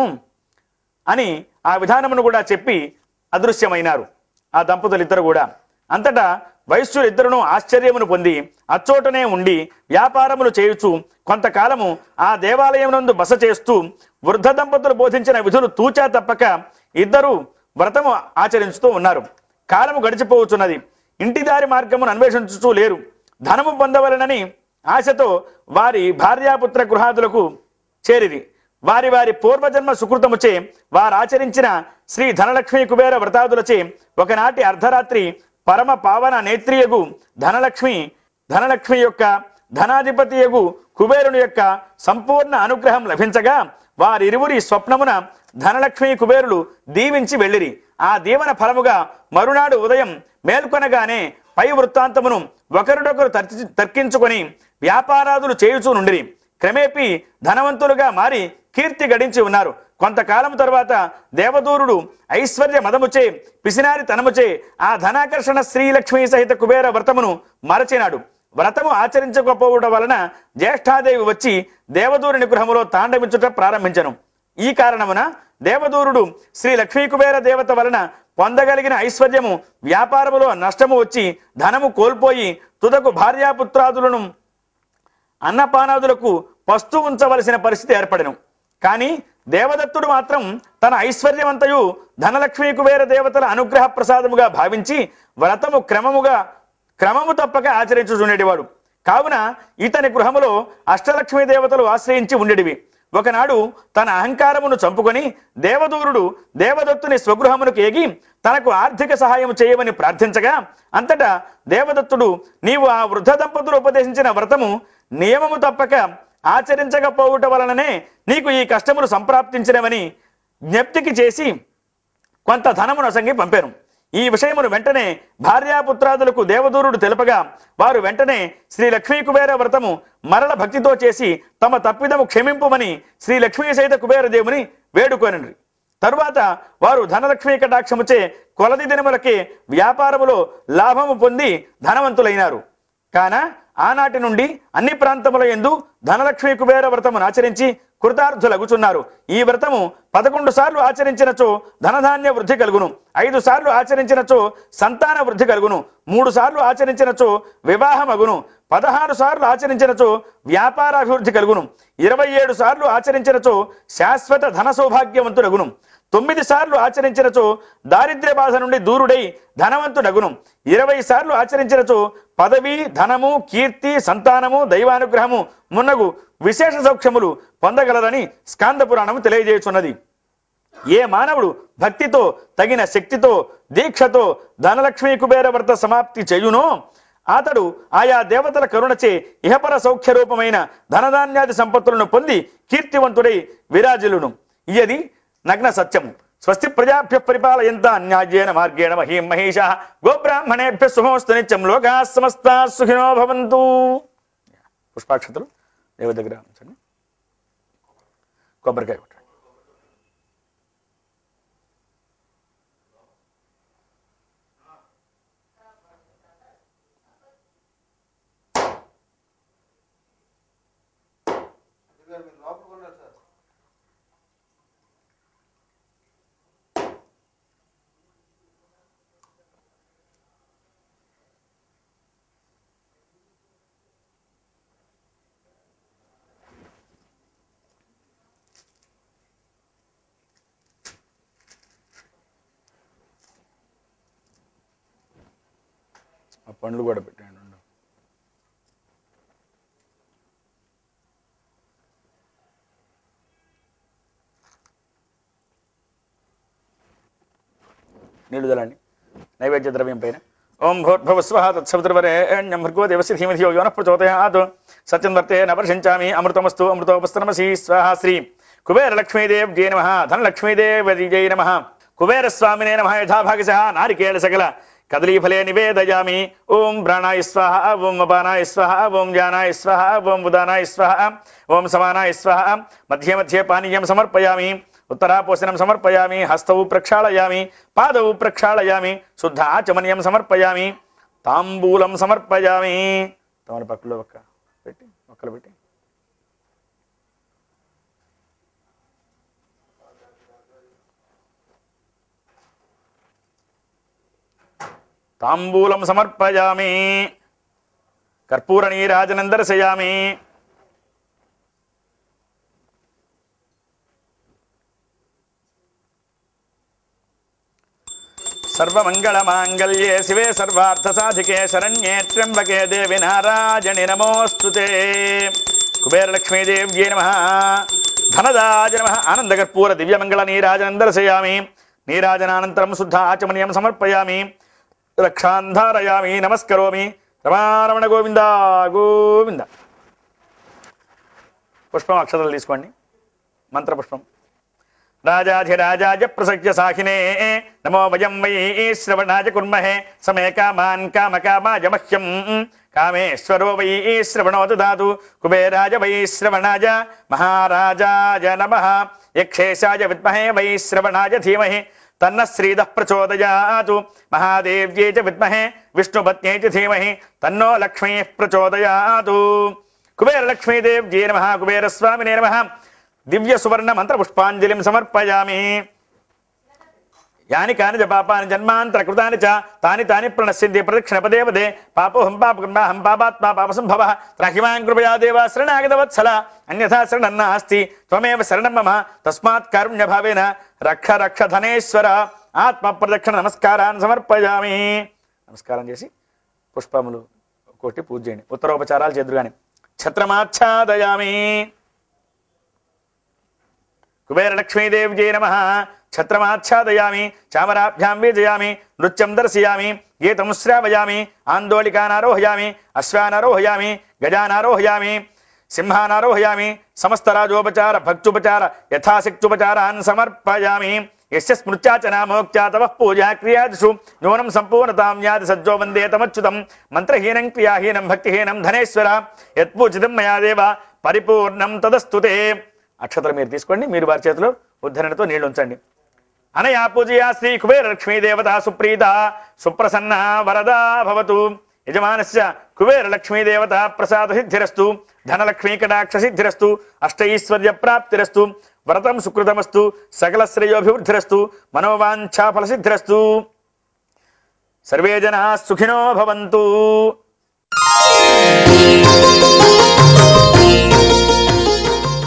అని ఆ విధానమును కూడా చెప్పి అదృశ్యమైనారు ఆ దంపతులిద్దరు కూడా అంతటా వైశ్యులిద్దరును ఆశ్చర్యమును పొంది అచ్చోటనే ఉండి వ్యాపారములు చేయుచు కొంతకాలము ఆ దేవాలయమునందు బస చేస్తూ వృద్ధ దంపతులు బోధించిన విధులు తూచా తప్పక ఇద్దరు వ్రతము ఆచరించుతూ ఉన్నారు కాలము గడిచిపోవచ్చున్నది ఇంటిదారి మార్గమును అన్వేషించుతూ లేరు ధనము పొందవలనని ఆశతో వారి భార్యాపుత్ర గృహాదులకు చేరిరి వారి వారి పూర్వజన్మ సుకృతముచే వారు ఆచరించిన శ్రీ ధనలక్ష్మీ కుబేర వ్రతాదులచే ఒకనాటి అర్ధరాత్రి పరమ పావన నేత్రియగు ధనలక్ష్మి ధనలక్ష్మి యొక్క ధనాధిపతియగు కుబేరుని యొక్క సంపూర్ణ అనుగ్రహం లభించగా వారిరువురి స్వప్నమున ధనలక్ష్మి కుబేరులు దీవించి వెళ్ళిరి ఆ దీవన ఫలముగా మరునాడు ఉదయం మేల్కొనగానే పై వృత్తాంతమును ఒకరినొకరు తర్చి- తర్కించుకొని వ్యాపారాదులు చేయుచూ నుండిరి క్రమేపీ ధనవంతులుగా మారి కీర్తి గడించి ఉన్నారు కొంతకాలం తరువాత దేవదూరుడు ఐశ్వర్య మదముచే పిసినారి తనముచే ఆ ధనాకర్షణ శ్రీలక్ష్మీ సహిత కుబేర వ్రతమును మరచినాడు వ్రతము ఆచరించకపోవడం వలన జ్యేష్ఠాదేవి వచ్చి దేవదూరుని గృహములో తాండవించుట ప్రారంభించను ఈ కారణమున దేవదూరుడు శ్రీ లక్ష్మీ కుబేర దేవత వలన పొందగలిగిన ఐశ్వర్యము వ్యాపారములో నష్టము వచ్చి ధనము కోల్పోయి తుదకు భార్యాపుత్రాదులను అన్నపానాదులకు పస్తు ఉంచవలసిన పరిస్థితి ఏర్పడెను కానీ దేవదత్తుడు మాత్రం తన ఐశ్వర్యమంతయు ధనలక్ష్మీ కుబేర దేవతల అనుగ్రహ ప్రసాదముగా భావించి వ్రతము క్రమముగా క్రమము తప్పక ఆచరించుచుండేటివాడు కావున ఇతని గృహములో అష్టలక్ష్మీ దేవతలు ఆశ్రయించి ఉండేటివి ఒకనాడు తన అహంకారమును చంపుకొని దేవదూరుడు దేవదత్తుని స్వగృహమునకు ఏగి తనకు ఆర్థిక సహాయం చేయమని ప్రార్థించగా అంతటా దేవదత్తుడు నీవు ఆ వృద్ధ దంపతులు ఉపదేశించిన వ్రతము నియమము తప్పక ఆచరించకపోవుట వలననే నీకు ఈ కష్టములు సంప్రాప్తించినవని జ్ఞప్తికి చేసి కొంత ధనము నొసంగి పంపాను ఈ విషయమును వెంటనే భార్యాపుత్రాదులకు దేవదూరుడు తెలుపగా వారు వెంటనే శ్రీ లక్ష్మీ కుబేర వ్రతము మరల భక్తితో చేసి తమ తప్పిదము క్షమింపుమని శ్రీ లక్ష్మీ సహిత కుబేర దేవుని వేడుకొనిరి తరువాత వారు ధనలక్ష్మీ కటాక్షముచే కొలది దినములకే వ్యాపారములో లాభము పొంది ధనవంతులైనారు కాన ఆనాటి నుండి అన్ని ప్రాంతముల ఎందు ధనలక్ష్మీ కుబేర వ్రతమును ఆచరించి కృతార్థులగుచున్నారు ఈ వ్రతము పదకొండు సార్లు ఆచరించినచో ధనధాన్య వృద్ధి కలుగును ఐదు సార్లు ఆచరించినచో సంతాన వృద్ధి కలుగును మూడు సార్లు ఆచరించినచో వివాహమగును పదహారు సార్లు ఆచరించినచో వ్యాపార అభివృద్ధి కలుగును ఇరవై ఏడు సార్లు ఆచరించినచో శాశ్వత ధన సౌభాగ్యవంతుడగును తొమ్మిది సార్లు ఆచరించినచో దారిద్ర్య బాధ నుండి దూరుడై ధనవంతుడగును ఇరవై సార్లు ఆచరించినచో పదవి ధనము కీర్తి సంతానము దైవానుగ్రహము మున్నగు విశేష సౌఖ్యములు పొందగలరని స్కాంద పురాణము తెలియజేయుచున్నది ఏ మానవుడు భక్తితో తగిన శక్తితో దీక్షతో ధనలక్ష్మీ కుబేర వ్రత సమాప్తి చేయునో అతడు ఆయా దేవతల కరుణచే ఇహపర సౌఖ్య రూపమైన ధనధాన్యాది సంపత్తులను పొంది కీర్తివంతుడై విరాజిలును ఇయది నగ్న సత్యము స్వస్తి ప్రజాభ్య పరిపాలయంత న్యాయేన మార్గేణ మహీం మహేష గోబ్రాహ్మణేభ్య శుభమస్తు నిత్యం లోకా సమస్త సుఖినో భవంతు పుష్పాక్షతలు దేవ దగ్గర ఉంచండి కొబ్బరికాయ కొట్టండి ఆ పండ్లు కూడా పెట్టండి ఉండు. నీళ్లు చల్లండి నైవేద్య ద్రవ్యం పైన ఓం భూర్భువ స్వహ తత్సవితుర్వరేణ్యం భర్గో దేవస్య ధీమధి యో యోనః ప్రచోదయాత్ సత్యం వర్తే నపర్శించామి అమృతమస్తు అమృతోపస్తనమసి స్వాహ శ్రీ కుబేర లక్ష్మీదేవ్ జయ నమ ధనలక్ష్మీదేవ్ జయ నమ కుబేర స్వామినే నమ యథాభాగశ నారికేళ సకల కదలీఫలే నివేదయామి ఓం ప్రాణాయ స్వాహ ఓం అపానాయ స్వాహ ఓం జానాయ స్వాహ ఓం ఉదానాయ స్వాహ ఓం సమానాయ స్వాహ మధ్య మధ్య పానీయం సమర్పయామి ఉత్తరాపోషణం సమర్పయామి హస్తౌ ప్రక్షాళయామి పాదౌ ప్రక్షాళయామి శుద్ధ ఆచమనీయం సమర్పయామి తాంబూలం సమర్పయామి తమరి పక్కలో ఒక్క పెట్టి ఒక్కలు పెట్టి తాంబూలం సమర్పయామి కర్పూర నీరాజనం దర్శయామి సర్వమంగళమాంగళ్యే శివే సర్వార్థసాధికే శరణ్యే త్ర్యంబకే దేవి నారాయణి నమోస్తుతే కుబేరలక్ష్మీదేవ్యే నమ ధనదాజ నమ ఆనందకర్పూర దివ్యమంగళ నీరాజనం దర్శయామి నీరాజనానంతరం శుద్ధ ఆచమనీయం సమర్పయామి రక్షాంధారయామి నమస్కరోమి రమారమణ గోవింద గోవింద పుష్పం అక్షతలు తీసుకోండి మంత్రపుష్పం రాజాధిరాజాయ ప్రసజ్య సాహినే నమో వయం వై శ్రవణాయ కుర్మహే సమే కామాన్ కామకామాయ మహ్యం కామేశ్వరో వై శ్రవణో దాతు కుబేరాజ వై శ్రవణాయ మహారాజాయ నమ యక్షేశాయ విద్మహే వై శ్రవణాయ ధీమహి తన్న శ్రీద ప్రచోదయాతు మహాదేవ్యై చ విద్మహే విష్ణుపత్న్యై చ ధీమహి తన్నో లక్ష్మీ ప్రచోదయాతు కుబేర లక్ష్మీదేవ్యై నమ కుబేర స్వామినే నమ దివ్య సువర్ణ మంత్ర పుష్పాంజలిం సమర్పయామి యాని కాని చ పాపాని జన్మాంతర కృతాని చ తాని తాని ప్రణశ్యంతి ప్రదక్షిణ పదే పదే పాపోహం పాపకర్మాహం పాపాత్మా పాపసంభవ త్రాహిమాం కృపయా దేవ శరణాగత వత్సల అన్యథా శరణం నాస్తి త్వమేవ శరణం మమ తస్మాత్ కారుణ్య భావేన రక్ష రక్ష ధనేశ్వర ఆత్మ ప్రదక్షిణ నమస్కారాన్ని సమర్పయామి నమస్కారం చేసి పుష్పములు కొట్టి పూజ చేయండి ఉత్తరోపచారాలు చేదురు కానీ ఛత్రమాచ్ఛాదయామి కుబేరలక్ష్మీదేవ్యై నమ ఛత్రమాచ్ఛాదయామి చామరాభ్యాం వీజయామి నృత్యం దర్శయామి గీతం శ్రావయామి ఆందోళికానారోహయామి అశ్వానారోహయామి గజానారోహయామి సింహానారోహయామి సమస్త రాజోపచార భక్తుపచార యథాశక్తుపచారాన్ సమర్పయామి యస్య స్మృత్యా చ నామోక్త్యా తవ పూజా క్రియాదిషు న్యూనం సంపూర్ణతాం యాది సజ్జో వందే తమచ్యుతం మంత్రహీనం క్రియాహీనం భక్తిహీనం ధనేశ్వర యత్పూజితం మయా దేవ పరిపూర్ణం తదస్తుతే అక్షతలు మీరు తీసుకోండి మీరు వారి చేతిలో ఉద్ధరణతో నీళ్లు ఉంచండి అనయా పూజయా శ్రీ కుబేర లక్ష్మీ దేవత సుప్రీత సుప్రసన్న వరదా భవతు యజమానస్య కుబేర లక్ష్మీ దేవత ప్రసాద సిద్ధిరస్తు ధనలక్ష్మీ కటాక్ష సిద్ధిరస్తు అష్టైశ్వర్య ప్రాప్తిరస్తు వ్రతం సుకృతమస్తు సకల శ్రేయోభివృద్ధిరస్తు మనోవాంఛా ఫల సిద్ధిరస్తు సర్వే జనా సుఖినో భవంతు